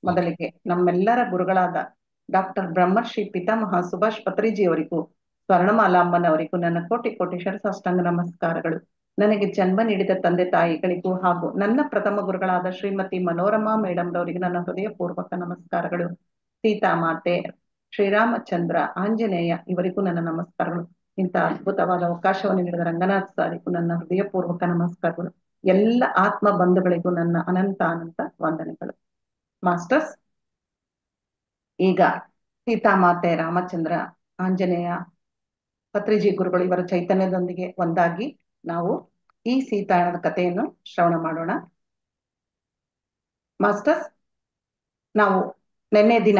ಮೊದಲಿಗೆ ನಮ್ಮೆಲ್ಲರ ಗುರುಗಳಾದ ಡಾಕ್ಟರ್ ಬ್ರಹ್ಮರ್ಷಿ ಪಿತಾಮಹ ಸುಭಾಷ್ ಪತ್ರಿಜಿ ಅವರಿಗೂ ಸ್ವರ್ಣಮಾಲಾ ಅಮ್ಮನವರಿಗೂ ನನ್ನ ಕೋಟಿ ಕೋಟಿ ಶರಸಾಷ್ಟಾಂಗ ನಮಸ್ಕಾರಗಳು ನನಗೆ ಜನ್ಮ ನೀಡಿದ ತಂದೆ ತಾಯಿಗಳಿಗೂ ಹಾಗೂ ನನ್ನ ಪ್ರಥಮ ಗುರುಗಳಾದ ಶ್ರೀಮತಿ ಮನೋರಮಾ ಮೇಡಮ್ ರವರಿಗೆ ನನ್ನ ಹೃದಯಪೂರ್ವಕ ನಮಸ್ಕಾರಗಳು ಸೀತಾಮಾತೆ ಶ್ರೀರಾಮಚಂದ್ರ ಆಂಜನೇಯ ಇವರಿಗೂ ನನ್ನ ನಮಸ್ಕಾರಗಳು ಇಂಥ ಅದ್ಭುತವಾದ ಅವಕಾಶವನ್ನು ನೀಡಿದ ರಂಗನಾಥ್ ಸಾರಿಗೂ ನನ್ನ ಹೃದಯಪೂರ್ವಕ ನಮಸ್ಕಾರಗಳು ಎಲ್ಲ ಆತ್ಮ ಬಂಧುಗಳಿಗೂ ನನ್ನ ಅನಂತ ಅನಂತ ವಂದನೆಗಳು ಮಾಸ್ಟರ್ಸ್ ಈಗ ಸೀತಾಮಾತೆ ರಾಮಚಂದ್ರ ಆಂಜನೇಯ ಪತ್ರಿಜಿ ಗುರುಗಳು ಇವರ ಚೈತನ್ಯದೊಂದಿಗೆ ಒಂದಾಗಿ ನಾವು ಈ ಸೀತಾಯಣದ ಕಥೆಯನ್ನು ಶ್ರವಣ ಮಾಡೋಣ ಮಾಸ್ಟರ್ಸ್ ನಾವು ನಿನ್ನೆ ದಿನ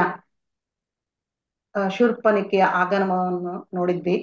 ಶೂರ್ಪನಿಕೆಯ ಆಗಮನವನ್ನು ನೋಡಿದ್ವಿ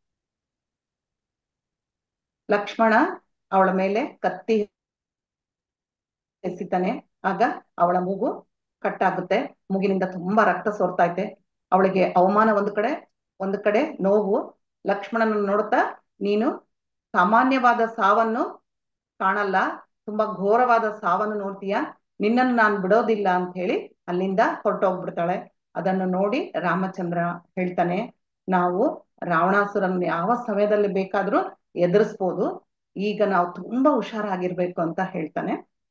ಲಕ್ಷ್ಮಣ ಅವಳ ಮೇಲೆ ಕತ್ತಿ ಎಸಿತಾನೆ ಆಗ ಅವಳ ಮೂಗು ಕಟ್ಟಾಗುತ್ತೆ ಮೂಗಿನಿಂದ ತುಂಬಾ ರಕ್ತ ಸೋರ್ತಾ ಐತೆ ಅವಳಿಗೆ ಅವಮಾನ ಒಂದು ಕಡೆ ಒಂದು ಕಡೆ ನೋವು ಲಕ್ಷ್ಮಣನ ನೋಡ್ತಾ ನೀನು ಸಾಮಾನ್ಯವಾದ ಸಾವನ್ನು ಕಾಣಲ್ಲ ತುಂಬಾ ಘೋರವಾದ ಸಾವನ್ನು ನೋಡ್ತೀಯ ನಿನ್ನನ್ನು ನಾನು ಬಿಡೋದಿಲ್ಲ ಅಂತ ಹೇಳಿ ಅಲ್ಲಿಂದ ಹೊರಟೋಗ್ಬಿಡ್ತಾಳೆ ಅದನ್ನು ನೋಡಿ ರಾಮಚಂದ್ರ ಹೇಳ್ತಾನೆ ನಾವು ರಾವಣಾಸುರನ್ ಯಾವ ಸಮಯದಲ್ಲಿ ಬೇಕಾದ್ರೂ ಎದುರಿಸ್ಬೋದು ಈಗ ನಾವು ತುಂಬಾ ಹುಷಾರಾಗಿರ್ಬೇಕು ಅಂತ ಹೇಳ್ತಾನೆ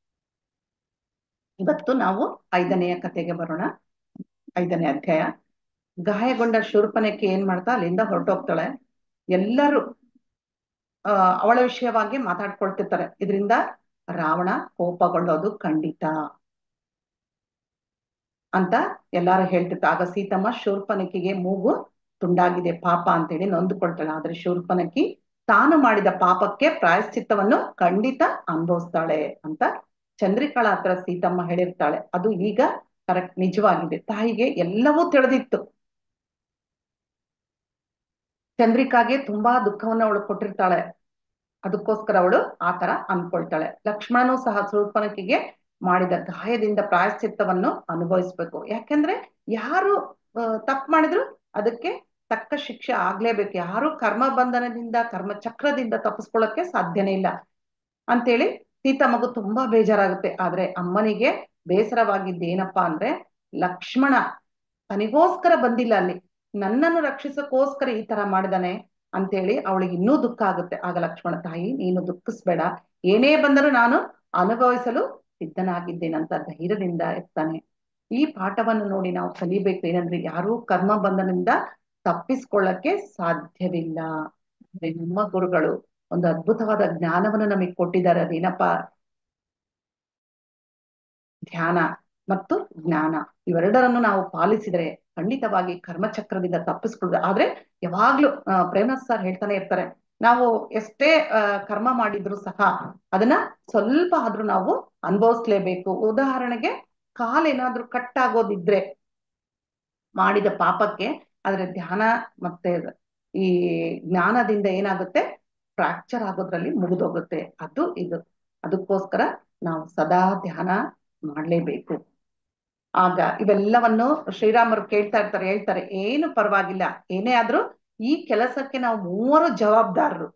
ಇವತ್ತು ನಾವು ಐದನೆಯ ಕಥೆಗೆ ಬರೋಣ ಐದನೇ ಅಧ್ಯಾಯ ಗಾಯಗೊಂಡ ಶೂರ್ಪನಕ್ಕೆ ಏನ್ ಮಾಡ್ತಾ ಅಲ್ಲಿಂದ ಹೊರಟೋಗ್ತಾಳೆ ಎಲ್ಲರೂ ಆ ಅವಳ ವಿಷಯವಾಗಿ ಮಾತಾಡ್ಕೊಳ್ತಿರ್ತಾರೆ ಇದರಿಂದ ರಾವಣ ಕೋಪಗೊಳ್ಳೋದು ಖಂಡಿತ ಅಂತ ಎಲ್ಲಾರು ಹೇಳ್ತಿರ್ತಾರೆ ಆಗ ಸೀತಮ್ಮ ಶೂರ್ಪನಕಿಗೆ ಮೂಗು ತುಂಡಾಗಿದೆ ಪಾಪ ಅಂತೇಳಿ ನೊಂದುಕೊಳ್ತಾಳೆ ಆದ್ರೆ ಶೂರ್ಪನಕಿ ತಾನು ಮಾಡಿದ ಪಾಪಕ್ಕೆ ಪ್ರಾಯಶ್ಚಿತ್ತವನ್ನು ಖಂಡಿತ ಅನುಭವಿಸ್ತಾಳೆ ಅಂತ ಚಂದ್ರಿಕಾಳ ಹತ್ರ ಸೀತಮ್ಮ ಹೇಳಿರ್ತಾಳೆ ಅದು ಈಗ ಕರೆಕ್ಟ್ ನಿಜವಾಗಿದೆ ತಾಯಿಗೆ ಎಲ್ಲವೂ ತಿಳಿದಿತ್ತು ಚಂದ್ರಿಕಾಗೆ ತುಂಬಾ ದುಃಖವನ್ನ ಅವಳು ಕೊಟ್ಟಿರ್ತಾಳೆ ಅದಕ್ಕೋಸ್ಕರ ಅವಳು ಆತರ ಅನ್ಕೊಳ್ತಾಳೆ ಲಕ್ಷ್ಮಣನು ಸಹ ಸ್ವರೂಪನಕಿಗೆ ಮಾಡಿದ ಗಾಯದಿಂದ ಪ್ರಾಯಶ್ಚಿತ್ತವನ್ನು ಅನುಭವಿಸ್ಬೇಕು ಯಾಕೆಂದ್ರೆ ಯಾರು ತಪ್ಪು ಮಾಡಿದ್ರು ಅದಕ್ಕೆ ತಕ್ಕ ಶಿಕ್ಷೆ ಆಗ್ಲೇಬೇಕು ಯಾರು ಕರ್ಮ ಬಂಧನದಿಂದ ಕರ್ಮ ಚಕ್ರದಿಂದ ತಪ್ಪಿಸ್ಕೊಳ್ಳಕ್ಕೆ ಸಾಧ್ಯನೇ ಇಲ್ಲ ಅಂತೇಳಿ ಸೀತಮ್ಮಗು ತುಂಬಾ ಬೇಜಾರಾಗುತ್ತೆ ಆದ್ರೆ ಅಮ್ಮನಿಗೆ ಬೇಸರವಾಗಿದ್ದೇನಪ್ಪಾ ಅಂದ್ರೆ ಲಕ್ಷ್ಮಣ ತನಿಗೋಸ್ಕರ ಬಂದಿಲ್ಲ ಅಲ್ಲಿ ನನ್ನನ್ನು ರಕ್ಷಿಸಕ್ಕೋಸ್ಕರ ಈ ತರ ಮಾಡಿದಾನೆ ಅಂತೇಳಿ ಅವಳಿಗೆ ಇನ್ನೂ ದುಃಖ ಆಗುತ್ತೆ ಆಗ ಲಕ್ಷ್ಮಣ ತಾಯಿ ನೀನು ದುಃಖಿಸ್ಬೇಡ ಏನೇ ಬಂದರೂ ನಾನು ಅನುಭವಿಸಲು ಸಿದ್ಧನಾಗಿದ್ದೇನಂತ ಧೈರ್ಯದಿಂದ ಇರ್ತಾನೆ ಈ ಪಾಠವನ್ನು ನೋಡಿ ನಾವು ಕಲಿಬೇಕು ಏನಂದ್ರೆ ಯಾರೂ ಕರ್ಮ ಬಂಧನದಿಂದ ತಪ್ಪಿಸ್ಕೊಳ್ಳಕ್ಕೆ ಸಾಧ್ಯವಿಲ್ಲ ನಮ್ಮ ಗುರುಗಳು ಒಂದು ಅದ್ಭುತವಾದ ಜ್ಞಾನವನ್ನು ನಮಗೆ ಕೊಟ್ಟಿದ್ದಾರೆ ಅದೇನಪ್ಪಾ ಧ್ಯಾನ ಮತ್ತು ಜ್ಞಾನ ಇವೆರಡರನ್ನು ನಾವು ಪಾಲಿಸಿದರೆ ಖಂಡಿತವಾಗಿ ಕರ್ಮಚಕ್ರದಿಂದ ತಪ್ಪಿಸ್ಕೊಳ್ಬೋದು ಆದ್ರೆ ಯಾವಾಗ್ಲೂ ಪ್ರೇಮನಾಥ್ ಸರ್ ಹೇಳ್ತಾನೆ ಇರ್ತಾರೆ ನಾವು ಎಷ್ಟೇ ಕರ್ಮ ಮಾಡಿದ್ರು ಸಹ ಅದನ್ನ ಸ್ವಲ್ಪ ಆದ್ರೂ ನಾವು ಅನುಭವಿಸ್ಲೇಬೇಕು ಉದಾಹರಣೆಗೆ ಕಾಲೇನಾದ್ರೂ ಕಟ್ ಆಗೋದಿದ್ರೆ ಮಾಡಿದ ಪಾಪಕ್ಕೆ ಆದ್ರೆ ಧ್ಯಾನ ಮತ್ತೆ ಈ ಜ್ಞಾನದಿಂದ ಏನಾಗುತ್ತೆ ಫ್ರಾಕ್ಚರ್ ಆಗೋದ್ರಲ್ಲಿ ಮುಗಿದೋಗುತ್ತೆ ಅದು ಇದು ಅದಕ್ಕೋಸ್ಕರ ನಾವು ಸದಾ ಧ್ಯಾನ ಮಾಡ್ಲೇಬೇಕು ಆಗ ಇವೆಲ್ಲವನ್ನು ಶ್ರೀರಾಮರು ಕೇಳ್ತಾ ಇರ್ತಾರೆ ಹೇಳ್ತಾರೆ ಏನು ಪರವಾಗಿಲ್ಲ ಏನೇ ಆದ್ರೂ ಈ ಕೆಲಸಕ್ಕೆ ನಾವು ಮೂವರು ಜವಾಬ್ದಾರರು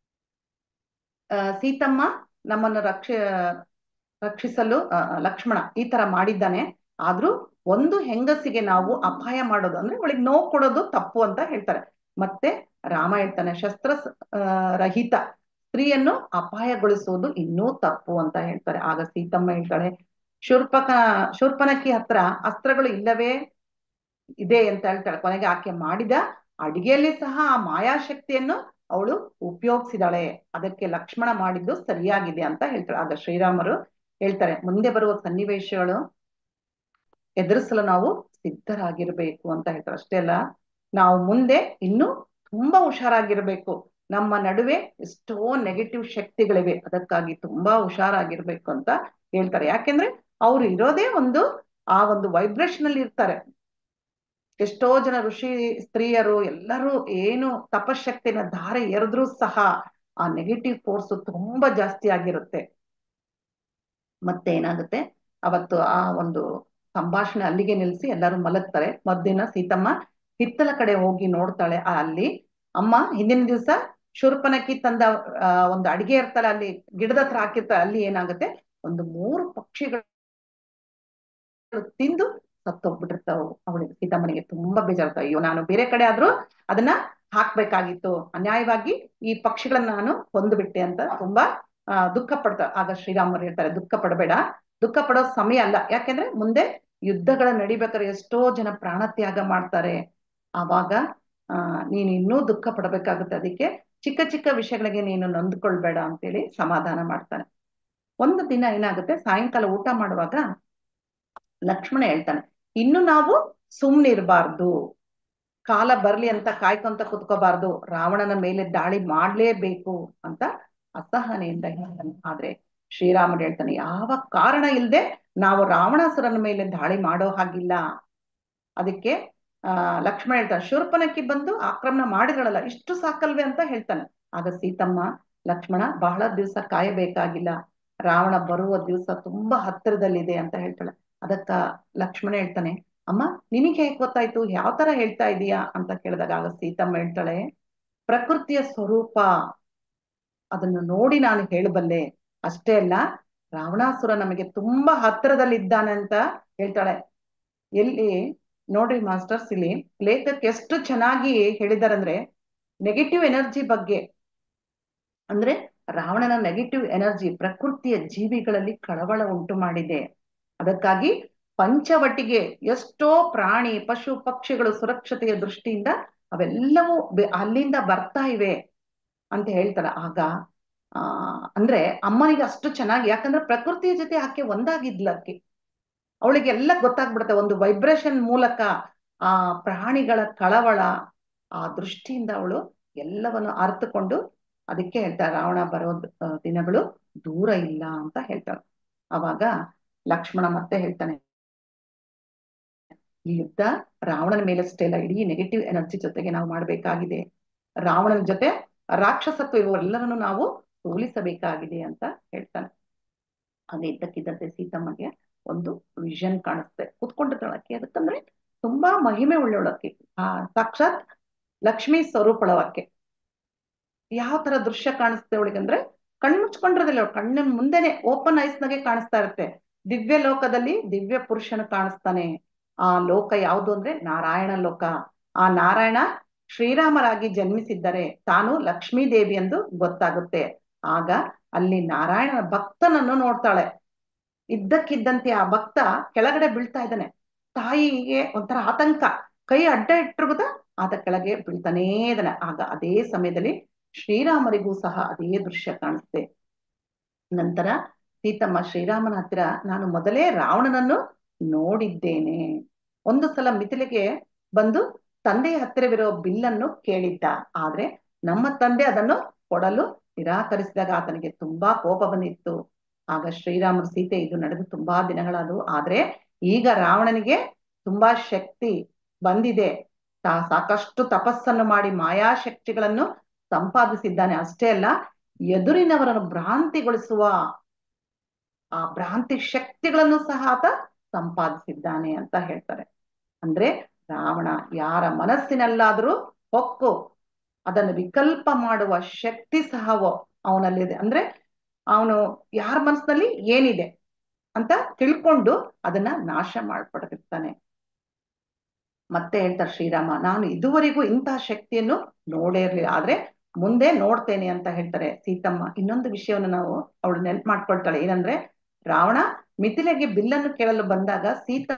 ಅಹ್ ಸೀತಮ್ಮ ನಮ್ಮನ್ನು ರಕ್ಷ ರಕ್ಷಿಸಲು ಲಕ್ಷ್ಮಣ ಈ ತರ ಮಾಡಿದ್ದಾನೆ ಆದ್ರೂ ಒಂದು ಹೆಂಗಸಿಗೆ ನಾವು ಅಪಾಯ ಮಾಡೋದು ಅಂದ್ರೆ ಅವಳಿಗೆ ನೋವು ಕೊಡೋದು ತಪ್ಪು ಅಂತ ಹೇಳ್ತಾರೆ ಮತ್ತೆ ರಾಮ ಹೇಳ್ತಾನೆ ಶಸ್ತ್ರ ರಹಿತ ಸ್ತ್ರೀಯನ್ನು ಅಪಾಯಗೊಳಿಸುವುದು ಇನ್ನೂ ತಪ್ಪು ಅಂತ ಹೇಳ್ತಾರೆ ಆಗ ಸೀತಮ್ಮ ಹೇಳ್ತಾಳೆ ಶೂರ್ಪಕ ಶೂರ್ಪನಕ್ಕಿ ಹತ್ರ ಅಸ್ತ್ರಗಳು ಇಲ್ಲವೇ ಇದೆ ಅಂತ ಹೇಳ್ತಾಳೆ ಕೊನೆಗೆ ಆಕೆ ಮಾಡಿದ ಅಡಿಗೆಯಲ್ಲಿ ಸಹ ಆ ಮಾಯಾಶಕ್ತಿಯನ್ನು ಅವಳು ಉಪಯೋಗಿಸಿದಾಳೆ ಅದಕ್ಕೆ ಲಕ್ಷ್ಮಣ ಮಾಡಿದ್ದು ಸರಿಯಾಗಿದೆ ಅಂತ ಹೇಳ್ತಾಳೆ ಆಗ ಶ್ರೀರಾಮರು ಹೇಳ್ತಾರೆ ಮುಂದೆ ಬರುವ ಸನ್ನಿವೇಶಗಳು ಎದುರಿಸಲು ನಾವು ಸಿದ್ಧರಾಗಿರ್ಬೇಕು ಅಂತ ಹೇಳ್ತಾರೆ ಅಷ್ಟೇ ಅಲ್ಲ ನಾವು ಮುಂದೆ ಇನ್ನು ತುಂಬಾ ಹುಷಾರಾಗಿರ್ಬೇಕು ನಮ್ಮ ನಡುವೆ ಎಷ್ಟೋ ನೆಗೆಟಿವ್ ಶಕ್ತಿಗಳಿವೆ ಅದಕ್ಕಾಗಿ ತುಂಬಾ ಹುಷಾರಾಗಿರ್ಬೇಕು ಅಂತ ಹೇಳ್ತಾರೆ ಯಾಕೆಂದ್ರೆ ಅವ್ರು ಇರೋದೇ ಒಂದು ಆ ಒಂದು ವೈಬ್ರೇಷನ್ ಅಲ್ಲಿ ಇರ್ತಾರೆ ಎಷ್ಟೋ ಜನ ಋಷಿ ಸ್ತ್ರೀಯರು ಎಲ್ಲರೂ ಏನು ತಪಶಕ್ತಿನ ಧಾರೆ ಎರೆದ್ರೂ ಸಹ ಆ ನೆಗೆಟಿವ್ ಫೋರ್ಸ್ ತುಂಬಾ ಜಾಸ್ತಿ ಆಗಿರುತ್ತೆ ಮತ್ತೆ ಏನಾಗುತ್ತೆ ಅವತ್ತು ಆ ಒಂದು ಸಂಭಾಷಣೆ ಅಲ್ಲಿಗೆ ನಿಲ್ಸಿ ಎಲ್ಲರೂ ಮಲಗ್ತಾರೆ ಮದ್ದಿನ ಸೀತಮ್ಮ ಹಿತ್ತಲ ಕಡೆ ಹೋಗಿ ನೋಡ್ತಾಳೆ ಅಲ್ಲಿ ಅಮ್ಮ ಹಿಂದಿನ ದಿವಸ ಶೂರ್ಪನಕ್ಕಿ ತಂದ ಒಂದು ಅಡಿಗೆ ಇರ್ತಾಳೆ ಅಲ್ಲಿ ಗಿಡದ ಹತ್ರ ಹಾಕಿರ್ತಾಳೆ ಅಲ್ಲಿ ಏನಾಗುತ್ತೆ ಒಂದು ಮೂರು ಪಕ್ಷಿಗಳು ತಿಂದು ಸತ್ತೋಗ್ಬಿಟ್ಟಿರ್ತಾವ ಅವಳಿಗೆ ಸೀತಮ್ಮನಿಗೆ ತುಂಬಾ ಬೇಜಾರ್ತಾವ ಅಯ್ಯೋ ನಾನು ಬೇರೆ ಕಡೆ ಆದ್ರೂ ಅದನ್ನ ಹಾಕ್ಬೇಕಾಗಿತ್ತು ಅನ್ಯಾಯವಾಗಿ ಈ ಪಕ್ಷಿಗಳನ್ನ ನಾನು ಕೊಂದುಬಿಟ್ಟೆ ಅಂತ ತುಂಬಾ ಆ ದುಃಖ ಪಡ್ತಾ ಆಗ ಶ್ರೀರಾಮರು ಹೇಳ್ತಾರೆ ದುಃಖ ಪಡಬೇಡ ದುಃಖ ಪಡೋ ಸಮಯ ಅಲ್ಲ ಯಾಕೆಂದ್ರೆ ಮುಂದೆ ಯುದ್ಧಗಳ ನಡಿಬೇಕಾದ್ರೆ ಎಷ್ಟೋ ಜನ ಪ್ರಾಣ ತ್ಯಾಗ ಮಾಡ್ತಾರೆ ಆವಾಗ ಆ ನೀನು ಇನ್ನೂ ದುಃಖ ಪಡಬೇಕಾಗುತ್ತೆ ಅದಕ್ಕೆ ಚಿಕ್ಕ ಚಿಕ್ಕ ವಿಷಯಗಳಿಗೆ ನೀನು ನೊಂದ್ಕೊಳ್ಬೇಡ ಅಂತೇಳಿ ಸಮಾಧಾನ ಮಾಡ್ತಾನೆ ಒಂದು ದಿನ ಏನಾಗುತ್ತೆ ಸಾಯಂಕಾಲ ಊಟ ಮಾಡುವಾಗ ಲಕ್ಷ್ಮಣ ಹೇಳ್ತಾನೆ ಇನ್ನು ನಾವು ಸುಮ್ನಿರ್ಬಾರ್ದು ಕಾಲ ಬರ್ಲಿ ಅಂತ ಕಾಯ್ಕೊಂತ ಕುತ್ಕೋಬಾರ್ದು ರಾವಣನ ಮೇಲೆ ದಾಳಿ ಮಾಡ್ಲೇಬೇಕು ಅಂತ ಅಸಹನೆಯಿಂದ ಹೇಳ್ತಾನೆ ಆದ್ರೆ ಶ್ರೀರಾಮರು ಹೇಳ್ತಾನೆ ಯಾವ ಕಾರಣ ಇಲ್ಲದೆ ನಾವು ರಾವಣಾಸುರನ ಮೇಲೆ ದಾಳಿ ಮಾಡೋ ಹಾಗಿಲ್ಲ ಅದಕ್ಕೆ ಆ ಲಕ್ಷ್ಮಣ ಹೇಳ್ತಾನೆ ಶೂರ್ಪನಕ್ಕಿ ಬಂದು ಆಕ್ರಮಣ ಮಾಡಿದ್ರಳಲ್ಲ ಇಷ್ಟು ಸಾಕಲ್ವೇ ಅಂತ ಹೇಳ್ತಾನೆ ಆಗ ಸೀತಮ್ಮ ಲಕ್ಷ್ಮಣ ಬಹಳ ದಿವಸ ಕಾಯಬೇಕಾಗಿಲ್ಲ ರಾವಣ ಬರುವ ದಿವಸ ತುಂಬಾ ಹತ್ತಿರದಲ್ಲಿದೆ ಅಂತ ಹೇಳ್ತಾಳೆ ಅದಕ್ಕ ಲಕ್ಷ್ಮಣ ಹೇಳ್ತಾನೆ ಅಮ್ಮ ನಿನಗೆ ಹೇಗೆ ಗೊತ್ತಾಯ್ತು ಯಾವ ತರ ಹೇಳ್ತಾ ಇದೀಯಾ ಅಂತ ಕೇಳಿದಾಗ ಆಗ ಸೀತಮ್ಮ ಹೇಳ್ತಾಳೆ ಪ್ರಕೃತಿಯ ಸ್ವರೂಪ ಅದನ್ನು ನೋಡಿ ನಾನು ಹೇಳಬಲ್ಲೆ ಅಷ್ಟೇ ಅಲ್ಲ ರಾವಣಾಸುರ ನಮಗೆ ತುಂಬಾ ಹತ್ತಿರದಲ್ಲಿದ್ದಾನೆ ಅಂತ ಹೇಳ್ತಾಳೆ ಎಲ್ಲಿ ನೋಡ್ರಿ ಮಾಸ್ಟರ್ಸ್ ಇಲ್ಲಿ ಲೇಖಕ್ ಎಷ್ಟು ಚೆನ್ನಾಗಿ ಹೇಳಿದಾರಂದ್ರೆ ನೆಗೆಟಿವ್ ಎನರ್ಜಿ ಬಗ್ಗೆ ಅಂದ್ರೆ ರಾವಣನ ನೆಗೆಟಿವ್ ಎನರ್ಜಿ ಪ್ರಕೃತಿಯ ಜೀವಿಗಳಲ್ಲಿ ಕಳವಳ ಉಂಟು ಮಾಡಿದೆ ಅದಕ್ಕಾಗಿ ಪಂಚವಟಿಗೆ ಎಷ್ಟೋ ಪ್ರಾಣಿ ಪಶು ಪಕ್ಷಿಗಳು ಸುರಕ್ಷತೆಯ ದೃಷ್ಟಿಯಿಂದ ಅವೆಲ್ಲವೂ ಅಲ್ಲಿಂದ ಬರ್ತಾ ಇವೆ ಅಂತ ಹೇಳ್ತಾರ ಆಗ ಆ ಅಂದ್ರೆ ಅಮ್ಮನಿಗೆ ಅಷ್ಟು ಚೆನ್ನಾಗಿ ಯಾಕಂದ್ರೆ ಪ್ರಕೃತಿಯ ಜೊತೆ ಆಕೆ ಒಂದಾಗಿದ್ಲ ಆಕೆ ಅವಳಿಗೆ ಎಲ್ಲ ಗೊತ್ತಾಗ್ಬಿಡುತ್ತೆ ಒಂದು ವೈಬ್ರೇಷನ್ ಮೂಲಕ ಆ ಪ್ರಾಣಿಗಳ ಕಳವಳ ಆ ದೃಷ್ಟಿಯಿಂದ ಅವಳು ಎಲ್ಲವನ್ನು ಅರ್ಥಕೊಂಡು ಅದಕ್ಕೆ ಹೇಳ್ತಾರೆ ರಾವಣ ಬರೋ ದಿನಗಳು ದೂರ ಇಲ್ಲ ಅಂತ ಹೇಳ್ತಾಳೆ ಅವಾಗ ಲಕ್ಷ್ಮಣ ಮತ್ತೆ ಹೇಳ್ತಾನೆ ಈ ಯುದ್ಧ ರಾವಣನ ಮೇಲಷ್ಟೇ ಇಲ್ಲ ಇಡೀ ನೆಗೆಟಿವ್ ಎನರ್ಜಿ ಜೊತೆಗೆ ನಾವು ಮಾಡ್ಬೇಕಾಗಿದೆ ರಾವಣನ ಜೊತೆ ರಾಕ್ಷಸತ್ವ ಇರುವವರೆಲ್ಲರನ್ನು ನಾವು ಸೋಲಿಸಬೇಕಾಗಿದೆ ಅಂತ ಹೇಳ್ತಾನೆ ಅದೇ ಇದ್ದಕ್ಕಿದ್ದಂತೆ ಸೀತಮ್ಮಗೆ ಒಂದು ವಿಷನ್ ಕಾಣಿಸ್ತೆ ಕುತ್ಕೊಂಡಿದ್ದಾಳಕ್ಕೆ ಅದಕ್ಕಂದ್ರೆ ತುಂಬಾ ಮಹಿಮೆ ಉಳ್ಳವಳಕ್ಕೆ ಆ ಸಾಕ್ಷಾತ್ ಲಕ್ಷ್ಮೀ ಸ್ವರೂಪಳವಕ್ಕೆ ಯಾವ ತರ ದೃಶ್ಯ ಕಾಣಿಸ್ತೆ ಅವಳಿಗೆ ಅಂದ್ರೆ ಕಣ್ಣು ಮುಚ್ಕೊಂಡಿರೋದಿಲ್ಲ ಕಣ್ಣಿನ ಮುಂದೆನೆ ಓಪನ್ ಐಸ್ ನಾಗೆ ಕಾಣಿಸ್ತಾ ಇರುತ್ತೆ ದಿವ್ಯ ಲೋಕದಲ್ಲಿ ದಿವ್ಯ ಪುರುಷನ ಕಾಣಿಸ್ತಾನೆ ಆ ಲೋಕ ಯಾವುದು ಅಂದ್ರೆ ನಾರಾಯಣ ಲೋಕ ಆ ನಾರಾಯಣ ಶ್ರೀರಾಮರಾಗಿ ಜನ್ಮಿಸಿದ್ದರೆ ತಾನು ಲಕ್ಷ್ಮೀ ದೇವಿ ಎಂದು ಗೊತ್ತಾಗುತ್ತೆ ಆಗ ಅಲ್ಲಿ ನಾರಾಯಣನ ಭಕ್ತನನ್ನು ನೋಡ್ತಾಳೆ ಇದ್ದಕ್ಕಿದ್ದಂತೆ ಆ ಭಕ್ತ ಕೆಳಗಡೆ ಬೀಳ್ತಾ ಇದ್ದಾನೆ ತಾಯಿಗೆ ಒಂಥರ ಆತಂಕ ಕೈ ಅಡ್ಡ ಇಟ್ಟಿರ್ಬೋದ ಆತ ಕೆಳಗೆ ಬೀಳ್ತಾನೇ ಇದ್ದಾನೆ ಆಗ ಅದೇ ಸಮಯದಲ್ಲಿ ಶ್ರೀರಾಮರಿಗೂ ಸಹ ಅದೇ ದೃಶ್ಯ ಕಾಣಿಸ್ತೆ ನಂತರ ಸೀತಮ್ಮ ಶ್ರೀರಾಮನ ಹತ್ತಿರ ನಾನು ಮೊದಲೇ ರಾವಣನನ್ನು ನೋಡಿದ್ದೇನೆ ಒಂದು ಸಲ ಮಿಥಿಲೆಗೆ ಬಂದು ತಂದೆಯ ಹತ್ತಿರವಿರೋ ಬಿಲ್ಲನ್ನು ಕೇಳಿದ್ದ ಆದ್ರೆ ನಮ್ಮ ತಂದೆ ಅದನ್ನು ಕೊಡಲು ನಿರಾಕರಿಸಿದಾಗ ಆತನಿಗೆ ತುಂಬಾ ಕೋಪ ಬಂದಿತ್ತು ಆಗ ಶ್ರೀರಾಮರು ಸೀತೆ ಇದು ನಡೆದು ತುಂಬಾ ದಿನಗಳಾದವು ಆದ್ರೆ ಈಗ ರಾವಣನಿಗೆ ತುಂಬಾ ಶಕ್ತಿ ಬಂದಿದೆ ಸಾಕಷ್ಟು ತಪಸ್ಸನ್ನು ಮಾಡಿ ಮಾಯಾಶಕ್ತಿಗಳನ್ನು ಸಂಪಾದಿಸಿದ್ದಾನೆ ಅಷ್ಟೇ ಅಲ್ಲ ಎದುರಿನವರನ್ನು ಭ್ರಾಂತಿಗೊಳಿಸುವ ಆ ಭ್ರಾಂತಿ ಶಕ್ತಿಗಳನ್ನು ಸಹ ಆತ ಸಂಪಾದಿಸಿದ್ದಾನೆ ಅಂತ ಹೇಳ್ತಾರೆ ಅಂದ್ರೆ ರಾವಣ ಯಾರ ಮನಸ್ಸಿನಲ್ಲಾದ್ರೂ ಹೊಕ್ಕು ಅದನ್ನು ವಿಕಲ್ಪ ಮಾಡುವ ಶಕ್ತಿ ಸಹವೋ ಅವನಲ್ಲಿದೆ ಅಂದ್ರೆ ಅವನು ಯಾರ ಮನಸ್ಸಿನಲ್ಲಿ ಏನಿದೆ ಅಂತ ತಿಳ್ಕೊಂಡು ಅದನ್ನ ನಾಶ ಮಾಡ್ಪಡ್ತಿರ್ತಾನೆ ಮತ್ತೆ ಹೇಳ್ತಾರೆ ಶ್ರೀರಾಮ ನಾನು ಇದುವರೆಗೂ ಇಂತಹ ಶಕ್ತಿಯನ್ನು ನೋಡೇ ಇರ್ಲಿಲ್ಲ ಆದ್ರೆ ಮುಂದೆ ನೋಡ್ತೇನೆ ಅಂತ ಹೇಳ್ತಾರೆ ಸೀತಮ್ಮ ಇನ್ನೊಂದು ವಿಷಯವನ್ನು ನಾವು ಅವಳು ನೆನ್ಪು ಮಾಡ್ಕೊಳ್ತಾಳೆ ಏನಂದ್ರೆ ರಾವಣ ಮಿಥಿಲೆಗೆ ಬಿಲ್ಲನ್ನು ಕೇಳಲು ಬಂದಾಗ ಸೀತ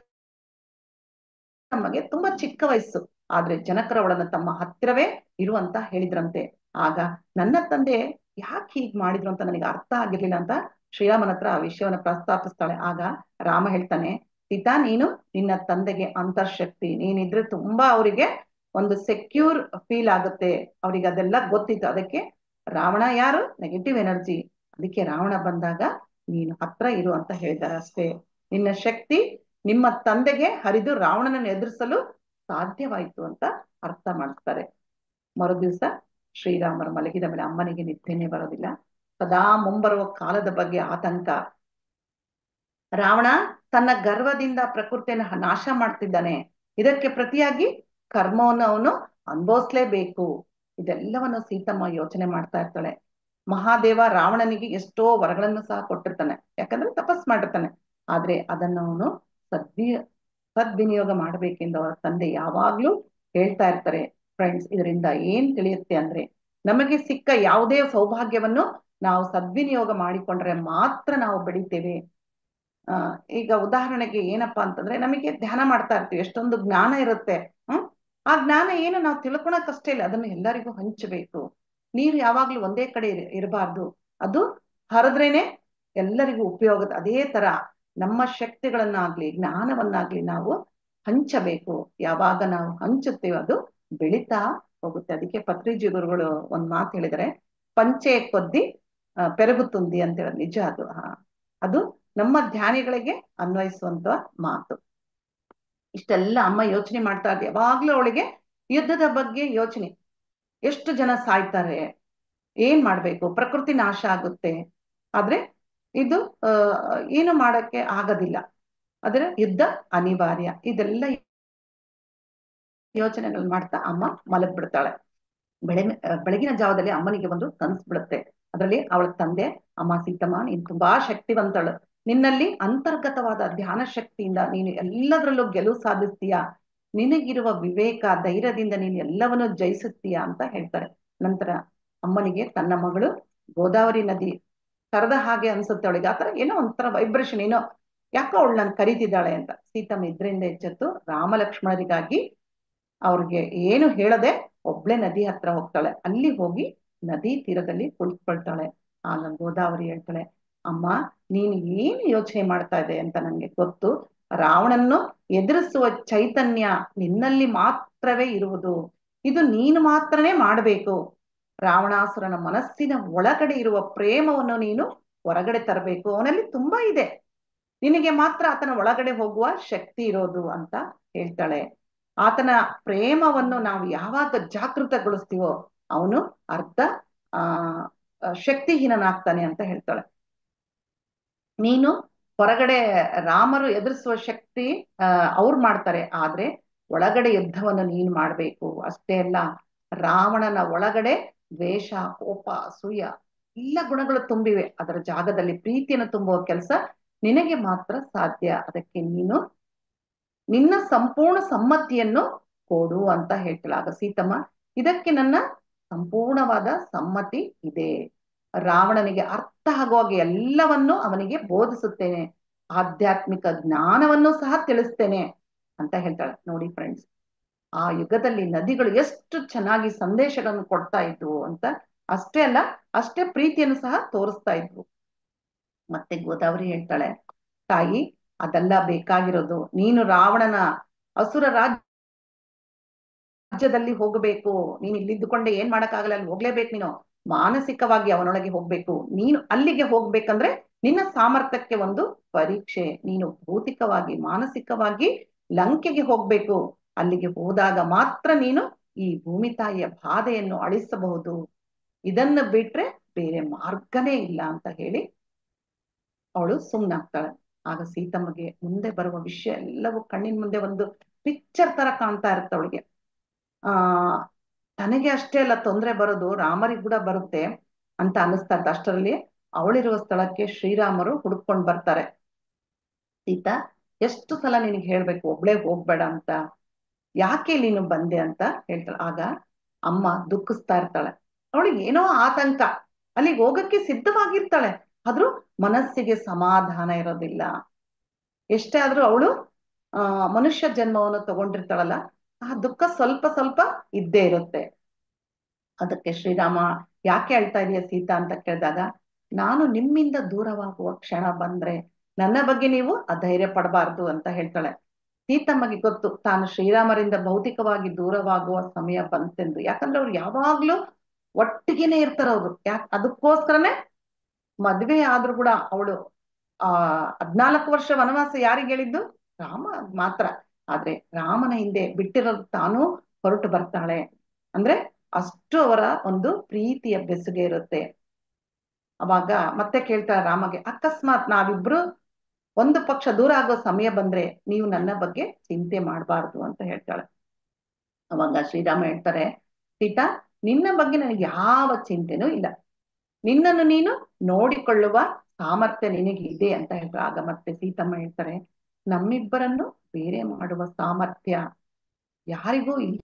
ತಮ್ಮಗೆ ತುಂಬಾ ಚಿಕ್ಕ ವಯಸ್ಸು ಆದ್ರೆ ಜನಕರ ಅವಳನ್ನ ತಮ್ಮ ಹತ್ತಿರವೇ ಇರುವಂತ ಹೇಳಿದ್ರಂತೆ ಆಗ ನನ್ನ ತಂದೆ ಯಾಕೆ ಹೀಗ್ ಮಾಡಿದ್ರು ಅಂತ ನನಗೆ ಅರ್ಥ ಆಗಿರ್ಲಿಲ್ಲ ಅಂತ ಶ್ರೀರಾಮನ ಹತ್ರ ಆ ವಿಷಯವನ್ನ ಪ್ರಸ್ತಾಪಿಸ್ತಾಳೆ ಆಗ ರಾಮ ಹೇಳ್ತಾನೆ ಸೀತಾ ನೀನು ನಿನ್ನ ತಂದೆಗೆ ಅಂತರ್ಶಕ್ತಿ ನೀನಿದ್ರೆ ತುಂಬಾ ಅವರಿಗೆ ಒಂದು ಸೆಕ್ಯೂರ್ ಫೀಲ್ ಆಗುತ್ತೆ ಅವ್ರಿಗೆ ಅದೆಲ್ಲ ಗೊತ್ತಿತ್ತು ಅದಕ್ಕೆ ರಾವಣ ಯಾರು ನೆಗೆಟಿವ್ ಎನರ್ಜಿ ಅದಕ್ಕೆ ರಾವಣ ಬಂದಾಗ ನೀನು ಹತ್ರ ಇರು ಅಂತ ಹೇಳಿದ್ದಾರೆ ಅಷ್ಟೇ ನಿನ್ನ ಶಕ್ತಿ ನಿಮ್ಮ ತಂದೆಗೆ ಹರಿದು ರಾವಣನನ್ನು ಎದುರಿಸಲು ಸಾಧ್ಯವಾಯಿತು ಅಂತ ಅರ್ಥ ಮಾಡಿಸ್ತಾರೆ ಮರುದಿವ್ಸ ಶ್ರೀರಾಮರು ಮಲಗಿದ ಮೇಲೆ ಅಮ್ಮನಿಗೆ ನಿದ್ದೆನೆ ಬರೋದಿಲ್ಲ ಸದಾ ಮುಂಬರುವ ಕಾಲದ ಬಗ್ಗೆ ಆತಂಕ ರಾವಣ ತನ್ನ ಗರ್ವದಿಂದ ಪ್ರಕೃತಿಯನ್ನು ನಾಶ ಮಾಡ್ತಿದ್ದಾನೆ ಇದಕ್ಕೆ ಪ್ರತಿಯಾಗಿ ಕರ್ಮವನ್ನು ಅವನು ಅನುಭವಿಸ್ಲೇಬೇಕು ಇದೆಲ್ಲವನ್ನು ಸೀತಮ್ಮ ಯೋಚನೆ ಮಾಡ್ತಾ ಇರ್ತಾಳೆ ಮಹಾದೇವ ರಾವಣನಿಗೆ ಎಷ್ಟೋ ವರಗಳನ್ನು ಸಹ ಕೊಟ್ಟಿರ್ತಾನೆ ಯಾಕಂದ್ರೆ ತಪಸ್ ಮಾಡಿರ್ತಾನೆ ಆದ್ರೆ ಅದನ್ನು ಅವನು ಸದ್ವಿ ಸದ್ವಿನಿಯೋಗ ಮಾಡಬೇಕೆಂದು ಅವರ ತಂದೆ ಯಾವಾಗ್ಲೂ ಹೇಳ್ತಾ ಇರ್ತಾರೆ ಫ್ರೆಂಡ್ಸ್ ಇದರಿಂದ ಏನ್ ತಿಳಿಯುತ್ತೆ ಅಂದ್ರೆ ನಮಗೆ ಸಿಕ್ಕ ಯಾವುದೇ ಸೌಭಾಗ್ಯವನ್ನು ನಾವು ಸದ್ವಿನಿಯೋಗ ಮಾಡಿಕೊಂಡ್ರೆ ಮಾತ್ರ ನಾವು ಬೆಳಿತೇವೆ ಆ ಈಗ ಉದಾಹರಣೆಗೆ ಏನಪ್ಪಾ ಅಂತಂದ್ರೆ ನಮಗೆ ಧ್ಯಾನ ಮಾಡ್ತಾ ಇರ್ತೀವಿ ಎಷ್ಟೊಂದು ಜ್ಞಾನ ಇರುತ್ತೆ ಹ್ಮ್ ಆ ಜ್ಞಾನ ಏನು ನಾವು ತಿಳ್ಕೊಳಕ್ಕಷ್ಟೇ ಇಲ್ಲ ಅದನ್ನು ಎಲ್ಲರಿಗೂ ಹಂಚಬೇಕು ನೀರು ಯಾವಾಗ್ಲೂ ಒಂದೇ ಕಡೆ ಇರಬಾರ್ದು ಅದು ಹರಿದ್ರೇನೆ ಎಲ್ಲರಿಗೂ ಉಪಯೋಗದ ಅದೇ ತರ ನಮ್ಮ ಶಕ್ತಿಗಳನ್ನಾಗ್ಲಿ ಜ್ಞಾನವನ್ನಾಗ್ಲಿ ನಾವು ಹಂಚಬೇಕು ಯಾವಾಗ ನಾವು ಹಂಚುತ್ತೇವೆ ಅದು ಬೆಳಿತಾ ಹೋಗುತ್ತೆ ಅದಕ್ಕೆ ಪತ್ರಿಜಿ ಗುರುಗಳು ಒಂದ್ ಮಾತು ಹೇಳಿದರೆ ಪಂಚೆ ಕೊದ್ದಿ ಪೆರಗುತ್ತುಂದಿ ಅಂತ ಹೇಳೋದು ನಿಜ ಅದು ಹಾ ಅದು ನಮ್ಮ ಧ್ಯಾನಿಗಳಿಗೆ ಅನ್ವಯಿಸುವಂತ ಮಾತು ಇಷ್ಟೆಲ್ಲ ಅಮ್ಮ ಯೋಚನೆ ಮಾಡ್ತಾ ಇದ್ದೆ ಯಾವಾಗ್ಲೂ ಅವಳಿಗೆ ಯುದ್ಧದ ಬಗ್ಗೆ ಯೋಚನೆ ಎಷ್ಟು ಜನ ಸಾಯ್ತಾರೆ ಏನ್ ಮಾಡ್ಬೇಕು ಪ್ರಕೃತಿ ನಾಶ ಆಗುತ್ತೆ ಆದ್ರೆ ಇದು ಅಹ್ ಏನು ಮಾಡಕ್ಕೆ ಆಗೋದಿಲ್ಲ ಆದ್ರೆ ಯುದ್ಧ ಅನಿವಾರ್ಯ ಇದೆಲ್ಲ ಯೋಚನೆಗಳು ಮಾಡ್ತಾ ಅಮ್ಮ ಮಲಗ್ಬಿಡ್ತಾಳೆ ಬೆಳೆ ಬೆಳಗಿನ ಜಾವದಲ್ಲಿ ಅಮ್ಮನಿಗೆ ಒಂದು ಕನ್ಸು ಬಿಡುತ್ತೆ ಅದರಲ್ಲಿ ಅವಳ ತಂದೆ ಅಮ್ಮ ಸೀತಮ್ಮ ನೀನ್ ತುಂಬಾ ಶಕ್ತಿವಂತಳು ನಿನ್ನಲ್ಲಿ ಅಂತರ್ಗತವಾದ ಧ್ಯಾನ ಶಕ್ತಿಯಿಂದ ನೀನು ಎಲ್ಲದರಲ್ಲೂ ಗೆಲುವು ಸಾಧಿಸ್ತೀಯಾ ನಿನಗಿರುವ ವಿವೇಕ ಧೈರ್ಯದಿಂದ ನೀನು ಎಲ್ಲವನ್ನೂ ಜಯಿಸುತ್ತೀಯಾ ಅಂತ ಹೇಳ್ತಾರೆ ನಂತರ ಅಮ್ಮನಿಗೆ ತನ್ನ ಮಗಳು ಗೋದಾವರಿ ನದಿ ಕರೆದ ಹಾಗೆ ಅನ್ಸುತ್ತೆ ಅವಳಿಗೆ ಆತರ ಏನೋ ಒಂಥರ ವೈಬ್ರೇಷನ್ ಏನೋ ಯಾಕೋ ಅವಳು ನಾನು ಕರಿತಿದ್ದಾಳೆ ಅಂತ ಸೀತಮ್ಮ ಇದ್ರಿಂದ ಎಚ್ಚೆತ್ತು ರಾಮಲಕ್ಷ್ಮಣರಿಗಾಗಿ ಅವ್ರಿಗೆ ಏನು ಹೇಳದೆ ಒಬ್ಳೆ ನದಿ ಹತ್ರ ಹೋಗ್ತಾಳೆ ಅಲ್ಲಿ ಹೋಗಿ ನದಿ ತೀರದಲ್ಲಿ ಕುಳಿತುಕೊಳ್ತಾಳೆ ಆಗ ಗೋದಾವರಿ ಹೇಳ್ತಾಳೆ ಅಮ್ಮ ನೀನು ಏನು ಯೋಚನೆ ಮಾಡ್ತಾ ಇದೆ ಅಂತ ನನಗೆ ಗೊತ್ತು ರಾವಣನ್ನು ಎದುರಿಸುವ ಚೈತನ್ಯ ನಿನ್ನಲ್ಲಿ ಮಾತ್ರವೇ ಇರುವುದು ಇದು ನೀನು ಮಾತ್ರನೇ ಮಾಡಬೇಕು ರಾವಣಾಸುರನ ಮನಸ್ಸಿನ ಒಳಗಡೆ ಇರುವ ಪ್ರೇಮವನ್ನು ನೀನು ಹೊರಗಡೆ ತರಬೇಕು ಅವನಲ್ಲಿ ತುಂಬಾ ಇದೆ ನಿನಗೆ ಮಾತ್ರ ಆತನ ಒಳಗಡೆ ಹೋಗುವ ಶಕ್ತಿ ಇರೋದು ಅಂತ ಹೇಳ್ತಾಳೆ ಆತನ ಪ್ರೇಮವನ್ನು ನಾವು ಯಾವಾಗ ಜಾಗೃತಗೊಳಿಸ್ತೀವೋ ಅವನು ಅರ್ಧ ಆ ಶಕ್ತಿಹೀನನಾಗ್ತಾನೆ ಅಂತ ಹೇಳ್ತಾಳೆ ನೀನು ಹೊರಗಡೆ ರಾಮರು ಎದುರಿಸುವ ಶಕ್ತಿ ಅಹ್ ಅವ್ರು ಮಾಡ್ತಾರೆ ಆದ್ರೆ ಒಳಗಡೆ ಯುದ್ಧವನ್ನು ನೀನು ಮಾಡ್ಬೇಕು ಅಷ್ಟೇ ಅಲ್ಲ ರಾವಣನ ಒಳಗಡೆ ದ್ವೇಷ ಕೋಪ ಅಸೂಯ ಎಲ್ಲ ಗುಣಗಳು ತುಂಬಿವೆ ಅದರ ಜಾಗದಲ್ಲಿ ಪ್ರೀತಿಯನ್ನು ತುಂಬುವ ಕೆಲಸ ನಿನಗೆ ಮಾತ್ರ ಸಾಧ್ಯ ಅದಕ್ಕೆ ನೀನು ನಿನ್ನ ಸಂಪೂರ್ಣ ಸಮ್ಮತಿಯನ್ನು ಕೊಡು ಅಂತ ಹೇಳ್ತಾಳೆ ಆಗ ಸೀತಮ್ಮ ಇದಕ್ಕೆ ನನ್ನ ಸಂಪೂರ್ಣವಾದ ಸಮ್ಮತಿ ಇದೆ ರಾವಣನಿಗೆ ಅರ್ಥ ಆಗುವಾಗ ಎಲ್ಲವನ್ನು ಅವನಿಗೆ ಬೋಧಿಸುತ್ತೇನೆ ಆಧ್ಯಾತ್ಮಿಕ ಜ್ಞಾನವನ್ನು ಸಹ ತಿಳಿಸ್ತೇನೆ ಅಂತ ಹೇಳ್ತಾಳೆ ನೋಡಿ ಫ್ರೆಂಡ್ಸ್ ಆ ಯುಗದಲ್ಲಿ ನದಿಗಳು ಎಷ್ಟು ಚೆನ್ನಾಗಿ ಸಂದೇಶಗಳನ್ನು ಕೊಡ್ತಾ ಇದ್ವು ಅಂತ ಅಷ್ಟೇ ಅಲ್ಲ ಅಷ್ಟೇ ಪ್ರೀತಿಯನ್ನು ಸಹ ತೋರಿಸ್ತಾ ಇದ್ವು ಮತ್ತೆ ಗೋದಾವರಿ ಹೇಳ್ತಾಳೆ ತಾಯಿ ಅದೆಲ್ಲ ಬೇಕಾಗಿರೋದು ನೀನು ರಾವಣನ ಅಸುರ ರಾಜ್ಯದಲ್ಲಿ ಹೋಗಬೇಕು ನೀನು ಇಲ್ಲಿದ್ದುಕೊಂಡೆ ಏನ್ ಮಾಡಕ್ಕಾಗಲ್ಲ ಅಲ್ಲಿ ಹೋಗ್ಲೇಬೇಕು ನೀನು ಮಾನಸಿಕವಾಗಿ ಅವನೊಳಗೆ ಹೋಗ್ಬೇಕು ನೀನು ಅಲ್ಲಿಗೆ ಹೋಗ್ಬೇಕಂದ್ರೆ ನಿನ್ನ ಸಾಮರ್ಥ್ಯಕ್ಕೆ ಒಂದು ಪರೀಕ್ಷೆ ನೀನು ಭೌತಿಕವಾಗಿ ಮಾನಸಿಕವಾಗಿ ಲಂಕೆಗೆ ಹೋಗ್ಬೇಕು ಅಲ್ಲಿಗೆ ಹೋದಾಗ ಮಾತ್ರ ನೀನು ಈ ಭೂಮಿ ತಾಯಿಯ ಬಾಧೆಯನ್ನು ಅಳಿಸಬಹುದು ಇದನ್ನು ಬಿಟ್ರೆ ಬೇರೆ ಮಾರ್ಗನೇ ಇಲ್ಲ ಅಂತ ಹೇಳಿ ಅವಳು ಸುಮ್ಮನಾಗ್ತಾಳೆ ಆಗ ಸೀತಮ್ಮಗೆ ಮುಂದೆ ಬರುವ ವಿಷಯ ಎಲ್ಲವೂ ಕಣ್ಣಿನ ಮುಂದೆ ಒಂದು ಪಿಕ್ಚರ್ ತರ ಕಾಣ್ತಾ ಇರುತ್ತೆ ಅವಳಿಗೆ ಆ ತನಗೆ ಅಷ್ಟೇ ಅಲ್ಲ ತೊಂದರೆ ಬರೋದು ರಾಮರಿಗೆ ಕೂಡ ಬರುತ್ತೆ ಅಂತ ಅನಿಸ್ತಾ ಇರ್ತ ಅಷ್ಟರಲ್ಲಿ ಅವಳಿರುವ ಸ್ಥಳಕ್ಕೆ ಶ್ರೀರಾಮರು ಹುಡುಕೊಂಡ್ ಬರ್ತಾರೆ ಸೀತಾ ಎಷ್ಟು ಸಲ ನಿನಗೆ ಹೇಳ್ಬೇಕು ಒಬ್ಳೆ ಹೋಗ್ಬೇಡ ಅಂತ ಯಾಕೆ ನೀನು ಬಂದೆ ಅಂತ ಹೇಳ್ತಾಳೆ ಆಗ ಅಮ್ಮ ದುಃಖಿಸ್ತಾ ಇರ್ತಾಳೆ ಅವಳಿಗೆ ಏನೋ ಆತಂಕ ಅಲ್ಲಿಗೆ ಹೋಗಕ್ಕೆ ಸಿದ್ಧವಾಗಿರ್ತಾಳೆ ಆದ್ರೂ ಮನಸ್ಸಿಗೆ ಸಮಾಧಾನ ಇರೋದಿಲ್ಲ ಎಷ್ಟೇ ಆದ್ರೂ ಅವಳು ಆ ಮನುಷ್ಯ ಜನ್ಮವನ್ನು ತಗೊಂಡಿರ್ತಾಳಲ್ಲ ಆ ದುಃಖ ಸ್ವಲ್ಪ ಸ್ವಲ್ಪ ಇದ್ದೇ ಇರುತ್ತೆ ಅದಕ್ಕೆ ಶ್ರೀರಾಮ ಯಾಕೆ ಹೇಳ್ತಾ ಇದೆಯಾ ಸೀತಾ ಅಂತ ಕೇಳಿದಾಗ ನಾನು ನಿಮ್ಮಿಂದ ದೂರವಾಗುವ ಕ್ಷಣ ಬಂದ್ರೆ ನನ್ನ ಬಗ್ಗೆ ನೀವು ಅಧೈರ್ಯ ಪಡಬಾರ್ದು ಅಂತ ಹೇಳ್ತಾಳೆ ಸೀತಮ್ಮಗೆ ಗೊತ್ತು ತಾನು ಶ್ರೀರಾಮರಿಂದ ಭೌತಿಕವಾಗಿ ದೂರವಾಗುವ ಸಮಯ ಬಂತೆಂದು ಯಾಕಂದ್ರೆ ಅವ್ರು ಯಾವಾಗ್ಲೂ ಒಟ್ಟಿಗೆನೆ ಇರ್ತಾರ ಅವ್ರು ಯಾಕೆ ಅದಕ್ಕೋಸ್ಕರನೇ ಮದ್ವೆ ಆದ್ರೂ ಕೂಡ ಅವಳು ಆ ಹದ್ನಾಲ್ಕು ವರ್ಷ ವನವಾಸ ಯಾರಿಗೆ ಹೇಳಿದ್ದು ರಾಮ ಮಾತ್ರ ಆದ್ರೆ ರಾಮನ ಹಿಂದೆ ಬಿಟ್ಟಿರೋದು ತಾನು ಹೊರಟು ಬರ್ತಾಳೆ ಅಂದ್ರೆ ಅಷ್ಟು ಅವರ ಒಂದು ಪ್ರೀತಿಯ ಬೆಸುಗೆ ಇರುತ್ತೆ ಅವಾಗ ಮತ್ತೆ ಕೇಳ್ತಾಳೆ ರಾಮಗೆ ಅಕಸ್ಮಾತ್ ನಾವಿಬ್ರು ಒಂದು ಪಕ್ಷ ದೂರ ಆಗೋ ಸಮಯ ಬಂದ್ರೆ ನೀವು ನನ್ನ ಬಗ್ಗೆ ಚಿಂತೆ ಮಾಡಬಾರ್ದು ಅಂತ ಹೇಳ್ತಾಳೆ ಅವಾಗ ಶ್ರೀರಾಮ ಹೇಳ್ತಾರೆ ಸೀತಾ ನಿನ್ನ ಬಗ್ಗೆ ನನಗೆ ಯಾವ ಚಿಂತೆನೂ ಇಲ್ಲ ನಿನ್ನನ್ನು ನೀನು ನೋಡಿಕೊಳ್ಳುವ ಸಾಮರ್ಥ್ಯ ನಿನಗೆ ಇದೆ ಅಂತ ಹೇಳ್ತಾರೆ ಆಗ ಮತ್ತೆ ಸೀತಮ್ಮ ಹೇಳ್ತಾರೆ ನಮ್ಮಿಬ್ಬರನ್ನು ಬೇರೆ ಮಾಡುವ ಸಾಮರ್ಥ್ಯ ಯಾರಿಗೂ ಇಲ್ಲ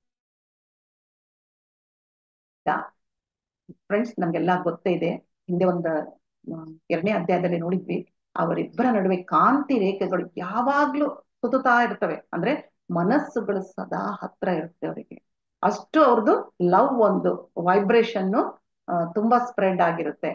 ಫ್ರೆಂಡ್ಸ್ ನಮ್ಗೆಲ್ಲ ಗೊತ್ತೇ ಇದೆ ಹಿಂದೆ ಒಂದು ಎರಡನೇ ಅಧ್ಯಾಯದಲ್ಲಿ ನೋಡಿದ್ವಿ ಅವರಿಬ್ಬರ ನಡುವೆ ಕಾಂತಿ ರೇಖೆಗಳು ಯಾವಾಗ್ಲೂ ಸುತ್ತುತ್ತಾ ಇರ್ತವೆ ಅಂದ್ರೆ ಮನಸ್ಸುಗಳು ಸದಾ ಹತ್ರ ಇರುತ್ತೆ ಅವರಿಗೆ ಅಷ್ಟು ಅವ್ರದ್ದು ಲವ್ ಒಂದು ವೈಬ್ರೇಷನ್ ತುಂಬಾ ಸ್ಪ್ರೆಡ್ ಆಗಿರುತ್ತೆ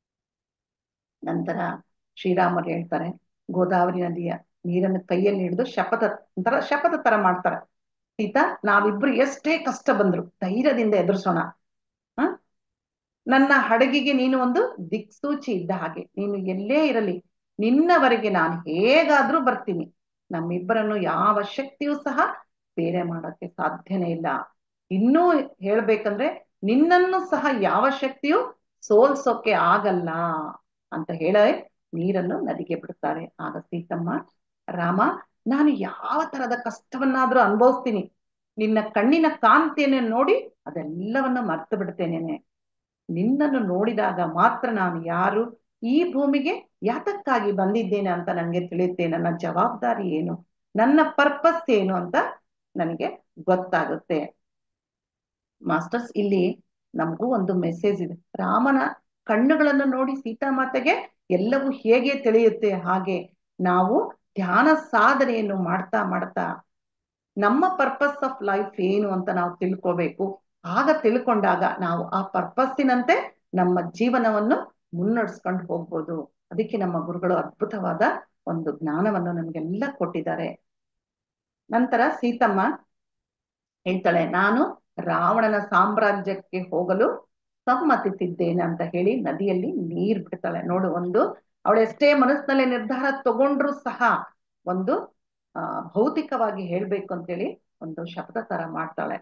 ನಂತರ ಶ್ರೀರಾಮರು ಹೇಳ್ತಾರೆ ಗೋದಾವರಿ ನದಿಯ ನೀರನ್ನು ಕೈಯಲ್ಲಿ ಹಿಡಿದು ಶಪಥ ಒಂಥರ ಶಪಥ ತರ ಮಾಡ್ತಾರೆ ಸೀತಾ ನಾವಿಬ್ರು ಎಷ್ಟೇ ಕಷ್ಟ ಬಂದ್ರು ಧೈರ್ಯದಿಂದ ಎದುರಿಸೋಣ ಹ ನನ್ನ ಹಡಗಿಗೆ ನೀನು ಒಂದು ದಿಕ್ಸೂಚಿ ಇದ್ದ ಹಾಗೆ ನೀನು ಎಲ್ಲೇ ಇರಲಿ ನಿನ್ನವರೆಗೆ ನಾನು ಹೇಗಾದ್ರೂ ಬರ್ತೀನಿ ನಮ್ಮಿಬ್ಬರನ್ನು ಯಾವ ಶಕ್ತಿಯೂ ಸಹ ಬೇರೆ ಮಾಡೋಕ್ಕೆ ಸಾಧ್ಯನೇ ಇಲ್ಲ ಇನ್ನೂ ಹೇಳ್ಬೇಕಂದ್ರೆ ನಿನ್ನನ್ನು ಸಹ ಯಾವ ಶಕ್ತಿಯೂ ಸೋಲ್ಸೋಕೆ ಆಗಲ್ಲ ಅಂತ ಹೇಳ ನೀರನ್ನು ನದಿಗೆ ಬಿಡ್ತಾರೆ ಆಗ ಸೀತಮ್ಮ ರಾಮ ನಾನು ಯಾವ ತರದ ಕಷ್ಟವನ್ನಾದ್ರೂ ಅನುಭವಿಸ್ತೀನಿ ನಿನ್ನ ಕಣ್ಣಿನ ಕಾಂತಿಯನ್ನು ನೋಡಿ ಅದೆಲ್ಲವನ್ನು ಮರ್ತು ಬಿಡ್ತೇನೆ ನಿನ್ನನ್ನು ನೋಡಿದಾಗ ಮಾತ್ರ ನಾನು ಯಾರು ಈ ಭೂಮಿಗೆ ಯಾತಕ್ಕಾಗಿ ಬಂದಿದ್ದೇನೆ ಅಂತ ನನಗೆ ತಿಳಿಯುತ್ತೆ ನನ್ನ ಜವಾಬ್ದಾರಿ ಏನು ನನ್ನ ಪರ್ಪಸ್ ಏನು ಅಂತ ನನಗೆ ಗೊತ್ತಾಗುತ್ತೆ ಮಾಸ್ಟರ್ಸ್ ಇಲ್ಲಿ ನಮಗೂ ಒಂದು ಮೆಸೇಜ್ ಇದೆ ರಾಮನ ಕಣ್ಣುಗಳನ್ನು ನೋಡಿ ಸೀತಾಮಾತೆಗೆ ಎಲ್ಲವೂ ಹೇಗೆ ತಿಳಿಯುತ್ತೆ ಹಾಗೆ ನಾವು ಧ್ಯಾನ ಸಾಧನೆಯನ್ನು ಮಾಡ್ತಾ ಮಾಡ್ತಾ ನಮ್ಮ ಪರ್ಪಸ್ ಆಫ್ ಲೈಫ್ ಏನು ಅಂತ ನಾವು ತಿಳ್ಕೋಬೇಕು ಆಗ ತಿಳ್ಕೊಂಡಾಗ ನಾವು ಆ ಪರ್ಪಸ್ಸಿನಂತೆ ನಮ್ಮ ಜೀವನವನ್ನು ಮುನ್ನಡೆಸ್ಕೊಂಡು ಹೋಗ್ಬೋದು ಅದಕ್ಕೆ ನಮ್ಮ ಗುರುಗಳು ಅದ್ಭುತವಾದ ಒಂದು ಜ್ಞಾನವನ್ನು ನಮಗೆಲ್ಲ ಕೊಟ್ಟಿದ್ದಾರೆ ನಂತರ ಸೀತಮ್ಮ ಹೇಳ್ತಾಳೆ ನಾನು ರಾವಣನ ಸಾಮ್ರಾಜ್ಯಕ್ಕೆ ಹೋಗಲು ಸಮ್ಮತಿಸಿದ್ದೇನೆ ಅಂತ ಹೇಳಿ ನದಿಯಲ್ಲಿ ನೀರ್ ಬಿಡ್ತಾಳೆ ನೋಡು ಒಂದು ಅವಳು ಎಷ್ಟೇ ಮನಸ್ಸಿನಲ್ಲಿ ನಿರ್ಧಾರ ತಗೊಂಡ್ರು ಸಹ ಒಂದು ಆ ಭೌತಿಕವಾಗಿ ಹೇಳ್ಬೇಕು ಅಂತೇಳಿ ಒಂದು ಶಬ್ದ ತರ ಮಾಡ್ತಾಳೆ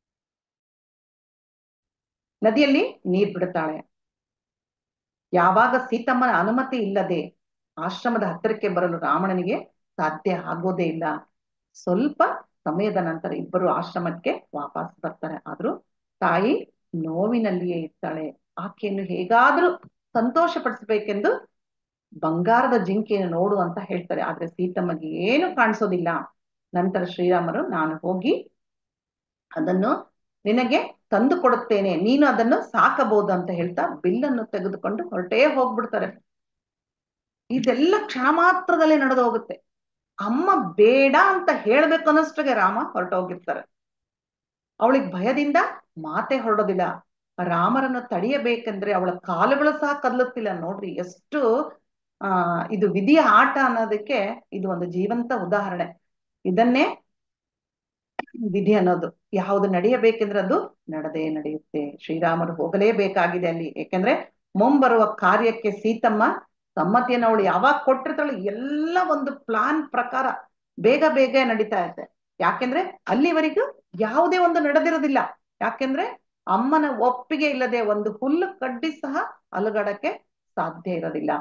ನದಿಯಲ್ಲಿ ನೀರ್ ಬಿಡ್ತಾಳೆ ಯಾವಾಗ ಸೀತಮ್ಮನ ಅನುಮತಿ ಇಲ್ಲದೆ ಆಶ್ರಮದ ಹತ್ತಿರಕ್ಕೆ ಬರಲು ರಾವಣನಿಗೆ ಸಾಧ್ಯ ಆಗೋದೇ ಇಲ್ಲ ಸ್ವಲ್ಪ ಸಮಯದ ನಂತರ ಇಬ್ಬರು ಆಶ್ರಮಕ್ಕೆ ವಾಪಸ್ ಬರ್ತಾರೆ ಆದ್ರೂ ತಾಯಿ ನೋವಿನಲ್ಲಿಯೇ ಇರ್ತಾಳೆ ಆಕೆಯನ್ನು ಹೇಗಾದ್ರೂ ಸಂತೋಷ ಪಡಿಸ್ಬೇಕೆಂದು ಬಂಗಾರದ ಜಿಂಕೆಯನ್ನು ನೋಡು ಅಂತ ಹೇಳ್ತಾರೆ ಆದ್ರೆ ಸೀತಮ್ಮಗೆ ಏನು ಕಾಣಿಸೋದಿಲ್ಲ ನಂತರ ಶ್ರೀರಾಮರು ನಾನು ಹೋಗಿ ಅದನ್ನು ನಿನಗೆ ತಂದು ಕೊಡುತ್ತೇನೆ ನೀನು ಅದನ್ನು ಸಾಕಬಹುದು ಅಂತ ಹೇಳ್ತಾ ಬಿಲ್ಲನ್ನು ತೆಗೆದುಕೊಂಡು ಹೊರಟೇ ಹೋಗ್ಬಿಡ್ತಾರೆ ಇದೆಲ್ಲ ಕ್ಷಣ ಮಾತ್ರದಲ್ಲಿ ನಡೆದು ಹೋಗುತ್ತೆ ಅಮ್ಮ ಬೇಡ ಅಂತ ಹೇಳ್ಬೇಕು ಅನ್ನೋಷ್ಟಿಗೆ ರಾಮ ಹೊರಟೋಗಿರ್ತಾರೆ ಅವಳಿಗೆ ಭಯದಿಂದ ಮಾತೆ ಹೊರಡೋದಿಲ್ಲ ರಾಮರನ್ನು ತಡೆಯಬೇಕಂದ್ರೆ ಅವಳ ಕಾಲುಗಳು ಸಹ ಕದಲುತ್ತಿಲ್ಲ ನೋಡ್ರಿ ಎಷ್ಟು ಆ ಇದು ವಿಧಿಯ ಆಟ ಅನ್ನೋದಕ್ಕೆ ಇದು ಒಂದು ಜೀವಂತ ಉದಾಹರಣೆ ಇದನ್ನೇ ವಿಧಿ ಅನ್ನೋದು ಯಾವುದು ನಡೆಯಬೇಕೆಂದ್ರೆ ಅದು ನಡೆದೇ ನಡೆಯುತ್ತೆ ಶ್ರೀರಾಮರು ಹೋಗಲೇಬೇಕಾಗಿದೆ ಅಲ್ಲಿ ಯಾಕೆಂದ್ರೆ ಮುಂಬರುವ ಕಾರ್ಯಕ್ಕೆ ಸೀತಮ್ಮ ಸಮ್ಮತಿಯನ್ನು ಅವಳು ಯಾವಾಗ ಕೊಟ್ಟಿರ್ತಾಳೆ ಎಲ್ಲ ಒಂದು ಪ್ಲಾನ್ ಪ್ರಕಾರ ಬೇಗ ಬೇಗ ನಡೀತಾ ಇರುತ್ತೆ ಯಾಕೆಂದ್ರೆ ಅಲ್ಲಿವರೆಗೂ ಯಾವುದೇ ಒಂದು ನಡೆದಿರೋದಿಲ್ಲ ಯಾಕೆಂದ್ರೆ ಅಮ್ಮನ ಒಪ್ಪಿಗೆ ಇಲ್ಲದೆ ಒಂದು ಹುಲ್ಲು ಕಡ್ಡಿ ಸಹ ಅಲುಗಡಕ್ಕೆ ಸಾಧ್ಯ ಇರೋದಿಲ್ಲ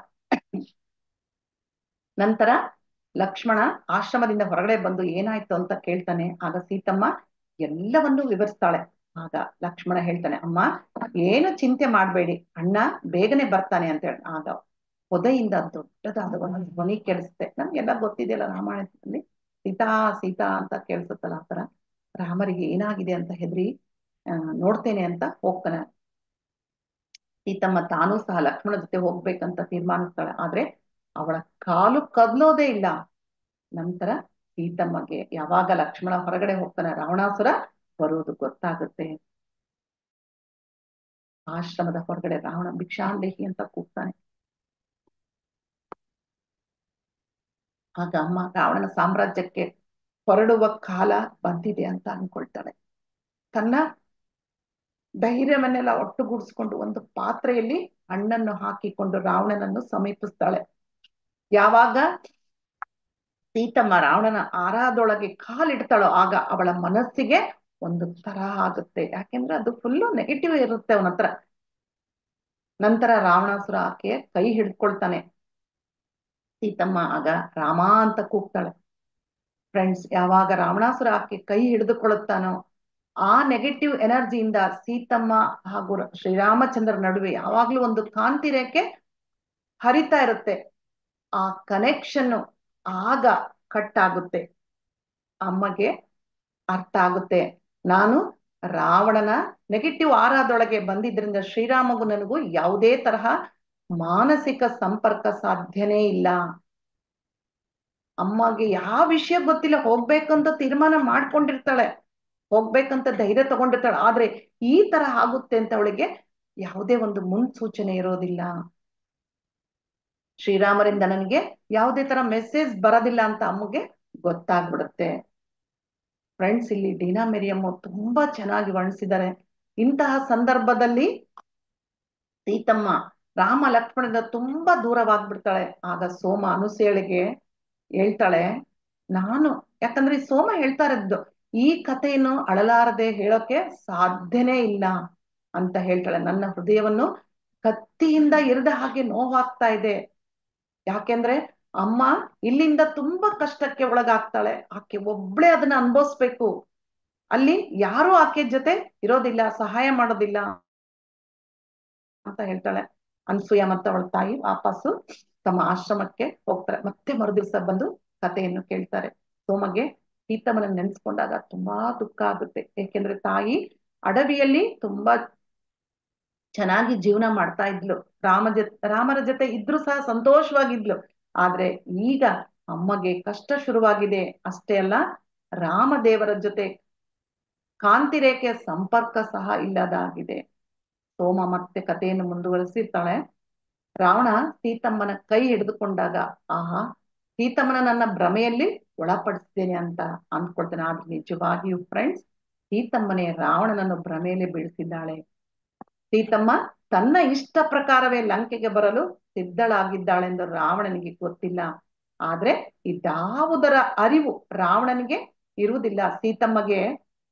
ನಂತರ ಲಕ್ಷ್ಮಣ ಆಶ್ರಮದಿಂದ ಹೊರಗಡೆ ಬಂದು ಏನಾಯ್ತು ಅಂತ ಕೇಳ್ತಾನೆ ಆಗ ಸೀತಮ್ಮ ಎಲ್ಲವನ್ನೂ ವಿವರಿಸ್ತಾಳೆ ಆಗ ಲಕ್ಷ್ಮಣ ಹೇಳ್ತಾನೆ ಅಮ್ಮ ಏನು ಚಿಂತೆ ಮಾಡ್ಬೇಡಿ ಅಣ್ಣ ಬೇಗನೆ ಬರ್ತಾನೆ ಅಂತ ಹೇಳಿ ಆಗ ಹೊದೆಯಿಂದ ದೊಡ್ಡದಾದ ಒಂದು ಧ್ವನಿ ಕೇಳಿಸುತ್ತೆ ನಮ್ಗೆಲ್ಲ ಗೊತ್ತಿದೆಯಲ್ಲ ರಾಮಾಯಣದಲ್ಲಿ ಸೀತಾ ಸೀತಾ ಅಂತ ಕೇಳಿಸುತ್ತಲ್ಲ ಆತರ ರಾಮರಿಗೆ ಏನಾಗಿದೆ ಅಂತ ಹೆದರಿ ಆ ನೋಡ್ತೇನೆ ಅಂತ ಹೋಗ್ತಾನೆ ಸೀತಮ್ಮ ತಾನೂ ಸಹ ಲಕ್ಷ್ಮಣ ಜೊತೆ ಹೋಗ್ಬೇಕಂತ ತೀರ್ಮಾನಿಸ್ತಾಳೆ ಆದ್ರೆ ಅವಳ ಕಾಲು ಕದ್ಲೋದೇ ಇಲ್ಲ ನಂತರ ಸೀತಮ್ಮಗೆ ಯಾವಾಗ ಲಕ್ಷ್ಮಣ ಹೊರಗಡೆ ಹೋಗ್ತಾನೆ ರಾವಣಾಸುರ ಬರುವುದು ಗೊತ್ತಾಗುತ್ತೆ ಆಶ್ರಮದ ಹೊರಗಡೆ ರಾವಣ ಭಿಕ್ಷಾಂದೇಹಿ ಅಂತ ಕೂಗ್ತಾನೆ ಆಗ ಅಮ್ಮ ರಾವಣನ ಸಾಮ್ರಾಜ್ಯಕ್ಕೆ ಹೊರಡುವ ಕಾಲ ಬಂದಿದೆ ಅಂತ ಅನ್ಕೊಳ್ತಾಳೆ ತನ್ನ ಧೈರ್ಯವನ್ನೆಲ್ಲ ಒಟ್ಟುಗೂಡಿಸ್ಕೊಂಡು ಒಂದು ಪಾತ್ರೆಯಲ್ಲಿ ಹಣ್ಣನ್ನು ಹಾಕಿಕೊಂಡು ರಾವಣನನ್ನು ಸಮೀಪಿಸ್ತಾಳೆ ಯಾವಾಗ ಸೀತಮ್ಮ ರಾವಣನ ಆರಾದೊಳಗೆ ಕಾಲಿಡ್ತಾಳೋ ಆಗ ಅವಳ ಮನಸ್ಸಿಗೆ ಒಂದು ತರ ಆಗುತ್ತೆ ಯಾಕೆಂದ್ರೆ ಅದು ಫುಲ್ಲು ನೆಗೆಟಿವ್ ಇರುತ್ತೆ ಅವನ ಹತ್ರ ನಂತರ ರಾವಣಾಸುರ ಆಕೆ ಕೈ ಹಿಡ್ಕೊಳ್ತಾನೆ ಸೀತಮ್ಮ ಆಗ ರಾಮ ಅಂತ ಕೂಗ್ತಾಳೆ ಫ್ರೆಂಡ್ಸ್ ಯಾವಾಗ ರಾವಣಾಸುರ ಆಕೆ ಕೈ ಹಿಡಿದುಕೊಳ್ಳುತ್ತಾನೋ ಆ ನೆಗೆಟಿವ್ ಎನರ್ಜಿಯಿಂದ ಸೀತಮ್ಮ ಹಾಗೂ ಶ್ರೀರಾಮಚಂದ್ರ ನಡುವೆ ಯಾವಾಗ್ಲೂ ಒಂದು ಕಾಂತಿ ರೇಖೆ ಹರಿತಾ ಇರುತ್ತೆ ಆ ಕನೆಕ್ಷನ್ ಆಗ ಕಟ್ ಆಗುತ್ತೆ ಅಮ್ಮಗೆ ಅರ್ಥ ಆಗುತ್ತೆ ನಾನು ರಾವಣನ ನೆಗೆಟಿವ್ ಆರಾದೊಳಗೆ ಬಂದಿದ್ರಿಂದ ಶ್ರೀರಾಮಗೂ ನನಗೂ ಯಾವುದೇ ತರಹ ಮಾನಸಿಕ ಸಂಪರ್ಕ ಸಾಧ್ಯನೇ ಇಲ್ಲ ಅಮ್ಮಗೆ ಯಾವ ವಿಷಯ ಗೊತ್ತಿಲ್ಲ ಹೋಗ್ಬೇಕಂತ ತೀರ್ಮಾನ ಮಾಡ್ಕೊಂಡಿರ್ತಾಳೆ ಹೋಗ್ಬೇಕಂತ ಧೈರ್ಯ ತಗೊಂಡಿರ್ತಾಳೆ ಆದ್ರೆ ಈ ತರ ಆಗುತ್ತೆ ಅಂತ ಅವಳಿಗೆ ಯಾವುದೇ ಒಂದು ಮುನ್ಸೂಚನೆ ಇರೋದಿಲ್ಲ ಶ್ರೀರಾಮರಿಂದ ನನಗೆ ಯಾವುದೇ ತರ ಮೆಸೇಜ್ ಬರೋದಿಲ್ಲ ಅಂತ ಅಮ್ಮಗೆ ಗೊತ್ತಾಗ್ಬಿಡುತ್ತೆ ಫ್ರೆಂಡ್ಸ್ ಇಲ್ಲಿ ಡೀನಾ ಮೆರಿಯಮ್ಮ ತುಂಬಾ ಚೆನ್ನಾಗಿ ವರ್ಣಿಸಿದ್ದಾರೆ ಇಂತಹ ಸಂದರ್ಭದಲ್ಲಿ ಸೀತಮ್ಮ ರಾಮ ಲಕ್ಷ್ಮಣದಿಂದ ತುಂಬಾ ದೂರವಾಗ್ಬಿಡ್ತಾಳೆ ಆಗ ಸೋಮ ಅನುಸೇಳಿಗೆ ಹೇಳ್ತಾಳೆ ನಾನು ಯಾಕಂದ್ರೆ ಈ ಸೋಮ ಹೇಳ್ತಾ ಇರೋದು ಈ ಕಥೆಯನ್ನು ಅಳಲಾರದೆ ಹೇಳೋಕೆ ಸಾಧ್ಯನೇ ಇಲ್ಲ ಅಂತ ಹೇಳ್ತಾಳೆ ನನ್ನ ಹೃದಯವನ್ನು ಕತ್ತಿಯಿಂದ ಇರಿದ ಹಾಗೆ ನೋವಾಗ್ತಾ ಇದೆ ಯಾಕೆಂದ್ರೆ ಅಮ್ಮ ಇಲ್ಲಿಂದ ತುಂಬಾ ಕಷ್ಟಕ್ಕೆ ಒಳಗಾಗ್ತಾಳೆ ಆಕೆ ಒಬ್ಳೆ ಅದನ್ನ ಅನ್ಭವಿಸ್ಬೇಕು ಅಲ್ಲಿ ಯಾರು ಆಕೆ ಜೊತೆ ಇರೋದಿಲ್ಲ ಸಹಾಯ ಮಾಡೋದಿಲ್ಲ ಅಂತ ಹೇಳ್ತಾಳೆ ಅನ್ಸೂಯ ಮತ್ತೆ ಅವಳ ತಾಯಿ ವಾಪಸ್ಸು ತಮ್ಮ ಆಶ್ರಮಕ್ಕೆ ಹೋಗ್ತಾರೆ ಮತ್ತೆ ಮರುದಿವ್ಸ ಬಂದು ಕಥೆಯನ್ನು ಕೇಳ್ತಾರೆ ಸೋಮಗೆ ಸೀತಮ್ಮನ ನೆನ್ಸ್ಕೊಂಡಾಗ ತುಂಬಾ ದುಃಖ ಆಗುತ್ತೆ ಏಕೆಂದ್ರೆ ತಾಯಿ ಅಡವಿಯಲ್ಲಿ ತುಂಬಾ ಚೆನ್ನಾಗಿ ಜೀವನ ಮಾಡ್ತಾ ಇದ್ಲು ರಾಮ ಜೊತೆ ರಾಮರ ಜೊತೆ ಇದ್ರು ಸಹ ಸಂತೋಷವಾಗಿದ್ಲು ಆದ್ರೆ ಈಗ ಅಮ್ಮಗೆ ಕಷ್ಟ ಶುರುವಾಗಿದೆ ಅಷ್ಟೇ ಅಲ್ಲ ರಾಮದೇವರ ಜೊತೆ ಕಾಂತಿ ರೇಖೆಯ ಸಂಪರ್ಕ ಸಹ ಇಲ್ಲದಾಗಿದೆ ಸೋಮ ಮತ್ತೆ ಕಥೆಯನ್ನು ಮುಂದುವರಿಸಿರ್ತಾಳೆ ರಾವಣ ಸೀತಮ್ಮನ ಕೈ ಹಿಡಿದುಕೊಂಡಾಗ ಆಹಾ ಸೀತಮ್ಮನ ನನ್ನ ಭ್ರಮೆಯಲ್ಲಿ ಒಳಪಡಿಸ್ತೇನೆ ಅಂತ ಅಂದ್ಕೊಳ್ತೇನೆ ಆದ್ರೆ ನಿಜವಾಗಿಯೂ ಫ್ರೆಂಡ್ಸ್ ಸೀತಮ್ಮನೇ ರಾವಣನನ್ನು ಭ್ರಮೆಯಲ್ಲಿ ಬೀಳಿಸಿದ್ದಾಳೆ ಸೀತಮ್ಮ ತನ್ನ ಇಷ್ಟ ಪ್ರಕಾರವೇ ಲಂಕೆಗೆ ಬರಲು ಸಿದ್ಧಳಾಗಿದ್ದಾಳೆಂದು ರಾವಣನಿಗೆ ಗೊತ್ತಿಲ್ಲ ಆದ್ರೆ ಇದಾವುದರ ಅರಿವು ರಾವಣನಿಗೆ ಇರುವುದಿಲ್ಲ ಸೀತಮ್ಮಗೆ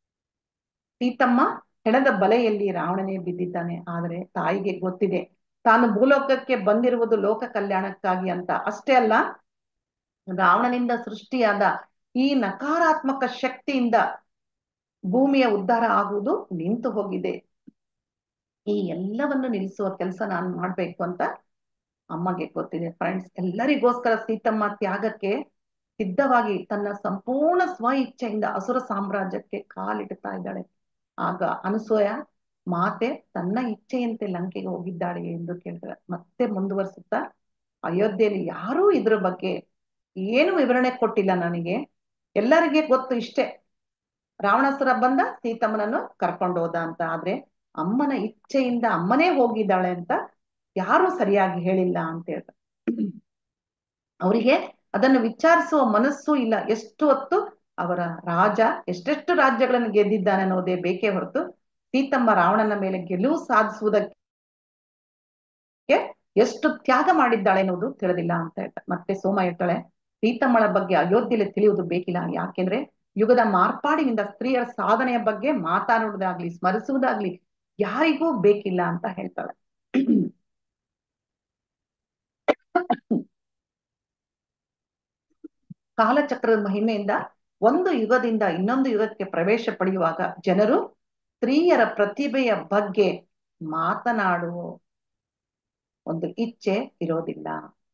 ಸೀತಮ್ಮ ಹೆಣದ ಬಲೆಯಲ್ಲಿ ರಾವಣನೇ ಬಿದ್ದಿದ್ದಾನೆ ಆದರೆ ತಾಯಿಗೆ ಗೊತ್ತಿದೆ ತಾನು ಭೂಲೋಕಕ್ಕೆ ಬಂದಿರುವುದು ಲೋಕ ಕಲ್ಯಾಣಕ್ಕಾಗಿ ಅಂತ ಅಷ್ಟೇ ಅಲ್ಲ ರಾವಣನಿಂದ ಸೃಷ್ಟಿಯಾದ ಈ ನಕಾರಾತ್ಮಕ ಶಕ್ತಿಯಿಂದ ಭೂಮಿಯ ಉದ್ಧಾರ ಆಗುವುದು ನಿಂತು ಹೋಗಿದೆ ಈ ಎಲ್ಲವನ್ನು ನಿಲ್ಲಿಸುವ ಕೆಲಸ ನಾನು ಮಾಡ್ಬೇಕು ಅಂತ ಅಮ್ಮಗೆ ಗೊತ್ತಿದೆ ಫ್ರೆಂಡ್ಸ್ ಎಲ್ಲರಿಗೋಸ್ಕರ ಸೀತಮ್ಮ ತ್ಯಾಗಕ್ಕೆ ಸಿದ್ಧವಾಗಿ ತನ್ನ ಸಂಪೂರ್ಣ ಸ್ವ ಇಚ್ಛೆಯಿಂದ ಅಸುರ ಸಾಮ್ರಾಜ್ಯಕ್ಕೆ ಕಾಲಿಡ್ತಾ ಇದ್ದಾಳೆ ಆಗ ಅನಸೂಯ ಮಾತೆ ತನ್ನ ಇಚ್ಛೆಯಂತೆ ಲಂಕೆಗೆ ಹೋಗಿದ್ದಾಳೆ ಎಂದು ಕೇಳ್ತಾರೆ ಮತ್ತೆ ಮುಂದುವರಿಸುತ್ತಾ ಅಯೋಧ್ಯೆಯಲ್ಲಿ ಯಾರೂ ಇದ್ರ ಬಗ್ಗೆ ಏನು ವಿವರಣೆ ಕೊಟ್ಟಿಲ್ಲ ನನಗೆ ಎಲ್ಲರಿಗೆ ಗೊತ್ತು ಇಷ್ಟೇ ರಾವಣಾಸುರ ಬಂದ ಸೀತಮ್ಮನನ್ನು ಕರ್ಕೊಂಡು ಹೋದ ಅಂತ ಆದ್ರೆ ಅಮ್ಮನ ಇಚ್ಛೆಯಿಂದ ಅಮ್ಮನೇ ಹೋಗಿದ್ದಾಳೆ ಅಂತ ಯಾರು ಸರಿಯಾಗಿ ಹೇಳಿಲ್ಲ ಅಂತ ಹೇಳ್ತಾರೆ ಅವರಿಗೆ ಅದನ್ನು ವಿಚಾರಿಸುವ ಮನಸ್ಸು ಇಲ್ಲ ಎಷ್ಟು ಹೊತ್ತು ಅವರ ರಾಜ ಎಷ್ಟೆಷ್ಟು ರಾಜ್ಯಗಳನ್ನು ಗೆದ್ದಿದ್ದಾನೆ ಅನ್ನೋದೇ ಬೇಕೇ ಹೊರತು ಸೀತಮ್ಮ ರಾವಣನ ಮೇಲೆ ಗೆಲುವು ಸಾಧಿಸುವುದಕ್ಕೆ ಎಷ್ಟು ತ್ಯಾಗ ಮಾಡಿದ್ದಾಳೆ ಅನ್ನೋದು ತಿಳಿದಿಲ್ಲ ಅಂತ ಹೇಳ್ತಾರೆ ಮತ್ತೆ ಸೋಮ ಹೇಳ್ತಾಳೆ ಸೀತಮ್ಮಳ ಬಗ್ಗೆ ಅಯೋಧ್ಯೆಯಲ್ಲಿ ತಿಳಿಯುವುದು ಬೇಕಿಲ್ಲ ಯಾಕೆಂದ್ರೆ ಯುಗದ ಮಾರ್ಪಾಡಿನಿಂದ ಸ್ತ್ರೀಯರ ಸಾಧನೆಯ ಬಗ್ಗೆ ಮಾತಾಡುವುದಾಗ್ಲಿ ಸ್ಮರಿಸುವುದಾಗ್ಲಿ ಯಾರಿಗೂ ಬೇಕಿಲ್ಲ ಅಂತ ಹೇಳ್ತಾಳೆ ಕಾಲಚಕ್ರದ ಮಹಿಮೆಯಿಂದ ಒಂದು ಯುಗದಿಂದ ಇನ್ನೊಂದು ಯುಗಕ್ಕೆ ಪ್ರವೇಶ ಪಡೆಯುವಾಗ ಜನರು ಸ್ತ್ರೀಯರ ಪ್ರತಿಭೆಯ ಬಗ್ಗೆ ಮಾತನಾಡುವ ಒಂದು ಇಚ್ಛೆ ಇರೋದಿಲ್ಲ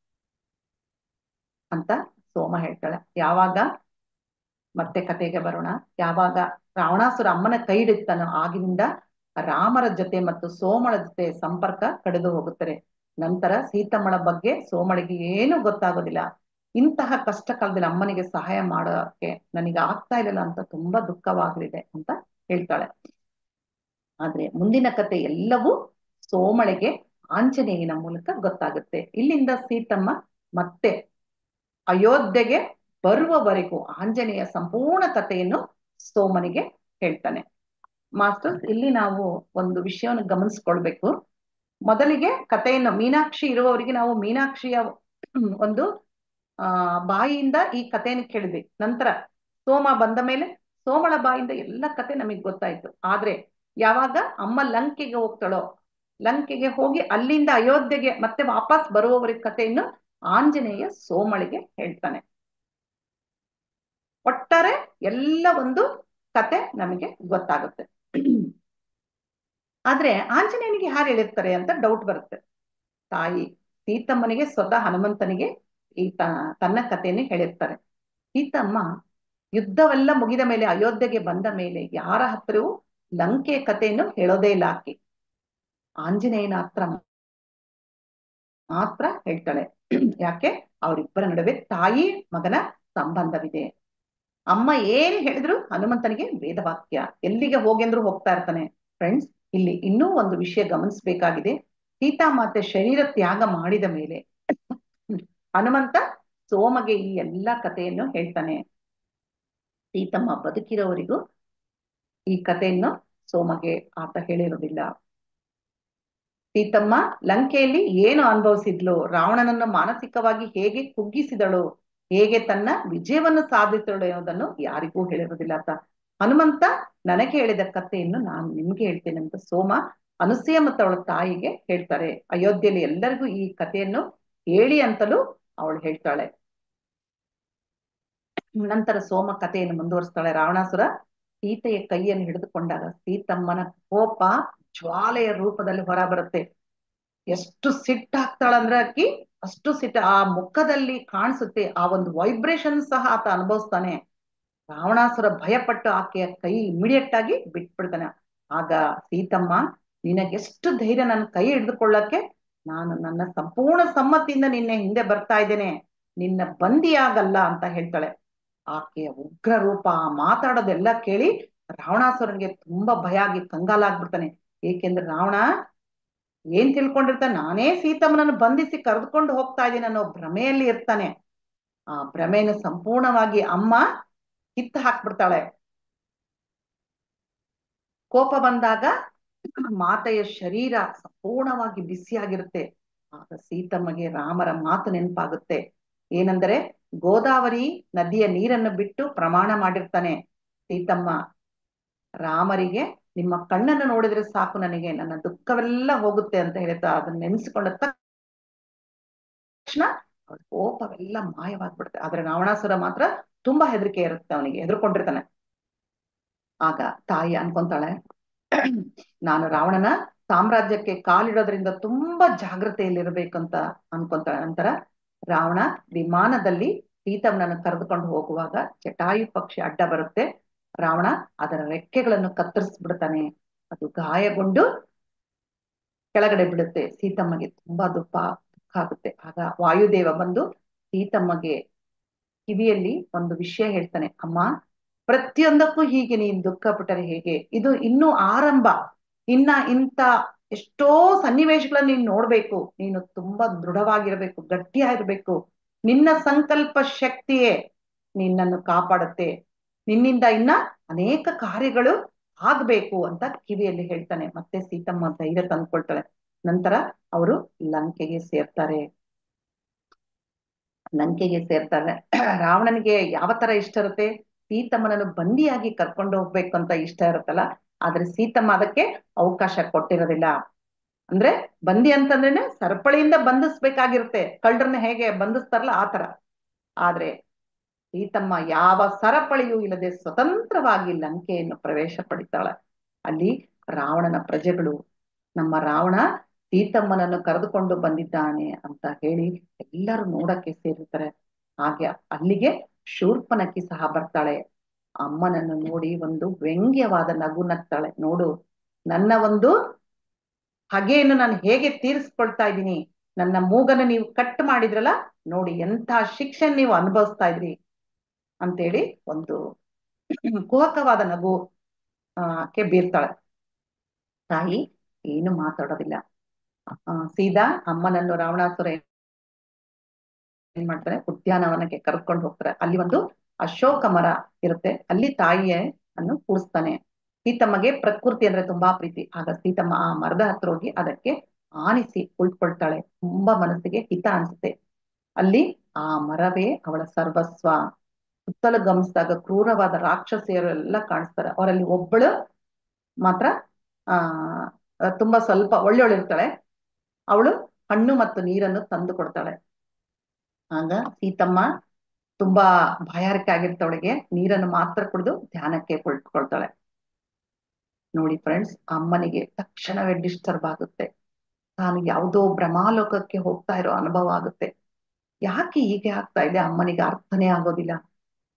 ಅಂತ ಸೋಮ ಹೇಳ್ತಾಳೆ ಯಾವಾಗ ಮತ್ತೆ ಕತೆಗೆ ಬರೋಣ ಯಾವಾಗ ರಾವಣಾಸುರ ಅಮ್ಮನ ಕೈ ಹಿಡಿತಾನೋ ಆಗಿನಿಂದ ರಾಮರ ಜೊತೆ ಮತ್ತು ಸೋಮಳ ಜೊತೆ ಸಂಪರ್ಕ ಕಡಿದು ಹೋಗುತ್ತದೆ ನಂತರ ಸೀತಮ್ಮಳ ಬಗ್ಗೆ ಸೋಮಳಿಗೆ ಏನು ಗೊತ್ತಾಗೋದಿಲ್ಲ ಇಂತಹ ಕಷ್ಟ ಕಾಲದಲ್ಲಿ ಅಮ್ಮನಿಗೆ ಸಹಾಯ ಮಾಡೋಕೆ ನನಗೆ ಆಗ್ತಾ ಇಲ್ಲ ಅಂತ ತುಂಬಾ ದುಃಖವಾಗಲಿದೆ ಅಂತ ಹೇಳ್ತಾಳೆ ಆದ್ರೆ ಮುಂದಿನ ಕತೆ ಎಲ್ಲವೂ ಸೋಮಳಿಗೆ ಆಂಜನೇಯನ ಮೂಲಕ ಗೊತ್ತಾಗುತ್ತೆ ಇಲ್ಲಿಂದ ಸೀತಮ್ಮ ಮತ್ತೆ ಅಯೋಧ್ಯೆಗೆ ಬರುವವರೆಗೂ ಆಂಜನೇಯ ಸಂಪೂರ್ಣ ಕಥೆಯನ್ನು ಸೋಮನಿಗೆ ಹೇಳ್ತಾನೆ ಮಾಸ್ಟರ್ಸ್ ಇಲ್ಲಿ ನಾವು ಒಂದು ವಿಷಯವನ್ನು ಗಮನಿಸ್ಕೊಳ್ಬೇಕು ಮೊದಲಿಗೆ ಕಥೆಯನ್ನು ಮೀನಾಕ್ಷಿ ಇರುವವರಿಗೆ ನಾವು ಮೀನಾಕ್ಷಿಯ ಒಂದು ಆ ಬಾಯಿಯಿಂದ ಈ ಕಥೆಯನ್ನು ಕೇಳಿದ್ವಿ ನಂತರ ಸೋಮ ಬಂದ ಮೇಲೆ ಸೋಮಳ ಬಾಯಿಂದ ಎಲ್ಲ ಕತೆ ನಮಗೆ ಗೊತ್ತಾಯ್ತು ಆದ್ರೆ ಯಾವಾಗ ಅಮ್ಮ ಲಂಕೆಗೆ ಹೋಗ್ತಾಳೋ ಲಂಕೆಗೆ ಹೋಗಿ ಅಲ್ಲಿಂದ ಅಯೋಧ್ಯೆಗೆ ಮತ್ತೆ ವಾಪಸ್ ಬರುವವರಿಗೆ ಕಥೆಯನ್ನು ಆಂಜನೇಯ ಸೋಮಳಿಗೆ ಹೇಳ್ತಾನೆ ಒಟ್ಟಾರೆ ಎಲ್ಲ ಒಂದು ಕತೆ ನಮಗೆ ಗೊತ್ತಾಗುತ್ತೆ ಆದ್ರೆ ಆಂಜನೇಯನಿಗೆ ಯಾರು ಹೇಳಿರ್ತಾರೆ ಅಂತ ಡೌಟ್ ಬರುತ್ತೆ ತಾಯಿ ಸೀತಮ್ಮನಿಗೆ ಸ್ವತಃ ಹನುಮಂತನಿಗೆ ಈ ತನ್ನ ಕಥೆಯನ್ನು ಹೇಳಿರ್ತಾರೆ ಸೀತಮ್ಮ ಯುದ್ಧವೆಲ್ಲ ಮುಗಿದ ಮೇಲೆ ಅಯೋಧ್ಯೆಗೆ ಬಂದ ಮೇಲೆ ಯಾರ ಹತ್ರವೂ ಲಂಕೆ ಕಥೆಯನ್ನು ಹೇಳೋದೇ ಇಲ್ಲ ಆಕೆ ಆಂಜನೇಯನ ಹತ್ರ ಮಾತ್ರ ಹೇಳ್ತಾಳೆ ಯಾಕೆ ಅವರಿಬ್ಬರ ನಡುವೆ ತಾಯಿ ಮಗನ ಸಂಬಂಧವಿದೆ ಅಮ್ಮ ಏನ್ ಹೇಳಿದ್ರು ಹನುಮಂತನಿಗೆ ವೇದವಾಕ್ಯ ಎಲ್ಲಿಗೆ ಹೋಗೆಂದ್ರು ಹೋಗ್ತಾ ಇರ್ತಾನೆ ಫ್ರೆಂಡ್ಸ್ ಇಲ್ಲಿ ಇನ್ನೂ ಒಂದು ವಿಷಯ ಗಮನಿಸಬೇಕಾಗಿದೆ ಸೀತಾಮಾತೆ ಶರೀರ ತ್ಯಾಗ ಮಾಡಿದ ಮೇಲೆ ಹನುಮಂತ ಸೋಮಗೆ ಈ ಎಲ್ಲಾ ಕಥೆಯನ್ನು ಹೇಳ್ತಾನೆ ಸೀತಮ್ಮ ಬದುಕಿರೋವರಿಗೂ ಈ ಕಥೆಯನ್ನು ಸೋಮಗೆ ಆತ ಹೇಳಿರೋದಿಲ್ಲ ಸೀತಮ್ಮ ಲಂಕೆಯಲ್ಲಿ ಏನು ಅನುಭವಿಸಿದ್ಲು ರಾವಣನನ್ನು ಮಾನಸಿಕವಾಗಿ ಹೇಗೆ ಕುಗ್ಗಿಸಿದಳು ಹೇಗೆ ತನ್ನ ವಿಜಯವನ್ನು ಸಾಧಿಸಿದಳು ಎನ್ನುವುದನ್ನು ಯಾರಿಗೂ ಹೇಳಿರೋದಿಲ್ಲ ಆತ ಹನುಮಂತ ನನಗೆ ಹೇಳಿದ ಕಥೆಯನ್ನು ನಾನು ನಿಮ್ಗೆ ಹೇಳ್ತೇನೆ ಅಂತ ಸೋಮ ಅನುಸೂಯ ಮತ್ತು ಅವಳ ತಾಯಿಗೆ ಹೇಳ್ತಾರೆ ಅಯೋಧ್ಯೆಯಲ್ಲಿ ಎಲ್ಲರಿಗೂ ಈ ಕಥೆಯನ್ನು ಹೇಳಿ ಅಂತಲೂ ಅವಳು ಹೇಳ್ತಾಳೆ ನಂತರ ಸೋಮ ಕಥೆಯನ್ನು ಮುಂದುವರಿಸ್ತಾಳೆ ರಾವಣಾಸುರ ಸೀತೆಯ ಕೈಯನ್ನು ಹಿಡಿದುಕೊಂಡಾಗ ಸೀತಮ್ಮನ ಕೋಪ ಜ್ವಾಲೆಯ ರೂಪದಲ್ಲಿ ಹೊರ ಬರುತ್ತೆ ಎಷ್ಟು ಸಿಟ್ಟಾಗ್ತಾಳಂದ್ರೆ ಅಕ್ಕಿ ಅಷ್ಟು ಸಿಟ್ಟ ಆ ಮುಖದಲ್ಲಿ ಕಾಣಿಸುತ್ತೆ ಆ ಒಂದು ವೈಬ್ರೇಷನ್ ಸಹ ಆತ ಅನುಭವಿಸ್ತಾನೆ ರಾವಣಾಸುರ ಭಯಪಟ್ಟು ಆಕೆಯ ಕೈ ಇಮಿಡಿಯೇಟ್ ಆಗಿ ಬಿಟ್ಬಿಡ್ತಾನೆ ಆಗ ಸೀತಮ್ಮ ನಿನಗೆಷ್ಟು ಧೈರ್ಯ ನನ್ನ ಕೈ ಹಿಡಿದುಕೊಳ್ಳಕ್ಕೆ ನಾನು ನನ್ನ ಸಂಪೂರ್ಣ ಸಮ್ಮತಿಯಿಂದ ನಿನ್ನೆ ಹಿಂದೆ ಬರ್ತಾ ಇದ್ದೇನೆ ನಿನ್ನ ಬಂದಿಯಾಗಲ್ಲ ಅಂತ ಹೇಳ್ತಾಳೆ ಆಕೆಯ ಉಗ್ರ ರೂಪ ಮಾತಾಡೋದೆಲ್ಲ ಕೇಳಿ ರಾವಣಾಸುರನಿಗೆ ತುಂಬಾ ಭಯ ಆಗಿ ಕಂಗಾಲಾಗ್ಬಿಡ್ತಾನೆ ಏಕೆಂದ್ರೆ ರಾವಣ ಏನ್ ತಿಳ್ಕೊಂಡಿರ್ತಾನೆ ನಾನೇ ಸೀತಮ್ಮನನ್ನು ಬಂಧಿಸಿ ಕರೆದುಕೊಂಡು ಹೋಗ್ತಾ ಇದ್ದೀನಿ ಅನ್ನೋ ಭ್ರಮೆಯಲ್ಲಿ ಇರ್ತಾನೆ ಆ ಭ್ರಮೆಯನ್ನು ಸಂಪೂರ್ಣವಾಗಿ ಅಮ್ಮ ಕಿತ್ತು ಹಾಕ್ಬಿಡ್ತಾಳೆ ಕೋಪ ಬಂದಾಗ ಮಾತೆಯ ಶರೀರ ಸಂಪೂರ್ಣವಾಗಿ ಬಿಸಿಯಾಗಿರುತ್ತೆ ಆಗ ಸೀತಮ್ಮಗೆ ರಾಮರ ಮಾತು ನೆನಪಾಗುತ್ತೆ ಏನಂದರೆ ಗೋದಾವರಿ ನದಿಯ ನೀರನ್ನು ಬಿಟ್ಟು ಪ್ರಮಾಣ ಮಾಡಿರ್ತಾನೆ ಸೀತಮ್ಮ ರಾಮರಿಗೆ ನಿಮ್ಮ ಕಣ್ಣನ್ನು ನೋಡಿದ್ರೆ ಸಾಕು ನನಗೆ ನನ್ನ ದುಃಖವೆಲ್ಲ ಹೋಗುತ್ತೆ ಅಂತ ಹೇಳ್ತಾ ಅದನ್ನ ನೆನೆಸಿಕೊಂಡ ತಕ್ಷಣ ಅವ್ರ ಕೋಪವೆಲ್ಲ ಮಾಯವಾಗ್ಬಿಡುತ್ತೆ ಆದ್ರೆ ರಾವಣಾಸುರ ಮಾತ್ರ ತುಂಬಾ ಹೆದರಿಕೆ ಇರುತ್ತೆ ಅವನಿಗೆ ಹೆದರ್ಕೊಂಡಿರ್ತಾನೆ ಆಗ ತಾಯಿ ಅನ್ಕೊಂತಾಳೆ ನಾನು ರಾವಣನ ಸಾಮ್ರಾಜ್ಯಕ್ಕೆ ಕಾಲಿಡೋದ್ರಿಂದ ತುಂಬಾ ಜಾಗ್ರತೆಯಲ್ಲಿರ್ಬೇಕಂತ ಅನ್ಕೊಂತಾಳೆ ನಂತರ ರಾವಣ ವಿಮಾನದಲ್ಲಿ ಸೀತಮ್ಮನನ್ನು ಕರೆದುಕೊಂಡು ಹೋಗುವಾಗ ಜಟಾಯು ಪಕ್ಷಿ ಅಡ್ಡ ಬರುತ್ತೆ ರಾವಣ ಅದರ ರೆಕ್ಕೆಗಳನ್ನು ಕತ್ತರಿಸ್ಬಿಡ್ತಾನೆ ಅದು ಗಾಯಗೊಂಡು ಕೆಳಗಡೆ ಬಿಡುತ್ತೆ ಸೀತಮ್ಮಗೆ ತುಂಬಾ ದುಃಖ ದುಃಖ ಆಗುತ್ತೆ ಆಗ ವಾಯುದೇವ ಬಂದು ಸೀತಮ್ಮಗೆ ಕಿವಿಯಲ್ಲಿ ಒಂದು ವಿಷಯ ಹೇಳ್ತಾನೆ ಅಮ್ಮ ಪ್ರತಿಯೊಂದಕ್ಕೂ ಹೀಗೆ ನೀನ್ ದುಃಖ ಪಟ್ಟರೆ ಹೇಗೆ ಇದು ಇನ್ನೂ ಆರಂಭ ಇನ್ನ ಇಂಥ ಎಷ್ಟೋ ಸನ್ನಿವೇಶಗಳನ್ನ ನೀನ್ ನೋಡ್ಬೇಕು ನೀನು ತುಂಬಾ ದೃಢವಾಗಿರ್ಬೇಕು ಗಟ್ಟಿಯಾಗಿರ್ಬೇಕು ನಿನ್ನ ಸಂಕಲ್ಪ ಶಕ್ತಿಯೇ ನಿನ್ನನ್ನು ಕಾಪಾಡುತ್ತೆ ನಿನ್ನಿಂದ ಇನ್ನ ಅನೇಕ ಕಾರ್ಯಗಳು ಆಗ್ಬೇಕು ಅಂತ ಕಿವಿಯಲ್ಲಿ ಹೇಳ್ತಾನೆ ಮತ್ತೆ ಸೀತಮ್ಮ ಧೈರ್ಯ ತಂದ್ಕೊಳ್ತಾಳೆ ನಂತರ ಅವರು ಲಂಕೆಗೆ ಸೇರ್ತಾರೆ ಲಂಕೆಗೆ ಸೇರ್ತಾರೆ ರಾವಣನಿಗೆ ಯಾವ ತರ ಇಷ್ಟ ಇರುತ್ತೆ ಸೀತಮ್ಮನನ್ನು ಬಂದಿಯಾಗಿ ಕರ್ಕೊಂಡು ಹೋಗ್ಬೇಕು ಅಂತ ಇಷ್ಟ ಇರುತ್ತಲ್ಲ ಆದ್ರೆ ಸೀತಮ್ಮ ಅದಕ್ಕೆ ಅವಕಾಶ ಕೊಟ್ಟಿರೋದಿಲ್ಲ ಅಂದ್ರೆ ಬಂದಿ ಅಂತಂದ್ರೇನೆ ಸರಪಳಿಯಿಂದ ಬಂಧಿಸ್ಬೇಕಾಗಿರುತ್ತೆ ಕಳ್ಳರನ್ನ ಹೇಗೆ ಬಂಧಿಸ್ತಾರಲ್ಲ ಆತರ ಆದ್ರೆ ಸೀತಮ್ಮ ಯಾವ ಸರಪಳಿಯೂ ಇಲ್ಲದೆ ಸ್ವತಂತ್ರವಾಗಿ ಲಂಕೆಯನ್ನು ಪ್ರವೇಶ ಪಡಿತಾಳೆ ಅಲ್ಲಿ ರಾವಣನ ಪ್ರಜೆಗಳು ನಮ್ಮ ರಾವಣ ಸೀತಮ್ಮನನ್ನು ಕರೆದುಕೊಂಡು ಬಂದಿದ್ದಾನೆ ಅಂತ ಹೇಳಿ ಎಲ್ಲರೂ ನೋಡಕ್ಕೆ ಸೇರಿರ್ತಾರೆ ಹಾಗೆ ಅಲ್ಲಿಗೆ ಶೂರ್ಪನಕ್ಕಿ ಸಹ ಬರ್ತಾಳೆ ಅಮ್ಮನನ್ನು ನೋಡಿ ಒಂದು ವ್ಯಂಗ್ಯವಾದ ನಗು ನಗ್ತಾಳೆ ನೋಡು ನನ್ನ ಒಂದು ಹಗೆಯನ್ನು ನಾನು ಹೇಗೆ ತೀರಿಸ್ಕೊಳ್ತಾ ಇದ್ದೀನಿ ನನ್ನ ಮೂಗನ್ನು ನೀವು ಕಟ್ ಮಾಡಿದ್ರಲ್ಲ ನೋಡಿ ಎಂಥ ಶಿಕ್ಷೆ ನೀವು ಅನುಭವಿಸ್ತಾ ಇದ್ರಿ ಅಂತೇಳಿ ಒಂದು ಕುಹಕವಾದ ನಗು ಆಕೆ ಬೀರ್ತಾಳೆ ತಾಯಿ ಏನು ಮಾತಾಡೋದಿಲ್ಲ ಸೀದಾ ಅಮ್ಮನನ್ನು ರಾವಣಾಸುರ ಏನ್ ಮಾಡ್ತಾರೆ ಉದ್ಯಾನವನಕ್ಕೆ ಕರ್ಕೊಂಡು ಹೋಗ್ತಾರೆ ಅಲ್ಲಿ ಒಂದು ಅಶೋಕ ಮರ ಇರುತ್ತೆ ಅಲ್ಲಿ ತಾಯಿಯ ಅನ್ನು ಕೂಡಿಸ್ತಾನೆ ಸೀತಮ್ಮಗೆ ಪ್ರಕೃತಿ ಅಂದ್ರೆ ತುಂಬಾ ಪ್ರೀತಿ ಆಗ ಸೀತಮ್ಮ ಆ ಮರದ ಹತ್ರ ಹೋಗಿ ಅದಕ್ಕೆ ಆನಿಸಿ ಕುಳಿತುಕೊಳ್ತಾಳೆ ತುಂಬಾ ಮನಸ್ಸಿಗೆ ಹಿತ ಅನ್ಸುತ್ತೆ ಅಲ್ಲಿ ಆ ಮರವೇ ಅವಳ ಸರ್ವಸ್ವ ಸುತ್ತಲೂ ಗಮನಿಸಿದಾಗ ಕ್ರೂರವಾದ ರಾಕ್ಷಸಿಯರು ಎಲ್ಲ ಕಾಣಿಸ್ತಾರೆ ಅವರಲ್ಲಿ ಒಬ್ಬಳು ಮಾತ್ರ ಆ ತುಂಬಾ ಸ್ವಲ್ಪ ಒಳ್ಳೆಯವಳಿರ್ತಾಳೆ ಅವಳು ಹಣ್ಣು ಮತ್ತು ನೀರನ್ನು ತಂದು ಕೊಡ್ತಾಳೆ ಆಗ ಸೀತಮ್ಮ ತುಂಬಾ ಬಾಯಾರಿಕೆ ಆಗಿರ್ತವಳಿಗೆ ನೀರನ್ನು ಮಾತ್ರ ಕುಡಿದು ಧ್ಯಾನಕ್ಕೆ ಕುಳಿತುಕೊಳ್ತಾಳೆ ನೋಡಿ ಫ್ರೆಂಡ್ಸ್ ಅಮ್ಮನಿಗೆ ತಕ್ಷಣವೇ ಡಿಸ್ಟರ್ಬ್ ಆಗುತ್ತೆ ತಾನು ಯಾವುದೋ ಭ್ರಮಾಲೋಕಕ್ಕೆ ಹೋಗ್ತಾ ಇರೋ ಅನುಭವ ಆಗುತ್ತೆ ಯಾಕೆ ಹೀಗೆ ಆಗ್ತಾ ಇದೆ ಅಮ್ಮನಿಗೆ ಅರ್ಥನೇ ಆಗೋದಿಲ್ಲ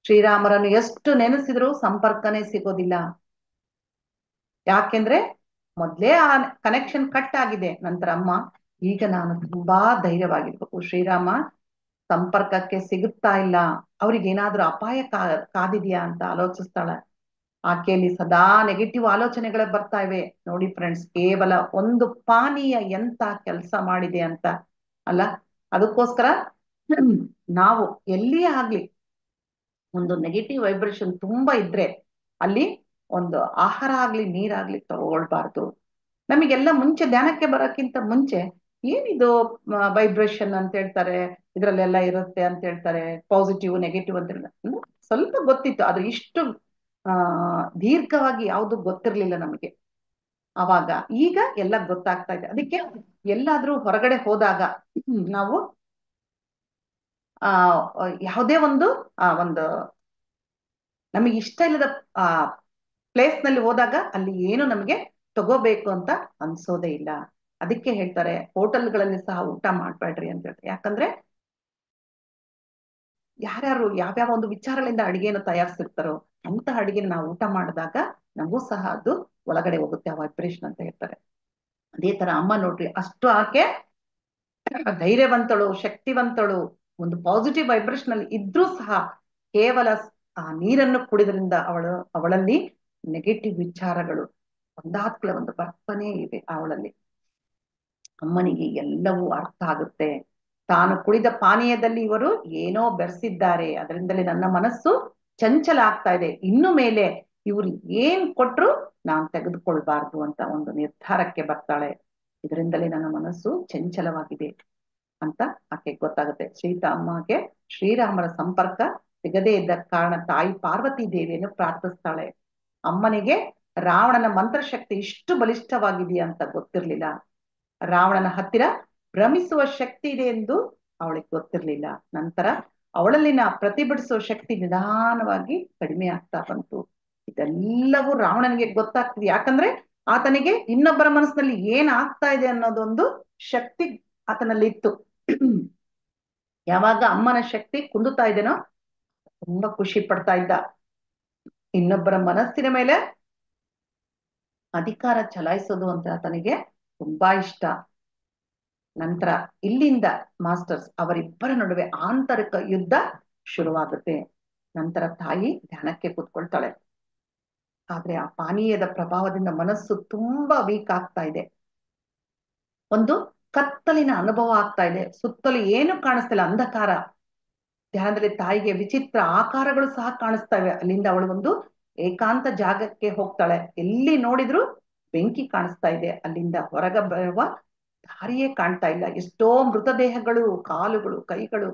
ಶ್ರೀರಾಮರನ್ನು ಎಷ್ಟು ನೆನೆಸಿದ್ರು ಸಂಪರ್ಕನೇ ಸಿಗೋದಿಲ್ಲ ಯಾಕೆಂದ್ರೆ ಮೊದ್ಲೇ ಆ ಕನೆಕ್ಷನ್ ಕಟ್ ಆಗಿದೆ ನಂತರ ಅಮ್ಮ ಈಗ ನಾನು ತುಂಬಾ ಧೈರ್ಯವಾಗಿರ್ಬೇಕು ಶ್ರೀರಾಮ ಸಂಪರ್ಕಕ್ಕೆ ಸಿಗುತ್ತಾ ಇಲ್ಲ ಅವ್ರಿಗೆ ಏನಾದ್ರೂ ಅಪಾಯ ಕಾ ಕಾದಿದ್ಯಾ ಅಂತ ಆಲೋಚಿಸ್ತಾಳೆ ಆಕೆಯಲ್ಲಿ ಸದಾ ನೆಗೆಟಿವ್ ಆಲೋಚನೆಗಳೇ ಬರ್ತಾ ಇವೆ ನೋಡಿ ಫ್ರೆಂಡ್ಸ್ ಕೇವಲ ಒಂದು ಪಾನೀಯ ಎಂತ ಕೆಲಸ ಮಾಡಿದೆ ಅಂತ ಅಲ್ಲ ಅದಕ್ಕೋಸ್ಕರ ನಾವು ಎಲ್ಲಿಯೇ ಆಗ್ಲಿ ಒಂದು ನೆಗೆಟಿವ್ ವೈಬ್ರೇಷನ್ ತುಂಬಾ ಇದ್ರೆ ಅಲ್ಲಿ ಒಂದು ಆಹಾರ ಆಗ್ಲಿ ನೀರಾಗ್ಲಿ ತಗೊಳ್ಬಾರ್ದು ನಮಗೆಲ್ಲ ಮುಂಚೆ ಧ್ಯಾನಕ್ಕೆ ಬರೋಕ್ಕಿಂತ ಮುಂಚೆ ಏನಿದು ವೈಬ್ರೇಷನ್ ಅಂತ ಹೇಳ್ತಾರೆ ಇದ್ರಲ್ಲೆಲ್ಲ ಇರುತ್ತೆ ಅಂತ ಹೇಳ್ತಾರೆ ಪಾಸಿಟಿವ್ ನೆಗೆಟಿವ್ ಅಂತ ಹೇಳ್ತಾರೆ ಸ್ವಲ್ಪ ಗೊತ್ತಿತ್ತು ಆದ್ರೆ ಇಷ್ಟು ಆ ದೀರ್ಘವಾಗಿ ಯಾವುದು ಗೊತ್ತಿರ್ಲಿಲ್ಲ ನಮಗೆ ಅವಾಗ ಈಗ ಎಲ್ಲ ಗೊತ್ತಾಗ್ತಾ ಇದೆ ಅದಕ್ಕೆ ಎಲ್ಲಾದ್ರೂ ಹೊರಗಡೆ ಹೋದಾಗ ನಾವು ಆ ಯಾವುದೇ ಒಂದು ಆ ಒಂದು ನಮಗೆ ಇಷ್ಟ ಇಲ್ಲದ ಆ ಪ್ಲೇಸ್ ನಲ್ಲಿ ಹೋದಾಗ ಅಲ್ಲಿ ಏನು ನಮಗೆ ತಗೋಬೇಕು ಅಂತ ಅನ್ಸೋದೇ ಇಲ್ಲ ಅದಕ್ಕೆ ಹೇಳ್ತಾರೆ ಹೋಟೆಲ್ಗಳಲ್ಲಿ ಸಹ ಊಟ ಮಾಡ್ಬೇಡ್ರಿ ಅಂತ ಹೇಳ್ತಾರೆ ಯಾಕಂದ್ರೆ ಯಾರ್ಯಾರು ಯಾವ್ಯಾವ ಒಂದು ವಿಚಾರಗಳಿಂದ ಅಡಿಗೆಯನ್ನು ತಯಾರಿಸಿರ್ತಾರೋ ಅಂತ ಅಡಿಗೆನ ನಾವು ಊಟ ಮಾಡಿದಾಗ ನಮಗೂ ಸಹ ಅದು ಒಳಗಡೆ ಹೋಗುತ್ತೆ ಆ ವೈಬ್ರೇಷನ್ ಅಂತ ಹೇಳ್ತಾರೆ ಅದೇ ತರ ಅಮ್ಮ ನೋಡ್ರಿ ಅಷ್ಟು ಆಕೆ ಧೈರ್ಯವಂತಳು ಶಕ್ತಿವಂತಳು ಒಂದು ಪಾಸಿಟಿವ್ ವೈಬ್ರೇಷನ್ ಅಲ್ಲಿ ಇದ್ರೂ ಸಹ ಕೇವಲ ಆ ನೀರನ್ನು ಕುಡಿದ್ರಿಂದ ಅವಳು ಅವಳಲ್ಲಿ ನೆಗೆಟಿವ್ ವಿಚಾರಗಳು ಒಂದಾತ್ಲೆ ಒಂದು ಬರ್ತಾನೆ ಇದೆ ಅವಳಲ್ಲಿ ಅಮ್ಮನಿಗೆ ಎಲ್ಲವೂ ಅರ್ಥ ಆಗುತ್ತೆ ತಾನು ಕುಡಿದ ಪಾನೀಯದಲ್ಲಿ ಇವರು ಏನೋ ಬೆರೆಸಿದ್ದಾರೆ ಅದರಿಂದಲೇ ನನ್ನ ಮನಸ್ಸು ಚಂಚಲ ಆಗ್ತಾ ಇದೆ ಇನ್ನು ಮೇಲೆ ಇವ್ರು ಏನ್ ಕೊಟ್ರು ನಾನ್ ತೆಗೆದುಕೊಳ್ಬಾರ್ದು ಅಂತ ಒಂದು ನಿರ್ಧಾರಕ್ಕೆ ಬರ್ತಾಳೆ ಇದರಿಂದಲೇ ನನ್ನ ಮನಸ್ಸು ಚಂಚಲವಾಗಿದೆ ಅಂತ ಆಕೆ ಗೊತ್ತಾಗುತ್ತೆ ಸೀತಾ ಅಮ್ಮಗೆ ಶ್ರೀರಾಮರ ಸಂಪರ್ಕ ಸಿಗದೇ ಇದ್ದ ಕಾರಣ ತಾಯಿ ಪಾರ್ವತಿ ದೇವಿಯನ್ನು ಪ್ರಾರ್ಥಿಸ್ತಾಳೆ ಅಮ್ಮನಿಗೆ ರಾವಣನ ಮಂತ್ರಶಕ್ತಿ ಇಷ್ಟು ಬಲಿಷ್ಠವಾಗಿದೆಯಾ ಅಂತ ಗೊತ್ತಿರ್ಲಿಲ್ಲ ರಾವಣನ ಹತ್ತಿರ ಭ್ರಮಿಸುವ ಶಕ್ತಿ ಇದೆ ಎಂದು ಅವಳಿಗೆ ಗೊತ್ತಿರ್ಲಿಲ್ಲ ನಂತರ ಅವಳಲ್ಲಿನ ಪ್ರತಿಭಟಿಸುವ ಶಕ್ತಿ ನಿಧಾನವಾಗಿ ಕಡಿಮೆ ಆಗ್ತಾ ಬಂತು ಇದೆಲ್ಲವೂ ರಾವಣನಿಗೆ ಗೊತ್ತಾಗ್ತದೆ ಯಾಕಂದ್ರೆ ಆತನಿಗೆ ಇನ್ನೊಬ್ಬರ ಮನಸ್ಸಿನಲ್ಲಿ ಏನ್ ಆಗ್ತಾ ಇದೆ ಅನ್ನೋದೊಂದು ಶಕ್ತಿ ಆತನಲ್ಲಿ ಇತ್ತು ಯಾವಾಗ ಅಮ್ಮನ ಶಕ್ತಿ ಕುಂದುತ್ತಾ ಇದ್ದೇನೋ ತುಂಬಾ ಖುಷಿ ಪಡ್ತಾ ಇದ್ದ ಇನ್ನೊಬ್ಬರ ಮನಸ್ಸಿನ ಮೇಲೆ ಅಧಿಕಾರ ಚಲಾಯಿಸೋದು ಅಂತ ಆತನಿಗೆ ತುಂಬಾ ಇಷ್ಟ ನಂತರ ಇಲ್ಲಿಂದ ಮಾಸ್ಟರ್ಸ್ ಅವರಿಬ್ಬರ ನಡುವೆ ಆಂತರಿಕ ಯುದ್ಧ ಶುರುವಾಗುತ್ತೆ ನಂತರ ತಾಯಿ ಧ್ಯಾನಕ್ಕೆ ಕೂತ್ಕೊಳ್ತಾಳೆ ಆದ್ರೆ ಆ ಪಾನೀಯದ ಪ್ರಭಾವದಿಂದ ಮನಸ್ಸು ತುಂಬಾ ವೀಕ್ ಆಗ್ತಾ ಇದೆ ಒಂದು ಕತ್ತಲಿನ ಅನುಭವ ಆಗ್ತಾ ಇದೆ ಸುತ್ತಲೂ ಏನು ಕಾಣಿಸ್ತಿಲ್ಲ ಅಂಧಕಾರ ಧ್ಯಾನದಲ್ಲಿ ತಾಯಿಗೆ ವಿಚಿತ್ರ ಆಕಾರಗಳು ಸಹ ಕಾಣಿಸ್ತಾ ಇವೆ ಅಲ್ಲಿಂದ ಅವಳು ಒಂದು ಏಕಾಂತ ಜಾಗಕ್ಕೆ ಹೋಗ್ತಾಳೆ ಎಲ್ಲಿ ನೋಡಿದ್ರು ಬೆಂಕಿ ಕಾಣಿಸ್ತಾ ಇದೆ ಅಲ್ಲಿಂದ ಹೊರಗ ಬರುವ ದಾರಿಯೇ ಕಾಣ್ತಾ ಇಲ್ಲ ಎಷ್ಟೋ ಮೃತದೇಹಗಳು ಕಾಲುಗಳು ಕೈಗಳು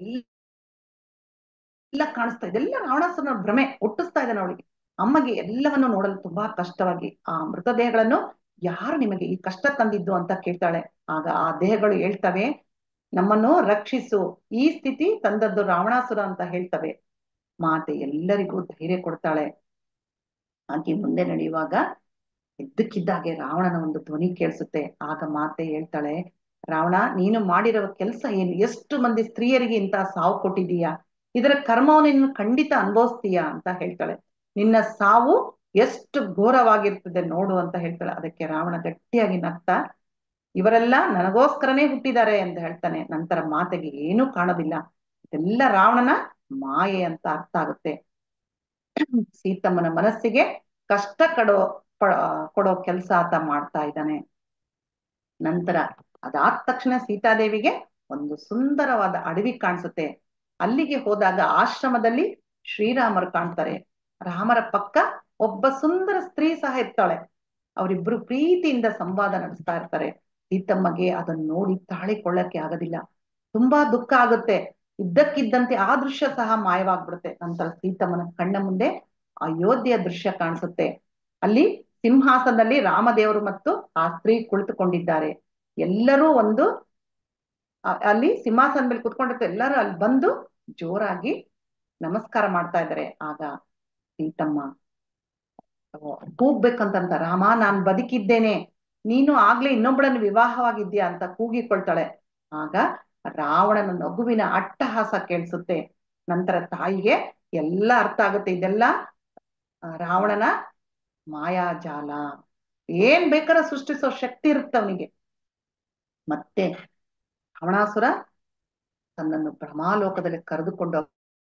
ಎಲ್ಲ ಕಾಣಿಸ್ತಾ ಇದೆ ಎಲ್ಲ ರಾವಣಾಸುರನ ಭ್ರಮೆ ಹುಟ್ಟಿಸ್ತಾ ಇದ್ದಾನೆ ಅವಳಿಗೆ ಅಮ್ಮಗೆ ಎಲ್ಲವನ್ನು ನೋಡಲು ತುಂಬಾ ಕಷ್ಟವಾಗಿ ಆ ಮೃತದೇಹಗಳನ್ನು ಯಾರು ನಿಮಗೆ ಈ ಕಷ್ಟ ತಂದಿದ್ದು ಅಂತ ಕೇಳ್ತಾಳೆ ಆಗ ಆ ದೇಹಗಳು ಹೇಳ್ತವೆ ನಮ್ಮನ್ನು ರಕ್ಷಿಸು ಈ ಸ್ಥಿತಿ ತಂದದ್ದು ರಾವಣಾಸುರ ಅಂತ ಹೇಳ್ತವೆ ಮಾತೆ ಎಲ್ಲರಿಗೂ ಧೈರ್ಯ ಕೊಡ್ತಾಳೆ ಆಕೆ ಮುಂದೆ ನಡೆಯುವಾಗ ಇದ್ದಕ್ಕಿದ್ದಾಗೆ ರಾವಣನ ಒಂದು ಧ್ವನಿ ಕೇಳಿಸುತ್ತೆ ಆಗ ಮಾತೆ ಹೇಳ್ತಾಳೆ ರಾವಣ ನೀನು ಮಾಡಿರೋ ಕೆಲಸ ಏನು ಎಷ್ಟು ಮಂದಿ ಸ್ತ್ರೀಯರಿಗೆ ಇಂತಹ ಸಾವು ಕೊಟ್ಟಿದೀಯಾ ಇದರ ಕರ್ಮವನ್ನು ನೀನು ಖಂಡಿತ ಅನುಭವಿಸ್ತೀಯಾ ಅಂತ ಹೇಳ್ತಾಳೆ ನಿನ್ನ ಸಾವು ಎಷ್ಟು ಘೋರವಾಗಿರ್ತದೆ ನೋಡು ಅಂತ ಹೇಳ್ತಾಳೆ ಅದಕ್ಕೆ ರಾವಣ ಗಟ್ಟಿಯಾಗಿ ನಗ್ತಾ ಇವರೆಲ್ಲ ನನಗೋಸ್ಕರನೇ ಹುಟ್ಟಿದ್ದಾರೆ ಅಂತ ಹೇಳ್ತಾನೆ ನಂತರ ಮಾತೆಗೆ ಏನೂ ಕಾಣೋದಿಲ್ಲ ಇದೆಲ್ಲ ರಾವಣನ ಮಾಯೆ ಅಂತ ಅರ್ಥ ಆಗುತ್ತೆ ಸೀತಮ್ಮನ ಮನಸ್ಸಿಗೆ ಕಷ್ಟ ಕಡೋ ಕೊಡೋ ಕೆಲಸ ಆತ ಮಾಡ್ತಾ ಇದ್ದಾನೆ ನಂತರ ಅದಾದ ತಕ್ಷಣ ಸೀತಾದೇವಿಗೆ ಒಂದು ಸುಂದರವಾದ ಅಡವಿ ಕಾಣಿಸುತ್ತೆ ಅಲ್ಲಿಗೆ ಹೋದಾಗ ಆಶ್ರಮದಲ್ಲಿ ಶ್ರೀರಾಮರು ಕಾಣ್ತಾರೆ ರಾಮರ ಪಕ್ಕ ಒಬ್ಬ ಸುಂದರ ಸ್ತ್ರೀ ಸಹ ಇರ್ತಾಳೆ ಅವರಿಬ್ರು ಪ್ರೀತಿಯಿಂದ ಸಂವಾದ ನಡೆಸ್ತಾ ಇರ್ತಾರೆ ಸೀತಮ್ಮಗೆ ಅದನ್ನ ನೋಡಿ ತಾಳಿಕೊಳ್ಳಕ್ಕೆ ಆಗೋದಿಲ್ಲ ತುಂಬಾ ದುಃಖ ಆಗುತ್ತೆ ಇದ್ದಕ್ಕಿದ್ದಂತೆ ಆ ದೃಶ್ಯ ಸಹ ಮಾಯವಾಗ್ಬಿಡುತ್ತೆ ನಂತರ ಸೀತಮ್ಮನ ಕಣ್ಣ ಮುಂದೆ ಅಯೋಧ್ಯೆಯ ದೃಶ್ಯ ಕಾಣಿಸುತ್ತೆ ಅಲ್ಲಿ ಸಿಂಹಾಸನದಲ್ಲಿ ರಾಮದೇವರು ಮತ್ತು ಆ ಸ್ತ್ರೀ ಕುಳಿತುಕೊಂಡಿದ್ದಾರೆ ಎಲ್ಲರೂ ಒಂದು ಅಲ್ಲಿ ಸಿಂಹಾಸನ ಮೇಲೆ ಕುತ್ಕೊಂಡಿರ್ತಾರೆ ಎಲ್ಲರೂ ಅಲ್ಲಿ ಬಂದು ಜೋರಾಗಿ ನಮಸ್ಕಾರ ಮಾಡ್ತಾ ಇದ್ದಾರೆ ಆಗ ಸೀತಮ್ಮ ಕೂಗ್ಬೇಕಂತಂತ ರಾಮ ನಾನ್ ಬದುಕಿದ್ದೇನೆ ನೀನು ಆಗ್ಲೇ ಇನ್ನೊಬ್ಬಳನ್ನು ವಿವಾಹವಾಗಿದ್ಯಾ ಅಂತ ಕೂಗಿಕೊಳ್ತಾಳೆ ಆಗ ರಾವಣನ ನಗುವಿನ ಅಟ್ಟಹಾಸ ಕೇಳಿಸುತ್ತೆ ನಂತರ ತಾಯಿಗೆ ಎಲ್ಲ ಅರ್ಥ ಆಗುತ್ತೆ ಇದೆಲ್ಲ ಆ, ರಾವಣನ ಮಾಯಾಜಾಲ ಏನ್ ಬೇಕಾದ್ರೆ ಸೃಷ್ಟಿಸೋ ಶಕ್ತಿ ಇರುತ್ತೆ ಅವನಿಗೆ ಮತ್ತೆ ರಾವಣಾಸುರ ತನ್ನನ್ನು ಭ್ರಮಾಲೋಕದಲ್ಲಿ ಕರೆದುಕೊಂಡು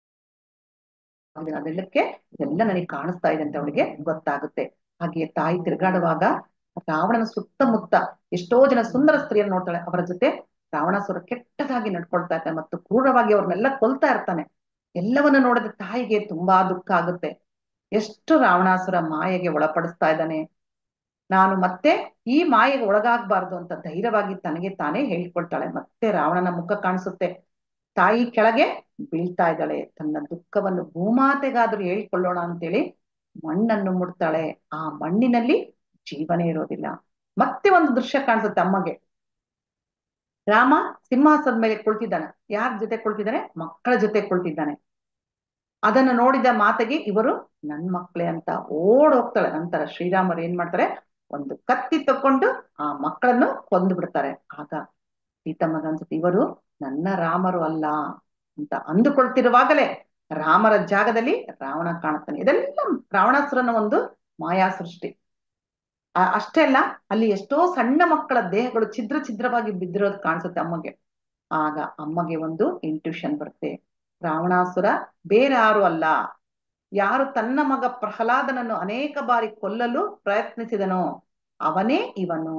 ಹೋಗಿದ್ದಾನೆ. ಅದೆಲ್ಲಕ್ಕೆ ಇದೆಲ್ಲ ನನಗೆ ಕಾಣಿಸ್ತಾ ಇದೆ ಅಂತ ಅವಳಿಗೆ ಗೊತ್ತಾಗುತ್ತೆ ಹಾಗೆ ತಾಯಿ ತಿರುಗಾಡುವಾಗ ರಾವಣನ ಸುತ್ತಮುತ್ತ ಎಷ್ಟೋ ಜನ ಸುಂದರ ಸ್ತ್ರೀಯನ್ನು ನೋಡ್ತಾಳೆ ಅವರ ಜೊತೆ ರಾವಣಾಸುರ ಕೆಟ್ಟದಾಗಿ ನಡ್ಕೊಳ್ತಾ ಇರ್ತಾನೆ ಮತ್ತು ಕ್ರೂರವಾಗಿ ಅವ್ರನ್ನೆಲ್ಲ ಕೊಲ್ತಾ ಇರ್ತಾನೆ ಎಲ್ಲವನ್ನು ನೋಡಿದ ತಾಯಿಗೆ ತುಂಬಾ ದುಃಖ ಆಗುತ್ತೆ ಎಷ್ಟು ರಾವಣಾಸುರ ಮಾಯೆಗೆ ಒಳಪಡಿಸ್ತಾ ಇದ್ದಾನೆ ನಾನು ಮತ್ತೆ ಈ ಮಾಯೆಗೆ ಒಳಗಾಗಬಾರ್ದು ಅಂತ ಧೈರ್ಯವಾಗಿ ತನಗೆ ತಾನೇ ಹೇಳ್ಕೊಳ್ತಾಳೆ ಮತ್ತೆ ರಾವಣನ ಮುಖ ಕಾಣಿಸುತ್ತೆ ತಾಯಿ ಕೆಳಗೆ ಬೀಳ್ತಾ ಇದ್ದಾಳೆ ತನ್ನ ದುಃಖವನ್ನು ಭೂಮಾತೆಗಾದ್ರೂ ಹೇಳ್ಕೊಳ್ಳೋಣ ಅಂತೇಳಿ ಮಣ್ಣನ್ನು ಮುಡ್ತಾಳೆ ಆ ಮಣ್ಣಿನಲ್ಲಿ ಜೀವನೇ ಇರೋದಿಲ್ಲ ಮತ್ತೆ ಒಂದು ದೃಶ್ಯ ಕಾಣಿಸುತ್ತೆ ಅಮ್ಮಗೆ ರಾಮ ಸಿಂಹಾಸನದ ಮೇಲೆ ಕುಳಿತಿದ್ದಾನೆ ಯಾರ ಜೊತೆ ಕುಳಿತಿದ್ದಾನೆ ಮಕ್ಕಳ ಜೊತೆ ಕುಳಿತಿದ್ದಾನೆ ಅದನ್ನು ನೋಡಿದ ಮಾತೆಗೆ ಇವರು ನನ್ ಮಕ್ಳೇ ಅಂತ ಓಡ್ ಹೋಗ್ತಾಳೆ ನಂತರ ಶ್ರೀರಾಮರು ಏನ್ ಮಾಡ್ತಾರೆ ಒಂದು ಕತ್ತಿ ತಕೊಂಡು ಆ ಮಕ್ಕಳನ್ನು ಕೊಂದು ಬಿಡ್ತಾರೆ ಆಗ ಸೀತಮ್ಮಗ ಅನ್ಸುತ್ತೆ ಇವರು ನನ್ನ ರಾಮರು ಅಲ್ಲ ಅಂತ ಅಂದುಕೊಳ್ತಿರುವಾಗಲೇ ರಾಮರ ಜಾಗದಲ್ಲಿ ರಾವಣ ಕಾಣುತ್ತಾನೆ ಇದೆಲ್ಲ ರಾವಣಾಸುರನ ಒಂದು ಮಾಯಾ ಸೃಷ್ಟಿ ಆ- ಅಷ್ಟೇ ಅಲ್ಲ ಅಲ್ಲಿ ಎಷ್ಟೋ ಸಣ್ಣ ಮಕ್ಕಳ ದೇಹಗಳು ಛಿದ್ರ ಛಿದ್ರವಾಗಿ ಬಿದ್ದಿರೋದು ಕಾಣಿಸುತ್ತೆ ಅಮ್ಮಗೆ ಆಗ ಅಮ್ಮಗೆ ಒಂದು ಇಂಟ್ಯೂಷನ್ ಬರುತ್ತೆ ರಾವಣಾಸುರ ಬೇರೆ ಯಾರು ಅಲ್ಲ ಯಾರು ತನ್ನ ಮಗ ಪ್ರಹ್ಲಾದನನ್ನು ಅನೇಕ ಬಾರಿ ಕೊಲ್ಲಲು ಪ್ರಯತ್ನಿಸಿದನೋ ಅವನೇ ಇವನು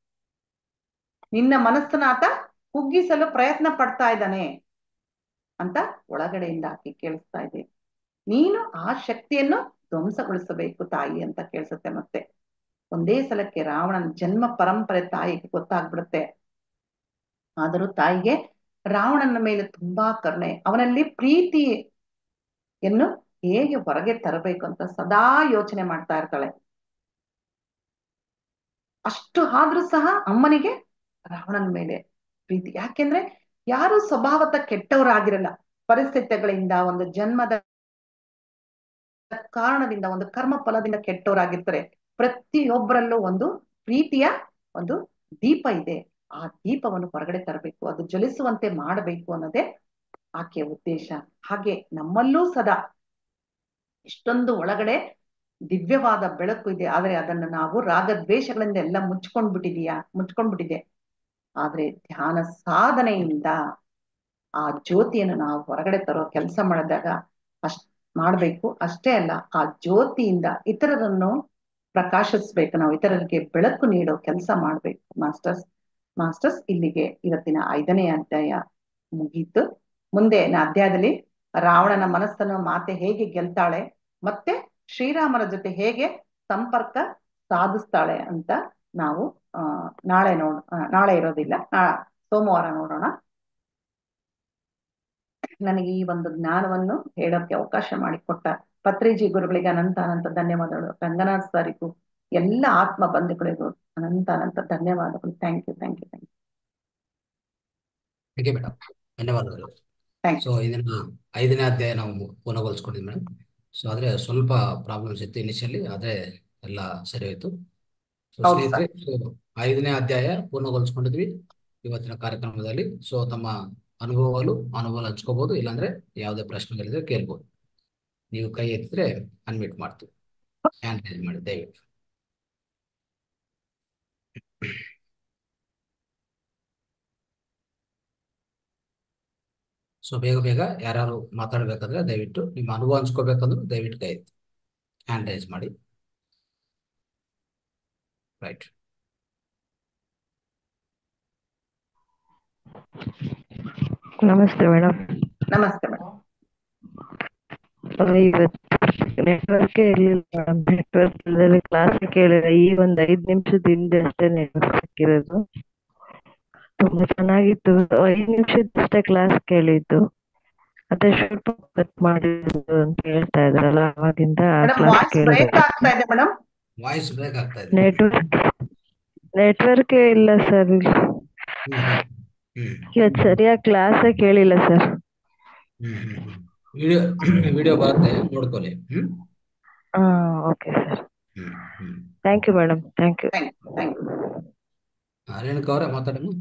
ನಿನ್ನ ಮನಸ್ಸನ್ನ ಆತ ಕುಗ್ಗಿಸಲು ಪ್ರಯತ್ನ ಪಡ್ತಾ ಇದ್ದಾನೆ ಅಂತ ಒಳಗಡೆಯಿಂದ ಆಕೆ ಕೇಳಿಸ್ತಾ ಇದೆ ನೀನು ಆ ಶಕ್ತಿಯನ್ನು ಧ್ವಂಸಗೊಳಿಸಬೇಕು ತಾಯಿ ಅಂತ ಕೇಳಿಸುತ್ತೆ ಮತ್ತೆ ಒಂದೇ ಸಲಕ್ಕೆ ರಾವಣನ ಜನ್ಮ ಪರಂಪರೆ ತಾಯಿಗೆ ಗೊತ್ತಾಗ್ಬಿಡುತ್ತೆ ಆದರೂ ತಾಯಿಗೆ ರಾವಣನ ಮೇಲೆ ತುಂಬಾ ಕರುಣೆ ಅವನಲ್ಲಿ ಪ್ರೀತಿಯನ್ನು ಹೇಗೆ ಹೊರಗೆ ತರಬೇಕು ಅಂತ ಸದಾ ಯೋಚನೆ ಮಾಡ್ತಾ ಇರ್ತಾಳೆ ಅಷ್ಟು ಆದ್ರೂ ಸಹ ಅಮ್ಮನಿಗೆ ರಾವಣನ ಮೇಲೆ ಪ್ರೀತಿ ಯಾಕೆಂದ್ರೆ ಯಾರು ಸ್ವಭಾವತ ಕೆಟ್ಟವರಾಗಿರಲ್ಲ ಪರಿಸ್ಥಿತಿಗಳಿಂದ ಒಂದು ಜನ್ಮದ ಕಾರಣದಿಂದ ಒಂದು ಕರ್ಮ ಫಲದಿಂದ ಕೆಟ್ಟವರಾಗಿರ್ತಾರೆ ಪ್ರತಿಯೊಬ್ಬರಲ್ಲೂ ಒಂದು ಪ್ರೀತಿಯ ಒಂದು ದೀಪ ಇದೆ ಆ ದೀಪವನ್ನು ಹೊರಗಡೆ ತರಬೇಕು ಅದು ಜ್ವಲಿಸುವಂತೆ ಮಾಡಬೇಕು ಅನ್ನೋದೇ ಆಕೆಯ ಉದ್ದೇಶ ಹಾಗೆ ನಮ್ಮಲ್ಲೂ ಸದಾ ಇಷ್ಟೊಂದು ಒಳಗಡೆ ದಿವ್ಯವಾದ ಬೆಳಕು ಇದೆ ಆದ್ರೆ ಅದನ್ನು ನಾವು ರಾಗದ್ವೇಷಗಳಿಂದ ಎಲ್ಲ ಮುಚ್ಕೊಂಡ್ ಬಿಟ್ಟಿದೀಯಾ ಮುಚ್ಕೊಂಡ್ ಬಿಟ್ಟಿದೆ ಆದ್ರೆ ಧ್ಯಾನ ಸಾಧನೆಯಿಂದ ಆ ಜ್ಯೋತಿಯನ್ನು ನಾವು ಹೊರಗಡೆ ತರೋ ಕೆಲಸ ಮಾಡಿದಾಗ ಅಷ್ಟ್ ಮಾಡ್ಬೇಕು ಅಷ್ಟೇ ಅಲ್ಲ ಆ ಜ್ಯೋತಿಯಿಂದ ಇತರರನ್ನು ಪ್ರಕಾಶಿಸ್ಬೇಕು ನಾವು ಇತರರಿಗೆ ಬೆಳಕು ನೀಡೋ ಕೆಲಸ ಮಾಡ್ಬೇಕು ಮಾಸ್ಟರ್ಸ್ ಮಾಸ್ಟರ್ಸ್ ಇಲ್ಲಿಗೆ ಇವತ್ತಿನ ಐದನೇ ಅಧ್ಯಾಯ ಮುಗೀತು ಮುಂದಿನ ಅಧ್ಯಾಯದಲ್ಲಿ ರಾವಣನ ಮನಸ್ಸನ್ನು ಮಾತೆ ಹೇಗೆ ಗೆಲ್ತಾಳೆ ಮತ್ತೆ ಶ್ರೀರಾಮನ ಜೊತೆ ಹೇಗೆ ಸಂಪರ್ಕ ಸಾಧಿಸ್ತಾಳೆ ಅಂತ ನಾವು ಆ ನಾಳೆ ನೋಡ್ ಆ, ನಾಳೆ ಇರೋದಿಲ್ಲ ನಾ ಸೋಮವಾರ ನೋಡೋಣ ನನಗೆ ಈ ಒಂದು ಜ್ಞಾನವನ್ನು ಹೇಳೋಕೆ ಅವಕಾಶ ಮಾಡಿಕೊಟ್ಟ ಪತ್ರಿಜಿ ಗುರುಗಳಿಗೆ ಅನಂತ ಅನಂತ ಧನ್ಯವಾದಗಳು ರಂಗನಾಥ್ ಸರಿಗೂ ಎಲ್ಲ ಆತ್ಮ ಬಂಧುಗಳಿಗೂ ಅನಂತ ಅನಂತ ಧನ್ಯವಾದಗಳು thank you thank you thank you ಹಾಗೆ ಮೇಡಮ್ ಧನ್ಯವಾದಗಳು ಥ್ಯಾಂಕ್ ಸೊ ಇದನ್ನ ಐದನೇ ಅಧ್ಯಾಯ ನಾವು ಪೂರ್ಣಗೊಳಿಸ್ಕೊಂಡಿದ್ವಿ ಮೇಡಮ್ ಸೊ ಆದ್ರೆ ಸ್ವಲ್ಪ ಪ್ರಾಬ್ಲಮ್ಸ್ ಇತ್ತು ಇನಿಷಿಯಲಿ ಆದ್ರೆ ಎಲ್ಲ ಸರಿ ಹೋಯ್ತು ಸೊ ಹೌದು ಸ್ನೇಹಿತರೆ ಸೊ ಐದನೇ ಅಧ್ಯಾಯ ಪೂರ್ಣಗೊಳಿಸ್ಕೊಂಡಿದ್ವಿ ಇವತ್ತಿನ ಕಾರ್ಯಕ್ರಮದಲ್ಲಿ ಸೊ ತಮ್ಮ ಅನುಭವಗಳು ಅನುಭವ ಹಂಚ್ಕೋಬಹುದು ಇಲ್ಲಾಂದ್ರೆ ಯಾವುದೇ ಪ್ರಶ್ನೆಗಳಿದ್ರೆ ಕೇಳ್ಬೋದು ನೀವು ಕೈ ಎತ್ತಿದ್ರೆ ಅನ್ಮಿಟ್ ಮಾಡ್ತೀವಿ ಹ್ಯಾಂಡ್ ರೈಸ್ ಮಾಡಿ ದಯವಿಟ್ಟು ಸೊ ಬೇಗ ಬೇಗ ಯಾರು ಮಾತಾಡ್ಬೇಕಾದ್ರೆ ದಯವಿಟ್ಟು ನಿಮ್ಮ ಅನುಭವ ಹಂಚ್ಕೋಬೇಕಂದ್ರೆ ದಯವಿಟ್ಟು ಕೈ ಎತ್ತಿ ಹ್ಯಾಂಡ್ ರೈಸ್ ಮಾಡಿ ರೈಟ್ ನಮಸ್ತೆ ಮೇಡಮ್ ನಮಸ್ತೆ ಮೇಡಮ್ ಇವತ್ತು ನೆಟ್ವರ್ಕ್ ಇರ್ಲಿಲ್ಲ ಮೇಡಮ್ ನೆಟ್ವರ್ಕ್ ಇಲ್ಲದೆ ಕ್ಲಾಸ್ ಕೇಳಿಲ್ಲ ಈ ಒಂದ್ ಐದ್ ನಿಮಿಷದ ಹಿಂದೆ ಅಷ್ಟೇ ನೆಟ್ವರ್ಕ್ ಸಿಕ್ಕಿರೋದು ತುಂಬಾ ಚೆನ್ನಾಗಿತ್ತು ಐದ್ ನಿಮಿಷದಷ್ಟೇ ಕ್ಲಾಸ್ ಕೇಳಿದ್ದು ಅದೇ ಸ್ವಲ್ಪ ಕಟ್ ಮಾಡಿದ್ದು ಅಂತ ಹೇಳ್ತಾ ಇದ್ರಲ್ಲ ಅವಾಗಿಂದ ಮೇಡಮ್ ಕ್ಲಾಸ್ ವಾಯ್ಸ್ ಕೇಳಿದೆ ಬ್ರೇಕ್ ಆಗ್ತಾ ಇದೆ ಮೇಡಮ್ ವಾಯ್ಸ್ ಬ್ರೇಕ್ ಆಗ್ತಾ ಇದೆ ನೆಟ್ವರ್ಕ್ ನೆಟ್ವರ್ಕ್ ಇಲ್ಲ ಸರ್ ಹ್ಮ್ ಹ್ಮ್ ಹ್ಮ್ ಇವತ್ತು ಸರಿಯಾಗಿ ಕ್ಲಾಸೇ ಕೇಳಿಲ್ಲ sir hmm hmm hmm video video ಬರುತ್ತೆ ನೋಡ್ಕೊಳ್ಳಿ ಹ್ಮ್ ಹಾ okay sir hmm hmm thank you madam thank you thank you thank you ಆ, ರೇಣುಕಾ ಅವರೇ ಮಾತಾಡಮ್ಮ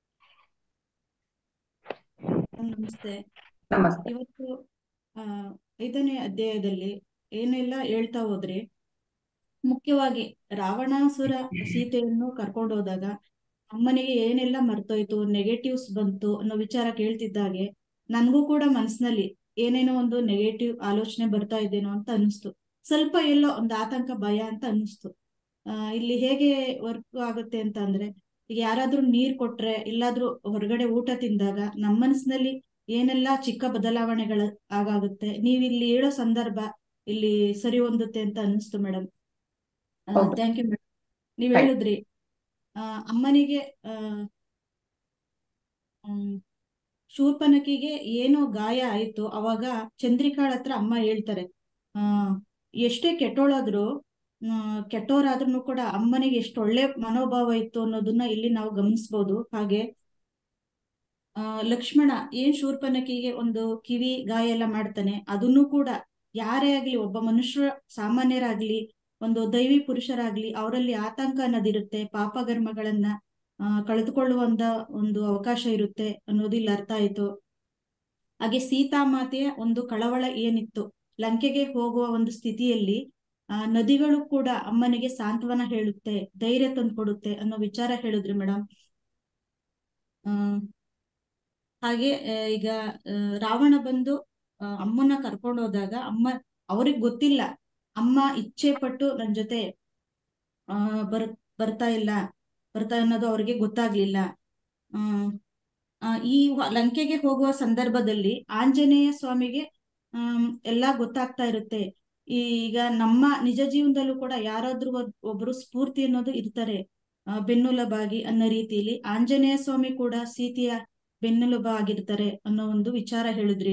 ನಮಸ್ತೆ ನಮಸ್ತೆ ಇವತ್ತು ಆ, ಐದನೇ ಅಧ್ಯಾಯದಲ್ಲಿ ಏನೆಲ್ಲ ಹೇಳ್ತಾ ಹೋದ್ರೆ ಮುಖ್ಯವಾಗಿ ರಾವಣಾಸುರ ಸೀತೆಯನ್ನು ಕರ್ಕೊಂಡು ಹೋದಾಗ ಅಮ್ಮನಿಗೆ ಏನೆಲ್ಲ ಮರ್ತೋಯ್ತು ನೆಗೆಟಿವ್ಸ್ ಬಂತು ಅನ್ನೋ ವಿಚಾರ ಕೇಳ್ತಿದ್ದಾಗೆ ನನ್ಗೂ ಕೂಡ ಮನಸ್ಸಿನಲ್ಲಿ ಏನೇನೋ ಒಂದು ನೆಗೆಟಿವ್ ಆಲೋಚನೆ ಬರ್ತಾ ಇದ್ದೇನೋ ಅಂತ ಅನಿಸ್ತು ಸ್ವಲ್ಪ ಎಲ್ಲೋ ಒಂದು ಆತಂಕ ಭಯ ಅಂತ ಅನಿಸ್ತು ಆ ಇಲ್ಲಿ ಹೇಗೆ ವರ್ಕ್ ಆಗುತ್ತೆ ಅಂತ ಅಂದ್ರೆ ಈಗ ಯಾರಾದ್ರೂ ನೀರ್ ಕೊಟ್ರೆ ಎಲ್ಲಾದ್ರೂ ಹೊರಗಡೆ ಊಟ ತಿಂದಾಗ ನಮ್ಮ ಮನಸ್ಸಿನಲ್ಲಿ ಏನೆಲ್ಲ ಚಿಕ್ಕ ಬದಲಾವಣೆಗಳು ಆಗಾಗುತ್ತೆ ನೀವ್ ಇಲ್ಲಿ ಹೇಳೋ ಸಂದರ್ಭ ಇಲ್ಲಿ ಸರಿ ಹೊಂದುತ್ತೆ ಅಂತ ಅನಿಸ್ತು ಮೇಡಮ್ ಹೌದು. ಥ್ಯಾಂಕ್ ಯು ಮೇಡಮ್ ನೀವ್ Thank- ಹೇಳಿದ್ರಿ ಆ ಅಮ್ಮನಿಗೆ ಆ ಹ್ಮ್, ಶೂರ್ಪನಖಿಗೆ ಏನೋ ಗಾಯ ಆಯ್ತು ಅವಾಗ ಚಂದ್ರಿಕಾಳ ಹತ್ರ ಅಮ್ಮ ಹೇಳ್ತಾರೆ ಆ ಎಷ್ಟೇ ಕೆಟ್ಟೋಳಾದ್ರು ಆ, ಕೆಟ್ಟೋರಾದ್ರೂ ಕೂಡ ಅಮ್ಮನಿಗೆ ಎಷ್ಟು ಒಳ್ಳೆ ಮನೋಭಾವ ಇತ್ತು ಅನ್ನೋದನ್ನ ಇಲ್ಲಿ ನಾವು ಗಮನಿಸ್ಬೋದು ಹಾಗೆ ಆ ಲಕ್ಷ್ಮಣ ಏನ್ ಶೂರ್ಪನಖಿಗೆ ಒಂದು ಕಿವಿ ಗಾಯ ಎಲ್ಲ ಮಾಡ್ತಾನೆ ಅದನ್ನು ಕೂಡ ಯಾರೇ ಆಗ್ಲಿ ಒಬ್ಬ ಮನುಷ್ಯ ಸಾಮಾನ್ಯರಾಗ್ಲಿ ಒಂದು ದೈವಿ ಪುರುಷರಾಗ್ಲಿ ಅವರಲ್ಲಿ ಆತಂಕ ಅನ್ನೋದಿರುತ್ತೆ ಪಾಪಕರ್ಮಗಳನ್ನ ಆ ಕಳೆದುಕೊಳ್ಳುವಂತ ಒಂದು ಅವಕಾಶ ಇರುತ್ತೆ ಅನ್ನೋದು ಇಲ್ಲಿ ಅರ್ಥ ಆಯ್ತು ಹಾಗೆ ಸೀತಾಮಾತೆಯ ಒಂದು ಕಳವಳ ಏನಿತ್ತು ಲಂಕೆಗೆ ಹೋಗುವ ಒಂದು ಸ್ಥಿತಿಯಲ್ಲಿ ಆ ನದಿಗಳು ಕೂಡ ಅಮ್ಮನಿಗೆ ಸಾಂತ್ವನ ಹೇಳುತ್ತೆ ಧೈರ್ಯ ತಂದ್ಕೊಡುತ್ತೆ ಅನ್ನೋ ವಿಚಾರ ಹೇಳಿದ್ರಿ ಮೇಡಮ್ ಆ ಹಾಗೆ ಆ, ಈಗ ಆ, ರಾವಣ ಬಂದು ಆ, ಅಮ್ಮನ ಕರ್ಕೊಂಡು ಹೋದಾಗ ಅಮ್ಮ ಅವ್ರಿಗೆ ಗೊತ್ತಿಲ್ಲ ಅಮ್ಮ ಇಚ್ಛೆ ಪಟ್ಟು ನನ್ ಜೊತೆ ಆ ಬರ್ ಬರ್ತಾ ಇಲ್ಲ ಬರ್ತಾ ಅನ್ನೋದು ಅವ್ರಿಗೆ ಗೊತ್ತಾಗ್ಲಿಲ್ಲ ಆ ಆ, ಈ ವ- ಲಂಕೆಗೆ ಹೋಗುವ ಸಂದರ್ಭದಲ್ಲಿ ಆಂಜನೇಯ ಸ್ವಾಮಿಗೆ ಆಮ್, ಎಲ್ಲಾ ಗೊತ್ತಾಗ್ತಾ ಇರುತ್ತೆ ಈಗ ನಮ್ಮ ನಿಜ ಜೀವನದಲ್ಲೂ ಕೂಡ ಯಾರಾದ್ರೂ ಒಬ್- ಒಬ್ರು ಸ್ಫೂರ್ತಿ ಅನ್ನೋದು ಇರ್ತಾರೆ ಆ, ಬೆನ್ನೆಲುಬಾಗಿ ಅನ್ನೋ ರೀತಿಯಲ್ಲಿ ಆಂಜನೇಯ ಸ್ವಾಮಿ ಕೂಡ ಸೀತೆಯ ಬೆನ್ನೆಲುಬ ಆಗಿರ್ತಾರೆ ಅನ್ನೋ ಒಂದು ವಿಚಾರ ಹೇಳಿದ್ರಿ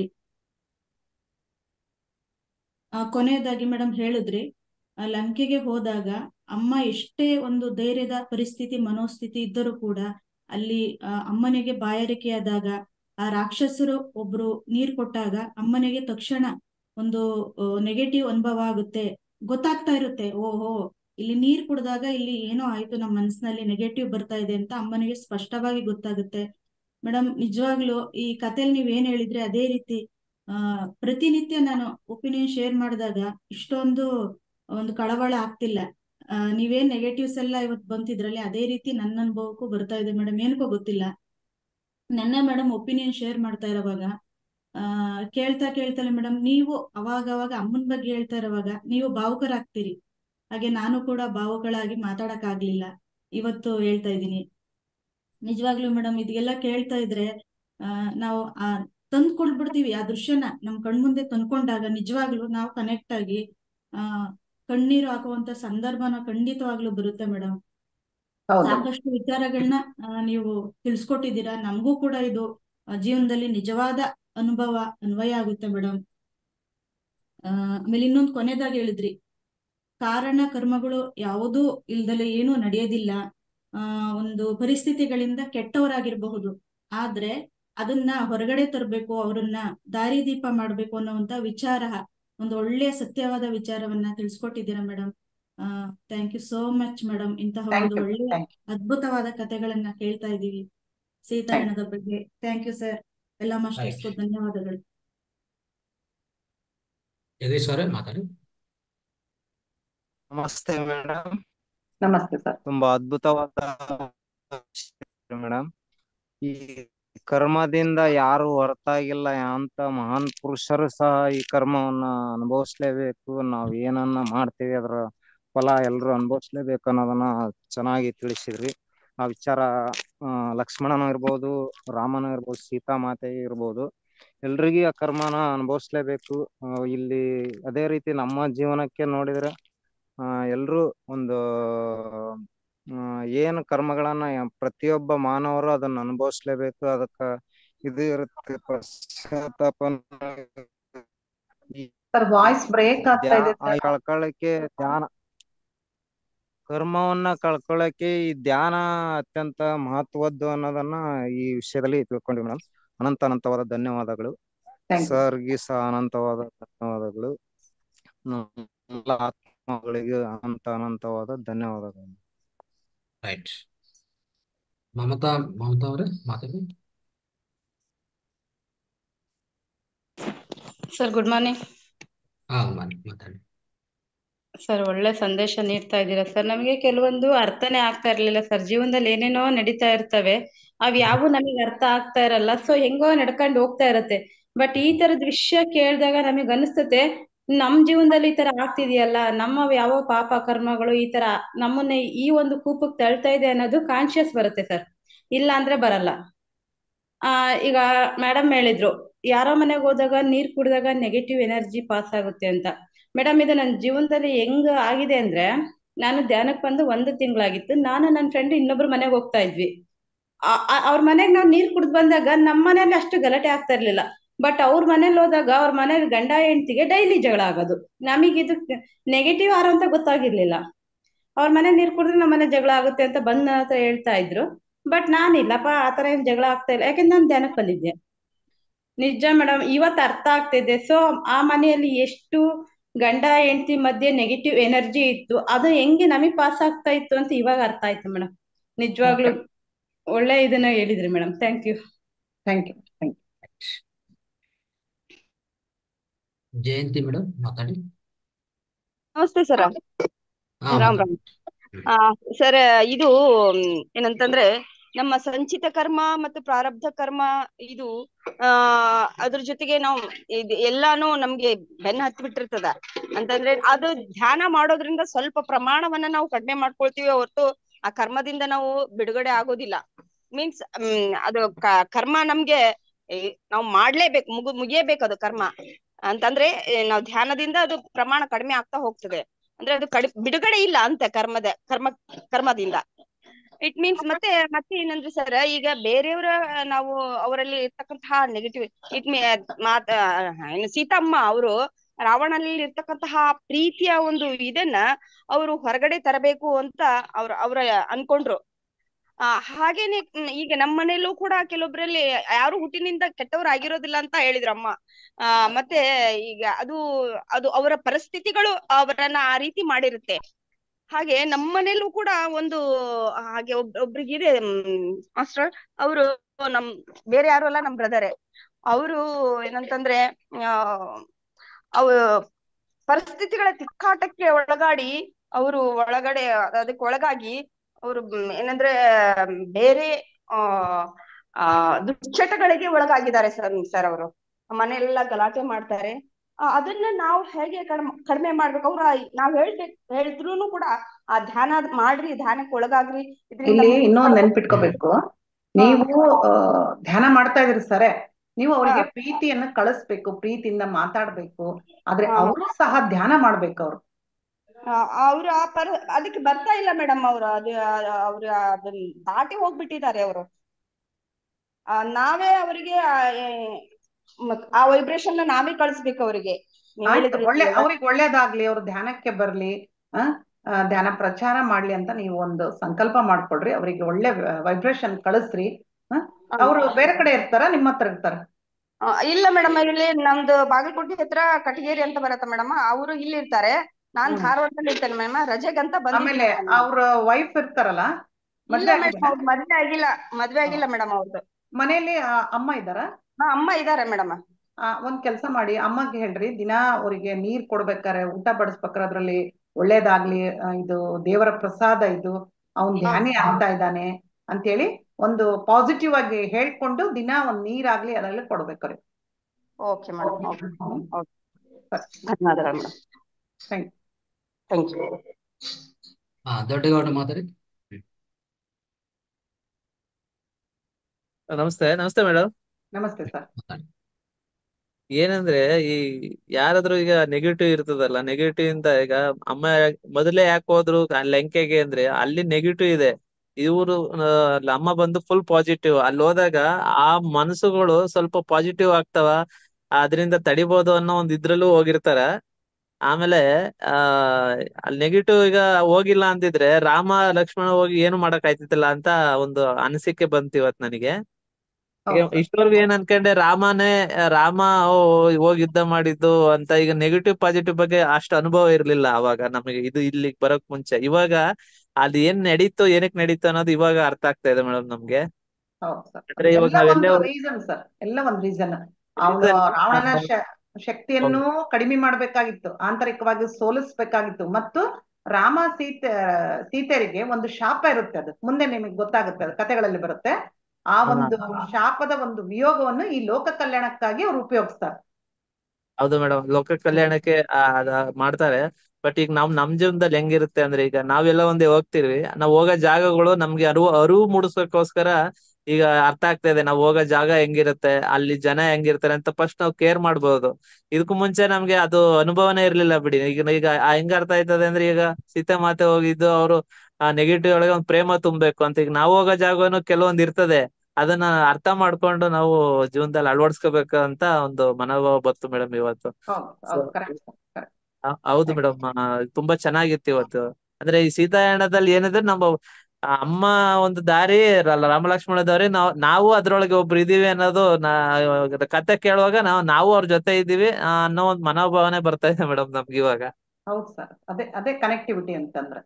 ಆ ಕೊನೆಯದಾಗಿ ಮೇಡಮ್ ಹೇಳಿದ್ರಿ ಆ ಲಂಕೆಗೆ ಹೋದಾಗ ಅಮ್ಮ ಎಷ್ಟೇ ಒಂದು ಧೈರ್ಯದ ಪರಿಸ್ಥಿತಿ ಮನೋಸ್ಥಿತಿ ಇದ್ದರೂ ಕೂಡ ಅಲ್ಲಿ ಆ ಅಮ್ಮನಿಗೆ ಬಾಯಾರಿಕೆಯಾದಾಗ ಆ ರಾಕ್ಷಸರು ಒಬ್ರು ನೀರ್ ಕೊಟ್ಟಾಗ ಅಮ್ಮನಿಗೆ ತಕ್ಷಣ ಒಂದು ನೆಗೆಟಿವ್ ಅನುಭವ ಆಗುತ್ತೆ ಗೊತ್ತಾಗ್ತಾ ಇರುತ್ತೆ ಓಹೋ ಇಲ್ಲಿ ನೀರ್ ಕುಡ್ದಾಗ ಇಲ್ಲಿ ಏನೋ ಆಯ್ತು ನಮ್ಮ ಮನಸ್ಸಿನಲ್ಲಿ ನೆಗೆಟಿವ್ ಬರ್ತಾ ಇದೆ ಅಂತ ಅಮ್ಮನಿಗೆ ಸ್ಪಷ್ಟವಾಗಿ ಗೊತ್ತಾಗುತ್ತೆ ಮೇಡಮ್ ನಿಜವಾಗ್ಲೂ ಈ ಕಥೆಯಲ್ಲಿ ನೀವ್ ಏನ್ ಹೇಳಿದ್ರಿ ಅದೇ ರೀತಿ ಆ ಪ್ರತಿನಿತ್ಯ ನಾನು ಒಪಿನಿಯನ್ ಶೇರ್ ಮಾಡಿದಾಗ ಇಷ್ಟೊಂದು ಒಂದು ಕಳವಳ ಆಗ್ತಿಲ್ಲ ಆ ನೀವೇನ್ ನೆಗೆಟಿವ್ಸ್ ಎಲ್ಲ ಇವತ್ತು ಬಂತಿದ್ರಲ್ಲಿ ಅದೇ ರೀತಿ ನನ್ನ ಅನುಭವಕ್ಕೂ ಬರ್ತಾ ಇದೆ ಮೇಡಮ್ ಏನಕ್ಕೋ ಗೊತ್ತಿಲ್ಲ ನೆನ್ನೆ ಮೇಡಮ್ ಒಪಿನಿಯನ್ ಶೇರ್ ಮಾಡ್ತಾ ಇರೋವಾಗ ಆ ಕೇಳ್ತಾ ಕೇಳ್ತಲ್ಲ ಮೇಡಮ್ ನೀವು ಅವಾಗ ಅವಾಗ ಅಮ್ಮನ ಬಗ್ಗೆ ಹೇಳ್ತಾ ಇರೋವಾಗ ನೀವು ಭಾವುಕರಾಗ್ತೀರಿ ಹಾಗೆ ನಾನು ಕೂಡ ಭಾವುಕಳಾಗಿ ಮಾತಾಡಕ್ ಆಗ್ಲಿಲ್ಲ ಇವತ್ತು ಹೇಳ್ತಾ ಇದ್ದೀನಿ ನಿಜವಾಗ್ಲೂ ಮೇಡಮ್ ಇದೆಲ್ಲ ಕೇಳ್ತಾ ಇದ್ರೆ ಆ ನಾವು ಆ ತಂದ್ಕೊಳ್ಬಿಡ್ತೀವಿ ಆ ದೃಶ್ಯನ ನಮ್ ಕಣ್ಮುಂದೆ ತಂದ್ಕೊಂಡಾಗ ನಿಜವಾಗ್ಲೂ ನಾವು ಕನೆಕ್ಟ್ ಆಗಿ ಆ ಕಣ್ಣೀರು ಹಾಕುವಂತ ಸಂದರ್ಭನ ಖಂಡಿತವಾಗ್ಲೂ ಬರುತ್ತೆ ಮೇಡಮ್ ಹೌದು ಸಾಕಷ್ಟು ವಿಚಾರಗಳನ್ನ ಆ, ನೀವು ತಿಳಿಸ್ಕೊಟ್ಟಿದ್ದೀರಾ ನಮಗೂ ಕೂಡ ಇದು ಆ, ಜೀವನದಲ್ಲಿ ನಿಜವಾದ ಅನುಭವ ಅನ್ವಯ ಆಗುತ್ತೆ ಮೇಡಮ್ ಆ ಆಮೇಲೆ ಇನ್ನೊಂದು ಕೊನೆದಾಗಿ ಹೇಳಿದ್ರಿ ಕಾರಣ ಕರ್ಮಗಳು ಯಾವುದೂ ಇಲ್ದಲೆ ಏನೂ ನಡೆಯೋದಿಲ್ಲ ಆ ಒಂದು ಪರಿಸ್ಥಿತಿಗಳಿಂದ ಕೆಟ್ಟವರಾಗಿರಬಹುದು ಆದ್ರೆ ಅದನ್ನ ಹೊರಗಡೆ ತರಬೇಕು ಅವರನ್ನ ದಾರಿದೀಪ ಮಾಡ್ಬೇಕು ಅನ್ನೋಂತ ವಿಚಾರ ಒಂದು ಒಳ್ಳೆಯ ಸತ್ಯವಾದ ವಿಚಾರವನ್ನ ತಿಳಿಸ್ಕೊಟ್ಟಿದ್ದೀರಾ ಮೇಡಮ್ ಆ thank you so much madam ಇಂತಹ ಥ್ಯಾಂಕ್ ಒಂದು ಯು ಒಳ್ಳೆಯ ಥ್ಯಾಂಕ್ ಯು ಅದ್ಭುತವಾದ ಕಥೆಗಳನ್ನ ಕೇಳ್ತಾ ಇದ್ದೀವಿ ಸೀತಾಯಣದ ಬಗ್ಗೆ ಥ್ಯಾಂಕ್ ಯು ಸರ್ ಎಲ್ಲ ಮಾಸ್ಟರ್ಸ್ಗೂ ಧನ್ಯವಾದಗಳು ಜಗದೀಶ್ ಅವರೇ ಮಾತಾಡಿ ನಮಸ್ತೆ ಮೇಡಮ್ ನಮಸ್ತೆ ಸರ್ ತುಂಬಾ ಅದ್ಭುತವಾದ ಮೇಡಮ್ ಈ ಕರ್ಮದಿಂದ ಯಾರು ಹೊರತಾಗಿಲ್ಲ ಅಂತ ಮಹಾನ್ ಪುರುಷರು ಸಹ ಈ ಕರ್ಮವನ್ನ ಅನುಭವಿಸ್ಲೇಬೇಕು ನಾವ್ ಏನನ್ನ ಮಾಡ್ತೀವಿ ಅದ್ರ ಫಲ ಎಲ್ರು ಅನುಭವಿಸ್ಲೇಬೇಕು ಅನ್ನೋದನ್ನ ಚೆನ್ನಾಗಿ ತಿಳಿಸಿದ್ರಿ ಆ ವಿಚಾರ ಆ ಲಕ್ಷ್ಮಣನು ಇರ್ಬೋದು ರಾಮನು ಇರ್ಬೋದು ಸೀತಾಮಾತೆ ಇರ್ಬೋದು ಎಲ್ರಿಗೂ ಆ ಕರ್ಮನ ಅನುಭವಿಸ್ಲೇಬೇಕು ಆ, ಇಲ್ಲಿ ಅದೇ ರೀತಿ ನಮ್ಮ ಜೀವನಕ್ಕೆ ನೋಡಿದ್ರೆ ಆ ಎಲ್ರು ಒಂದು ಆ, ಏನು ಕರ್ಮಗಳನ್ನ ಯ- ಪ್ರತಿಯೊಬ್ಬ ಮಾನವರು ಅದನ್ನ ಅನುಭವಿಸ್ಲೇಬೇಕು ಅದಕ್ಕ ಇದು ಇರುತ್ತೆ ಪಶ್ಚಾತ್ತಾಪ ಈ ಸರ್ ವಾಯ್ಸ್ ಬ್ರೇಕ್ ಆಗ್ತಾ ಧ್ಯಾನ ಇದೆ ಸರ್ ಕಳ್ಕೊಳ್ಳಕ್ಕೆ ಧ್ಯಾನ ಕರ್ಮವನ್ನ ಕಳ್ಕೊಳ್ಳಕ್ಕೆ ಈ ಧ್ಯಾನ ಅತ್ಯಂತ ಮಹತ್ವದ್ದು ಅನ್ನೋದನ್ನ ಈ ವಿಷಯದಲ್ಲಿ ತಿಳ್ಕೊಂಡ್ವಿ ಮೇಡಮ್ ಅನಂತ ಅನಂತವಾದ ಧನ್ಯವಾದಗಳು ಥ್ಯಾಂಕ್ ಯು ಸರ್ಗೆ ಸಹ ಅನಂತವಾದ ಧನ್ಯವಾದಗಳು ನಮ್ಮ ಎಲ್ಲ ಆತ್ಮಗಳಿಗೆ ಅನಂತ ಅನಂತವಾದ ಧನ್ಯವಾದಗಳು ರೈಟ್ ಮಮತಾ ಮಮತಾ ಅವರೇ ಮಾತಾಡಿ ಸರ್ ಗುಡ್ ಮಾರ್ನಿಂಗ್ ಹಾ ಮಾಡಿ ಮಾತಾಡಿ ಸರ್ ಒಳ್ಳೆ ಸಂದೇಶ ನೀಡ್ತಾ ಇದ್ದೀರಾ ಸರ್ ನಮಗೆ ಕೆಲವೊಂದು ಅರ್ಥನೇ ಆಗ್ತಾ ಇರ್ಲಿಲ್ಲ ಸರ್ ಜೀವನದಲ್ಲಿ ಏನೇನೋ ನಡೀತಾ ಇರ್ತವೆ ಅವ್ ಯಾವ ನಮಗೆ ಅರ್ಥ ಆಗ್ತಾ ಇರಲ್ಲ ಸೊ ಹೆಂಗೋ ನಡ್ಕೊಂಡು ಹೋಗ್ತಾ ಇರತ್ತೆ ಬಟ್ ಈ ತರದ ವಿಷಯ ಕೇಳಿದಾಗ ನಮಗೆ ಅನಿಸ್ತತೆ ನಮ್ ಜೀವನದಲ್ಲಿ ಈ ತರ ಆಗ್ತಿದೆಯಲ್ಲ ನಮ್ಮ ಯಾವ ಪಾಪ ಕರ್ಮಗಳು ಈ ತರ ನಮ್ಮನ್ನ ಈ ಒಂದು ಕೂಪಕ್ಕೆ ತಳ್ತಾ ಇದೆ ಅನ್ನೋದು ಕಾನ್ಶಿಯಸ್ ಬರುತ್ತೆ ಸರ್ ಇಲ್ಲ ಅಂದ್ರೆ ಬರಲ್ಲ ಆ ಈಗ ಮೇಡಮ್ ಹೇಳಿದ್ರು ಯಾರೋ ಮನೆಗೆ ಹೋದಾಗ ನೀರ್ ಕುಡಿದಾಗ ನೆಗೆಟಿವ್ ಎನರ್ಜಿ ಪಾಸ್ ಆಗುತ್ತೆ ಅಂತ ಮೇಡಮ್ ಇದು ನನ್ನ ಜೀವನದಲ್ಲಿ ಹೆಂಗ್ ಆಗಿದೆ ಅಂದ್ರೆ ನಾನು ಧ್ಯಾನಕ್ಕೆ ಬಂದು ಒಂದು ತಿಂಗಳಾಗಿತ್ತು ನಾನು ನನ್ನ ಫ್ರೆಂಡ್ ಇನ್ನೊಬ್ರು ಮನೆಗೆ ಹೋಗ್ತಾ ಇದ್ವಿ ಅವ್ರ ಮನೆಗ್ ನಾವ್ ನೀರ್ ಕುಡ್ದ್ ಬಂದಾಗ ನಮ್ಮ ಮನೇಲಿ ಅಷ್ಟು ಗಲಾಟೆ ಆಗ್ತಾ ಇರ್ಲಿಲ್ಲ ಬಟ್ ಅವ್ರ ಮನೇಲಿ ಹೋದಾಗ ಅವ್ರ ಮನೇಲಿ ಗಂಡ ಹೆಂಡತಿಗೆ ಡೈಲಿ ಜಗಳ ಆಗೋದು ನಮಗಿದು ನೆಗೆಟಿವ್ ಆರೋ ಅಂತ ಗೊತ್ತಾಗಿರ್ಲಿಲ್ಲ ಅವ್ರ ಮನೆ ನೀರ್ ಕುಡಿದ್ರೆ ನಮ್ಮ ಮನೆ ಜಗಳ ಆಗುತ್ತೆ ಅಂತ ಬಂದ್ ನನ್ನ ಹತ್ರ ಹೇಳ್ತಾ ಇದ್ರು ಬಟ್ ನಾನಿಲ್ಲಪ್ಪ ಆತರ ಏನ್ ಜಗಳ ಆಗ್ತಾ ಇಲ್ಲ ಯಾಕಂದ್ರೆ ನಾನು ಧ್ಯಾನಕ್ಕೆ ಬಂದಿದ್ದೆ ನಿಜ ಮೇಡಮ್ ಇವತ್ತು ಅರ್ಥ ಆಗ್ತಿದೆ ಸೊ ಆ ಮನೆಯಲ್ಲಿ ಎಷ್ಟು ಗಂಡ ಹೆಂಡತಿ ಮಧ್ಯೆ ನೆಗೆಟಿವ್ ಎನರ್ಜಿ ಇತ್ತು ಅದು ಹೆಂಗೆ ನಮಗ್ ಪಾಸ್ ಆಗ್ತಾ ಇತ್ತು ಅಂತ ಇವಾಗ ಅರ್ಥ ಆಯ್ತು ಮೇಡಮ್ ನಿಜವಾಗ್ಲು ಒಳ್ಳೆ ಇದನ್ನ ಹೇಳಿದ್ರಿ madam thank you thank you thank Jayanti madam ಮಾತಾಡಿ ನಮಸ್ತೆ ಸರ್ ಹಾ ರಾಮ್ ಮಾತಾಡಿ ರಾಮ್ ಆ ಸರ್ ಇದು ಮ್, ಏನಂತಂದ್ರೆ ನಮ್ಮ ಸಂಚಿತ ಕರ್ಮ ಮತ್ತು ಪ್ರಾರಬ್ಧ ಕರ್ಮ ಇದು ಆ ಅದ್ರ ಜೊತೆಗೆ ನಾವು ಇದು ಎಲ್ಲಾನು ನಮ್ಗೆ ಬೆನ್ನ ಹತ್ತಿ ಬಿಟ್ಟಿರ್ತದ ಅಂತಂದ್ರೆ ಅದು ಧ್ಯಾನ ಮಾಡೋದ್ರಿಂದ ಸ್ವಲ್ಪ ಪ್ರಮಾಣವನ್ನ ನಾವು ಕಡಿಮೆ ಮಾಡ್ಕೊಳ್ತೀವಿ ಹೊರತು ಆ ಕರ್ಮದಿಂದ ನಾವು ಬಿಡುಗಡೆ ಆಗೋದಿಲ್ಲ ಮೀನ್ಸ್ ಅದು ಕ- ಕರ್ಮ ನಮ್ಗೆ ಏ, ನಾವು ಮಾಡ್ಲೇಬೇಕು ಮುಗು ಮುಗಿಯಬೇಕು ಅದು ಕರ್ಮ ಅಂತಂದ್ರೆ ಏ, ನಾವು ಧ್ಯಾನದಿಂದ ಅದು ಪ್ರಮಾಣ ಕಡಿಮೆ ಆಗ್ತಾ ಹೋಗ್ತದೆ ಅಂದ್ರೆ ಅದು ಕಡಿ ಬಿಡುಗಡೆ ಇಲ್ಲ ಅಂತ ಕರ್ಮದ ಕರ್ಮ ಕರ್ಮದಿಂದ ಇಟ್ ಮೀನ್ಸ್ ಮತ್ತೆ ಮತ್ತೆ ಏನಂದ್ರೆ ಸರ್ ಈಗ ಬೇರೆಯವರ ನಾವು ಅವರಲ್ಲಿ ಇರ್ತಕ್ಕಂತಹ ನೆಗೆಟಿವ್ ಇಟ್ ಮೀ ಮಾತ ಏನು ಸೀತಮ್ಮ ಅವರು ರಾವಣನಲ್ಲಿ ಇರ್ತಕ್ಕಂತಹ ಪ್ರೀತಿಯ ಒಂದು ಇದನ್ನ ಅವರು ಹೊರಗಡೆ ತರಬೇಕು ಅಂತ ಅವ್ರ ಅವ್ರ ಅನ್ಕೊಂಡ್ರು ಆ ಹಾಗೇನೆ ಮ್, ಈಗ ನಮ್ಮ ಮನೆಯಲ್ಲೂ ಕೂಡ ಕೆಲವೊಬ್ರಲ್ಲಿ ಯಾರು ಹುಟ್ಟಿನಿಂದ ಕೆಟ್ಟವ್ರು ಆಗಿರೋದಿಲ್ಲ ಅಂತ ಹೇಳಿದ್ರು ಅಮ್ಮ ಆ ಮತ್ತೆ ಈಗ ಅದು ಅದು ಅವರ ಪರಿಸ್ಥಿತಿಗಳು ಅವರನ್ನ ಆ ರೀತಿ ಮಾಡಿರುತ್ತೆ ಹಾಗೆ ನಮ್ಮ ಮನೇಲೂ ಕೂಡ ಒಂದು ಹಾಗೆ ಒಬ್ ಒಬ್ರಿಗಿದೆ ಮಾಸ್ಟರ್ ಅವರು ನಮ್ ಬೇರೆ ಯಾರು ಅಲ್ಲ ನಮ್ ಬ್ರದರೇ ಅವರು ಏನಂತಂದ್ರೆ ಆ ಅವ ಪರಿಸ್ಥಿತಿಗಳ ತಿಕ್ಕಾಟಕ್ಕೆ ಒಳಗಾಡಿ ಅವರು ಒಳಗಡೆ ಅದಕ್ಕೆ ಒಳಗಾಗಿ ಅವರು ಏನಂದ್ರೆ ಬೇರೆ ಆ ಆ ದುಶ್ಚಟಗಳಿಗೆ ಒಳಗಾಗಿದ್ದಾರೆ ಸರ್ ಸರ್ ಅವರು ಮನೆಯೆಲ್ಲ ಗಲಾಟೆ ಮಾಡ್ತಾರೆ ಆ, ಅದನ್ನ ನಾವು ಹೇಗೆ ಕಡಿಮೆ ಕಡಿಮೆ ಮಾಡ್ಬೇಕು ಅವ್ರ ನಾವ್ ಹೇಳ್ಬೇಕು ಹೇಳಿದ್ರು ಕೂಡ ಆ ಧ್ಯಾನ ಮಾಡ್ರಿ ಧ್ಯಾನಕ್ಕೆ ಒಳಗಾಗ್ರಿ ಇದರಿಂದ ಇಲ್ಲಿ ಇನ್ನೊಂದ್ ನೆನ್ಪಿಟ್ಕೋಬೇಕು ನೀವು ಆ, ಧ್ಯಾನ ಮಾಡ್ತಾ ಇದ್ರಿ ಸರೇ ನೀವು ಅವರಿಗೆ ಪ್ರೀತಿಯನ್ನ ಕಳಿಸ್ಬೇಕು ಪ್ರೀತಿಯಿಂದ ಮಾತಾಡ್ಬೇಕು ಆದ್ರೆ ಹಾ. ಅವರು ಸಹ ಧ್ಯಾನ ಮಾಡ್ಬೇಕು ಅವ್ರು ಅವ್ರ ಆ ಪರ ಅದಕ್ಕೆ ಬರ್ತಾ ಇಲ್ಲ ಮೇಡಮ್ ಅವ್ರು ಅದು ಅವ್ರ ಅದನ್ನ ದಾಟಿ ಹೋಗ್ಬಿಟ್ಟಿದ್ದಾರೆ ಅವರು ಆ, ನಾವೇ ಅವರಿಗೆ ಆ, ಏ, ಮ- ಆ ವೈಬ್ರೇಷನ್ ನಾವೇ ಕಳಿಸ್ಬೇಕು ಅವರಿಗೆ ನೀವ್ ಆಯ್ತು ಹೇಳಿದ್ರಿ ಒಳ್ಳೆ ಅವ್ರಿಗೆ ಒಳ್ಳೇದಾಗ್ಲಿ ಅವ್ರು ಧ್ಯಾನಕ್ಕೆ ಬರ್ಲಿ ಆ ಆ, ಧ್ಯಾನ ಪ್ರಚಾರ ಮಾಡ್ಲಿ ಅಂತ ನೀವು ಒಂದು ಸಂಕಲ್ಪ ಮಾಡ್ಕೊಡ್ರಿ ಅವರಿಗೆ ಒಳ್ಳೆ ವೈಬ್ರೇಷನ್ ಕಳಿಸ್ರಿ ಅವರು ಬೇರೆ ಕಡೆ ಇರ್ತಾರ ನಿಮ್ಮ ಹತ್ರ ಇರ್ತಾರ ಆ, ಇಲ್ಲ ಮೇಡಮ್ ಇಲ್ಲಿ ನಮ್ದು ಬಾಗಲಕೋಟೆ ಹತ್ರ ಕಟಗೇರಿ ಅಂತ ಬರತ್ತೆ ಮೇಡಮ್ ಅವರು ಇಲ್ಲಿ ಇರ್ತಾರೆ ನಾನ್ ಹ್ಮ್. ಧಾರವಾಡದಲ್ಲಿ ಇರ್ತೇನೆ ಮೇಡಮ್ ರಜೆಗಂತ ಆಮೇಲೆ ಬಂದಿದ್ದೀನಿ ಅವ್ರ ವೈಫ್ ಇರ್ತಾರಲ್ಲ ಇಲ್ಲ ಮದ್ವೆ ಮೇಡಮ್ ಆಗಿದೆಯಾ? ಅವ್ರ ಮದ್ವೆ ಆಗಿಲ್ಲ ಮದ್ವೆ ಆಗಿಲ್ಲ ಮೇಡಮ್ ಅವ್ರದ್ದು ಮನೆಯಲ್ಲಿ ಆ, ಅಮ್ಮ ಇದ್ದಾರ ಹಾ ಅಮ್ಮ ಇದಾರೆ ಮೇಡಮ್ ಆ, ಒಂದ್ ಕೆಲ್ಸ ಮಾಡಿ ಅಮ್ಮಗೆ ಹೇಳ್ರಿ ದಿನಾ ಅವರಿಗೆ ನೀರ್ ಕೊಡ್ಬೇಕಾರೆ ಊಟ ಬಡಿಸ್ಬೇಕಾರೆ ಅದ್ರಲ್ಲಿ ಒಳ್ಳೇದಾಗ್ಲಿ ಆ, ಇದು ದೇವರ ಪ್ರಸಾದ ಇದು ಅವನ್ ಧ್ಯಾನಿ ಆಗ್ತಾ ಇದ್ದಾನೆ ಅಂತೇಳಿ ಒಂದು ಪಾಸಿಟಿವ್ ಆಗಿ ಹೇಳ್ಕೊಂಡು ದಿನ ಒಂದ್ ನೀರಾಗ್ಲಿ ಅದೆಲ್ಲ ಕೊಡ್ಬೇಕ್ರಿ ಓಕೆ ಮೇಡಮ್ ಓಕೆ ಧನ್ಯವಾದಗಳು ಮೇಡಮ್ ಥ್ಯಾಂಕ್ ಥ್ಯಾಂಕ್ ಯು ಹಾ ದೊಡ್ಡಗೌಡ ಮಾತಾಡಿ ನಮಸ್ತೆ ನಮಸ್ತೆ ಮೇಡಮ್ ನಮಸ್ತೆ ಸರ್ ಮಾತಾಡಿ ಏನಂದ್ರೆ ಈ ಯಾರಾದ್ರೂ ಈಗ ನೆಗೆಟಿವ್ ಇರ್ತದಲ್ಲ ನೆಗೆಟಿವ್ ಇಂದ ಈಗ ಅಮ್ಮ ಯಾಕ್- ಮೊದಲೇ ಯಾಕೆ ಹೋದ್ರು ಆ ಲಂಕೆಗೆ ಅಂದ್ರೆ ಅಲ್ಲಿ ನೆಗೆಟಿವ್ ಇದೆ ಇವರು ಅಮ್ಮ ಬಂದು ಫುಲ್ ಪಾಸಿಟಿವ್ ಅಲ್ಲಿ ಹೋದಾಗ ಆ ಮನಸ್ಸುಗಳು ಸ್ವಲ್ಪ ಪಾಸಿಟಿವ್ ಆಗ್ತಾವ ಅದರಿಂದ ತಡಿಬಹುದು ಅನ್ನೋ ಒಂದ್ ಇದ್ರಲ್ಲೂ ಹೋಗಿರ್ತಾರ ಆಮೇಲೆ ಆ ಅಲ್ಲಿ ನೆಗೆಟಿವ್ ಈಗ ಹೋಗಿಲ್ಲ ಅಂದಿದ್ರೆ ರಾಮ ಲಕ್ಷ್ಮಣ ಹೋಗಿ ಏನು ಮಾಡಕ್ ಆಯ್ತಿತ್ತಿಲ್ಲ ಅಂತ ಒಂದು ಅನಿಸಿಕೆ ಬಂತು ಇವತ್ ನನಗೆ ಈಗ ಹೌದು ಸರ್ ಇಷ್ಟವರೆಗೂ ಏನ್ ಅನ್ಕೊಂಡೆ ರಾಮನೇ ರಾಮ ಓ ಹೋಗಿ ಯುದ್ಧ ಮಾಡಿದ್ದು ಅಂತ ಈಗ ನೆಗೆಟಿವ್ ಪಾಸಿಟಿವ್ ಬಗ್ಗೆ ಅಷ್ಟು ಅನುಭವ ಇರ್ಲಿಲ್ಲ ಅವಾಗ ನಮಗೆ ಇದು ಇಲ್ಲಿಗೆ ಬರೋಕ್ ಮುಂಚೆ ಇವಾಗ ಅದು ಏನ್ ನಡೀತು ಏನಕ್ ನಡೀತು ಅನ್ನೋದು ಇವಾಗ ಅರ್ಥ ಆಗ್ತಾ ಇದೆ ಮೇಡಮ್ ನಮ್ಗೆ ಹೌದು ಸರ್ ಅಂದ್ರೆ ಇವಾಗ ಎಲ್ಲ ನಾವೆಲ್ಲೇ ಒಂದು ರೀಸನ್ ಸರ್ ಎಲ್ಲ ಒಂದು ರೀಸನ್ ಅವಳು Reason- ರಾವಣನ ಶ- ಶಕ್ತಿಯನ್ನು ಕಡಿಮೆ ಮಾಡ್ಬೇಕಾಗಿತ್ತು ಆಂತರಿಕವಾಗಿ ಸೋಲಿಸ್ಬೇಕಾಗಿತ್ತು ಮತ್ತು ರಾಮ ಸೀತೆ ಸೀತೆಯರಿಗೆ ಒಂದು ಶಾಪ ಇರುತ್ತೆ ಅದು ಮುಂದೆ ನಿಮಗೆ ಗೊತ್ತಾಗುತ್ತೆ ಅದು ಕಥೆಗಳಲ್ಲಿ ಬರುತ್ತೆ ಆ ಒಂದು ಶಾಪದ ಒಂದು ವಿಯೋಗವನ್ನು ಈ ಲೋಕ ಕಲ್ಯಾಣಕ್ಕಾಗಿ ಅವ್ರು ಉಪಯೋಗಿಸ್ತಾರೆ ಹೌದು ಮೇಡಮ್ ಲೋಕ ಕಲ್ಯಾಣಕ್ಕೆ ಆ, ಅದ ಮಾಡ್ತಾರೆ ಬಟ್ ಈಗ ನಾವ್ ನಮ್ ಜೀವನದಲ್ಲಿ ಹೆಂಗಿರುತ್ತೆ ಅಂದ್ರೆ ಈಗ ನಾವೆಲ್ಲ ಒಂದೇ ಹೋಗ್ತಿರ್ವಿ ನಾವ್ ಹೋಗೋ ಜಾಗಗಳು ನಮ್ಗೆ ಅರಿವು ಅರಿವು ಮೂಡಿಸೋಕೋಸ್ಕರ ಈಗ ಅರ್ಥ ಆಗ್ತಾ ಇದೆ ನಾವ್ ಹೋಗೋ ಜಾಗ ಹೆಂಗಿರುತ್ತೆ ಅಲ್ಲಿ ಜನ ಹೆಂಗಿರ್ತಾರೆ ಅಂತ ಫಸ್ಟ್ ನಾವು ಕೇರ್ ಮಾಡ್ಬೋದು ಇದಕ್ಕೂ ಮುಂಚೆ ನಮ್ಗೆ ಅದು ಅನುಭವನೇ ಇರ್ಲಿಲ್ಲ ಬಿಡಿ ಈಗ ಈಗ ಆ ಹೆಂಗ್ ಅರ್ಥ ಆಯ್ತದೆ ಅಂದ್ರೆ ಈಗ ಸೀತೆ ಮಾತೆ ಹೋಗಿದ್ದು ಅವರು ಆ ನೆಗೆಟಿವ್ ಒಳಗೆ ಒಂದ್ ಪ್ರೇಮ ತುಂಬೇಕು ಅಂತ ಈಗ ನಾವು ಹೋಗೋ ಜಾಗನು ಕೆಲವೊಂದ್ ಇರ್ತದೆ ಅದನ್ನ ಅರ್ಥ ಮಾಡ್ಕೊಂಡು ನಾವು ಜೀವನದಲ್ಲಿ ಅಳವಡಿಸ್ಕೋಬೇಕು ಅಂತ ಒಂದು ಮನೋಭಾವ ಬಂತು ಮೇಡಮ್ ಇವತ್ತು ಹೌದು ಹೌದು ಕರೆಕ್ಟ್ ಕರೆಕ್ಟ್ ಹ- ಹೌದು ಮೇಡಮ್ ತುಂಬಾ ಚೆನ್ನಾಗಿತ್ತು ಇವತ್ತು ಅಂದ್ರೆ ಈ ಸೀತಾಯಣದಲ್ಲಿ ಏನಿದೆ ನಮ್ಮ ಆ ಅಮ್ಮ ಒಂದು ದಾರಿ ರ- ರಾಮ ಲಕ್ಷ್ಮಣ ದಾರಿ ನಾವು ನಾವು ಅದ್ರೊಳಗೆ ಒಬ್ರು ಇದೀವಿ ಅನ್ನೋದು ನಾ ಕತೆ ಕೇಳುವಾಗ ನಾವು ನಾವು ಅವ್ರ ಜೊತೆ ಇದೀವಿ ಆ, ಅನ್ನೋ ಒಂದು ಮನೋಭಾವನೆ ಬರ್ತಾ ಇದೆ ಮೇಡಮ್ ನಮ್ಗೆ ಇವಾಗ ಹೌದು ಸರ್ ಅದೇ ಅದೇ ಕನೆಕ್ಟಿವಿಟಿ ಅಂತಂದ್ರೆ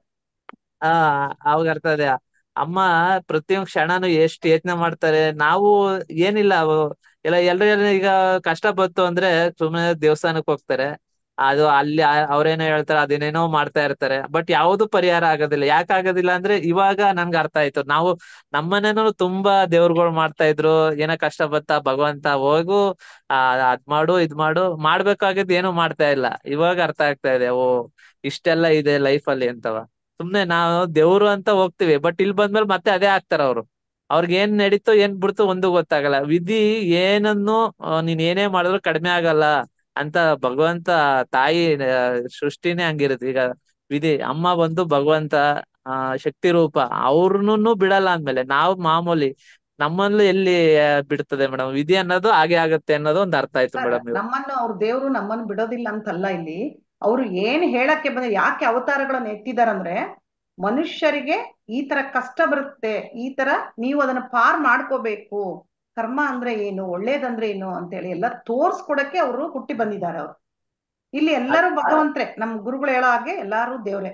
ಆ ಅವಾಗ ಅರ್ಥ ಇದೆ ಅಮ್ಮ ಪ್ರತಿಯೊಂದು ಕ್ಷಣನು ಎಷ್ಟು ಯತ್ನ ಮಾಡ್ತಾರೆ ನಾವು ಏನಿಲ್ಲ ಅವು ಎಲ್ಲ ಎಲ್ರು ಈಗ ಕಷ್ಟ ಬಂತು ಅಂದ್ರೆ ಸುಮ್ಮನೆ ದೇವಸ್ಥಾನಕ್ಕೆ ಹೋಗ್ತಾರೆ ಅದು ಅಲ್ಲಿ ಆ- ಅವ್ರೇನೋ ಹೇಳ್ತಾರೆ ಅದೇನೇನೋ ಮಾಡ್ತಾ ಇರ್ತಾರೆ ಬಟ್ ಯಾವುದು ಪರಿಹಾರ ಆಗೋದಿಲ್ಲ ಯಾಕೆ ಆಗೋದಿಲ್ಲ ಅಂದ್ರೆ ಇವಾಗ ನನ್ಗೆ ಅರ್ಥ ಆಯ್ತು ನಾವು ನಮ್ಮನೇನೂ ತುಂಬಾ ದೇವ್ರುಗಳು ಮಾಡ್ತಾ ಇದ್ರು ಏನೋ ಕಷ್ಟ ಬತ್ತಾ ಭಗವಂತ ಹೋಗು ಆ ಅದ್ ಮಾಡು ಇದ್ ಮಾಡು ಮಾಡ್ಬೇಕಾಗಿದ್ ಏನು ಮಾಡ್ತಾ ಇಲ್ಲ ಇವಾಗ ಅರ್ಥ ಆಗ್ತಾ ಇದೆ ಓ ಇಷ್ಟೆಲ್ಲ ಇದೆ ಲೈಫ್ ಅಲ್ಲಿ ಅಂತವ ಸುಮ್ನೆ ನಾವು ದೇವ್ರು ಅಂತ ಹೋಗ್ತಿವಿ ಬಟ್ ಇಲ್ಲಿ ಬಂದ್ಮೇಲೆ ಮತ್ತೆ ಅದೇ ಆಗ್ತಾರ ಅವ್ರು ಅವ್ರಿಗೆ ಏನ್ ನಡೀತೋ ಏನ್ ಬಿಡ್ತೋ ಒಂದು ಗೊತ್ತಾಗಲ್ಲ ವಿಧಿ ಏನನ್ನು ಆ, ನೀನ್ ಏನೇ ಮಾಡಿದ್ರು ಕಡಿಮೆ ಆಗಲ್ಲ ಅಂತ ಭಗವಂತ ತಾಯಿ ಆ, ಸೃಷ್ಟಿನೇ ಹಂಗಿರುತ್ತೆ ಈಗ ವಿಧಿ ಅಮ್ಮ ಬಂದು ಭಗವಂತ ಆ ಶಕ್ತಿ ರೂಪ ಅವ್ರನ್ನು ಬಿಡಲ್ಲ ಅಂದ್ಮೇಲೆ ನಾವು ಮಾಮೂಲಿ ನಮ್ಮಲ್ಲೂ ಎಲ್ಲಿ ಆ, ಬಿಡ್ತದೆ ಮೇಡಮ್ ವಿಧಿ ಅನ್ನೋದು ಹಾಗೆ ಆಗತ್ತೆ ಅನ್ನೋದು ಒಂದು ಅರ್ಥ ಆಯ್ತು ಸರ್ ಮೇಡಮ್ ನಮ್ಮನ್ನು ಅವ್ರ ದೇವ್ರು ನಮ್ಮನ್ನು ಬಿಡೋದಿಲ್ಲ ಅಂತಲ್ಲ ಇಲ್ಲಿ ಅವ್ರು ಏನ್ ಹೇಳಕ್ಕೆ ಬಂದ ಯಾಕೆ ಅವತಾರಗಳನ್ನ ಎತ್ತಿದಾರಂದ್ರೆ ಮನುಷ್ಯರಿಗೆ ಈ ತರ ಕಷ್ಟ ಬರುತ್ತೆ ಈ ತರ ನೀವು ಅದನ್ನ ಪಾರ್ ಮಾಡ್ಕೋಬೇಕು ಕರ್ಮ ಅಂದ್ರೆ ಏನು ಒಳ್ಳೇದಂದ್ರೆ ಏನು ಅಂತೇಳಿ ಎಲ್ಲ ತೋರ್ಸ್ಕೊಡಕ್ಕೆ ಅವರು ಹುಟ್ಟಿ ಬಂದಿದ್ದಾರೆ ಅವ್ರು ಇಲ್ಲಿ ಎಲ್ಲರೂ ಭಗವಂತ್ರೆ ನಮ್ ಗುರುಗಳು ಹೇಳೋ ಹಾಗೆ ಎಲ್ಲಾರು ದೇವ್ರೆ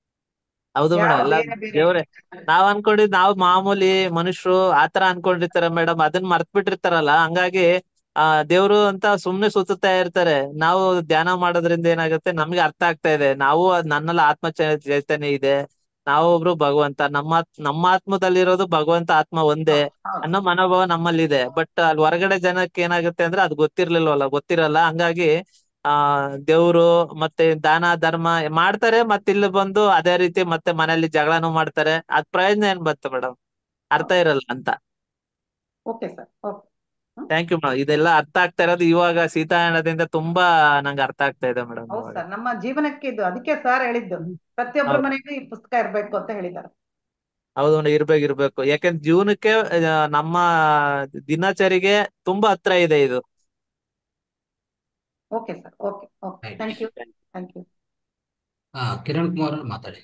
ಹೌದು ಯಾವ ಮೇಡಮ್ ಎಲ್ಲ ಬೇರೆ ಬೇರೆ ದೇವ್ರೆ ನಾವ್ ಅನ್ಕೊಂಡಿದ್ ನಾವ್ ಮಾಮೂಲಿ ಮನುಷ್ಯರು ಆತರ ಅನ್ಕೊಂಡಿರ್ತಾರ ಮೇಡಮ್ ಅದನ್ನ ಮರ್ತ್ ಬಿಟ್ಟಿರ್ತಾರಲ್ಲ ಹಂಗಾಗಿ ಆ ದೇವ್ರು ಅಂತ ಸುಮ್ನೆ ಸುತ್ತುತ್ತಾ ಇರ್ತಾರೆ ನಾವು ಧ್ಯಾನ ಮಾಡೋದ್ರಿಂದ ಏನಾಗುತ್ತೆ ನಮ್ಗೆ ಅರ್ಥ ಆಗ್ತಾ ಇದೆ ನಾವು ಅದ್ ನನ್ನಲ್ಲಿ ಆತ್ಮ ಚೈ- ಚೈತನ್ಯ ಇದೆ ನಾವೊಬ್ರು ಭಗವಂತ ನಮ್ಮ ಆತ್- ನಮ್ಮ ಆತ್ಮದಲ್ಲಿರೋದು ಭಗವಂತ ಆತ್ಮ ಒಂದೇ ಹೌದು ಅನ್ನೋ ಮನೋಭಾವ ನಮ್ಮಲ್ಲಿದೆ ಬಟ್ ಅಲ್ಲಿ ಹೊರಗಡೆ ಜನಕ್ಕೆ ಏನಾಗುತ್ತೆ ಅಂದ್ರೆ ಅದು ಗೊತ್ತಿರ್ಲಿಲ್ವಲ್ಲ ಗೊತ್ತಿರಲ್ಲ ಹಂಗಾಗಿ ಆ ದೇವ್ರು ಮತ್ತೆ ದಾನ ಧರ್ಮ ಮಾಡ್ತಾರೆ ಮತ್ತೆ ಇಲ್ಲಿ ಬಂದು ಅದೇ ರೀತಿ ಮತ್ತೆ ಮನೇಲಿ ಜಗಳನೂ ಮಾಡ್ತಾರೆ ಅದ್ ಪ್ರಯೋಜನ ಏನ್ ಬಂತು ಮೇಡಮ್ ಅರ್ಥ ಹೌದು ಇರಲ್ಲ ಅಂತ okay sir okay thank you madam ಇದೆಲ್ಲ ಅರ್ಥ ಆಗ್ತಾ ಇರೋದು ಇವಾಗ ಸೀತಾಯಣದಿಂದ ತುಂಬಾ ನಂಗೆ ಅರ್ಥ ಆಗ್ತಾ ಇದೆ ಮೇಡಮ್ ಹೌದು ಇವಾಗ ಸರ್ ನಮ್ಮ ಜೀವನಕ್ಕೆ ಇದು ಅದಕ್ಕೆ ಸರ್ ಹೇಳಿದ್ದು ಪ್ರತಿಯೊಬ್ಬರ ಹೌದು ಮನೆಗೂ ಈ ಪುಸ್ತಕ ಇರ್ಬೇಕು ಅಂತ ಹೇಳಿದ್ದಾರೆ ಹೌದು ಮೇಡಮ್ ಇರ್ಬೇಕು ಇರ್ಬೇಕು ಯಾಕಂದ್ರೆ ಜೀವನಕ್ಕೆ ಆ, ನಮ್ಮ ದಿನಚರಿಗೆ ತುಂಬಾ ಹತ್ರ ಇದೆ ಇದು okay sir okay okay right thank you thank you ಹಾ ಕಿರಣ್ ಕುಮಾರ್ ಅವ್ರು ಮಾತಾಡಿ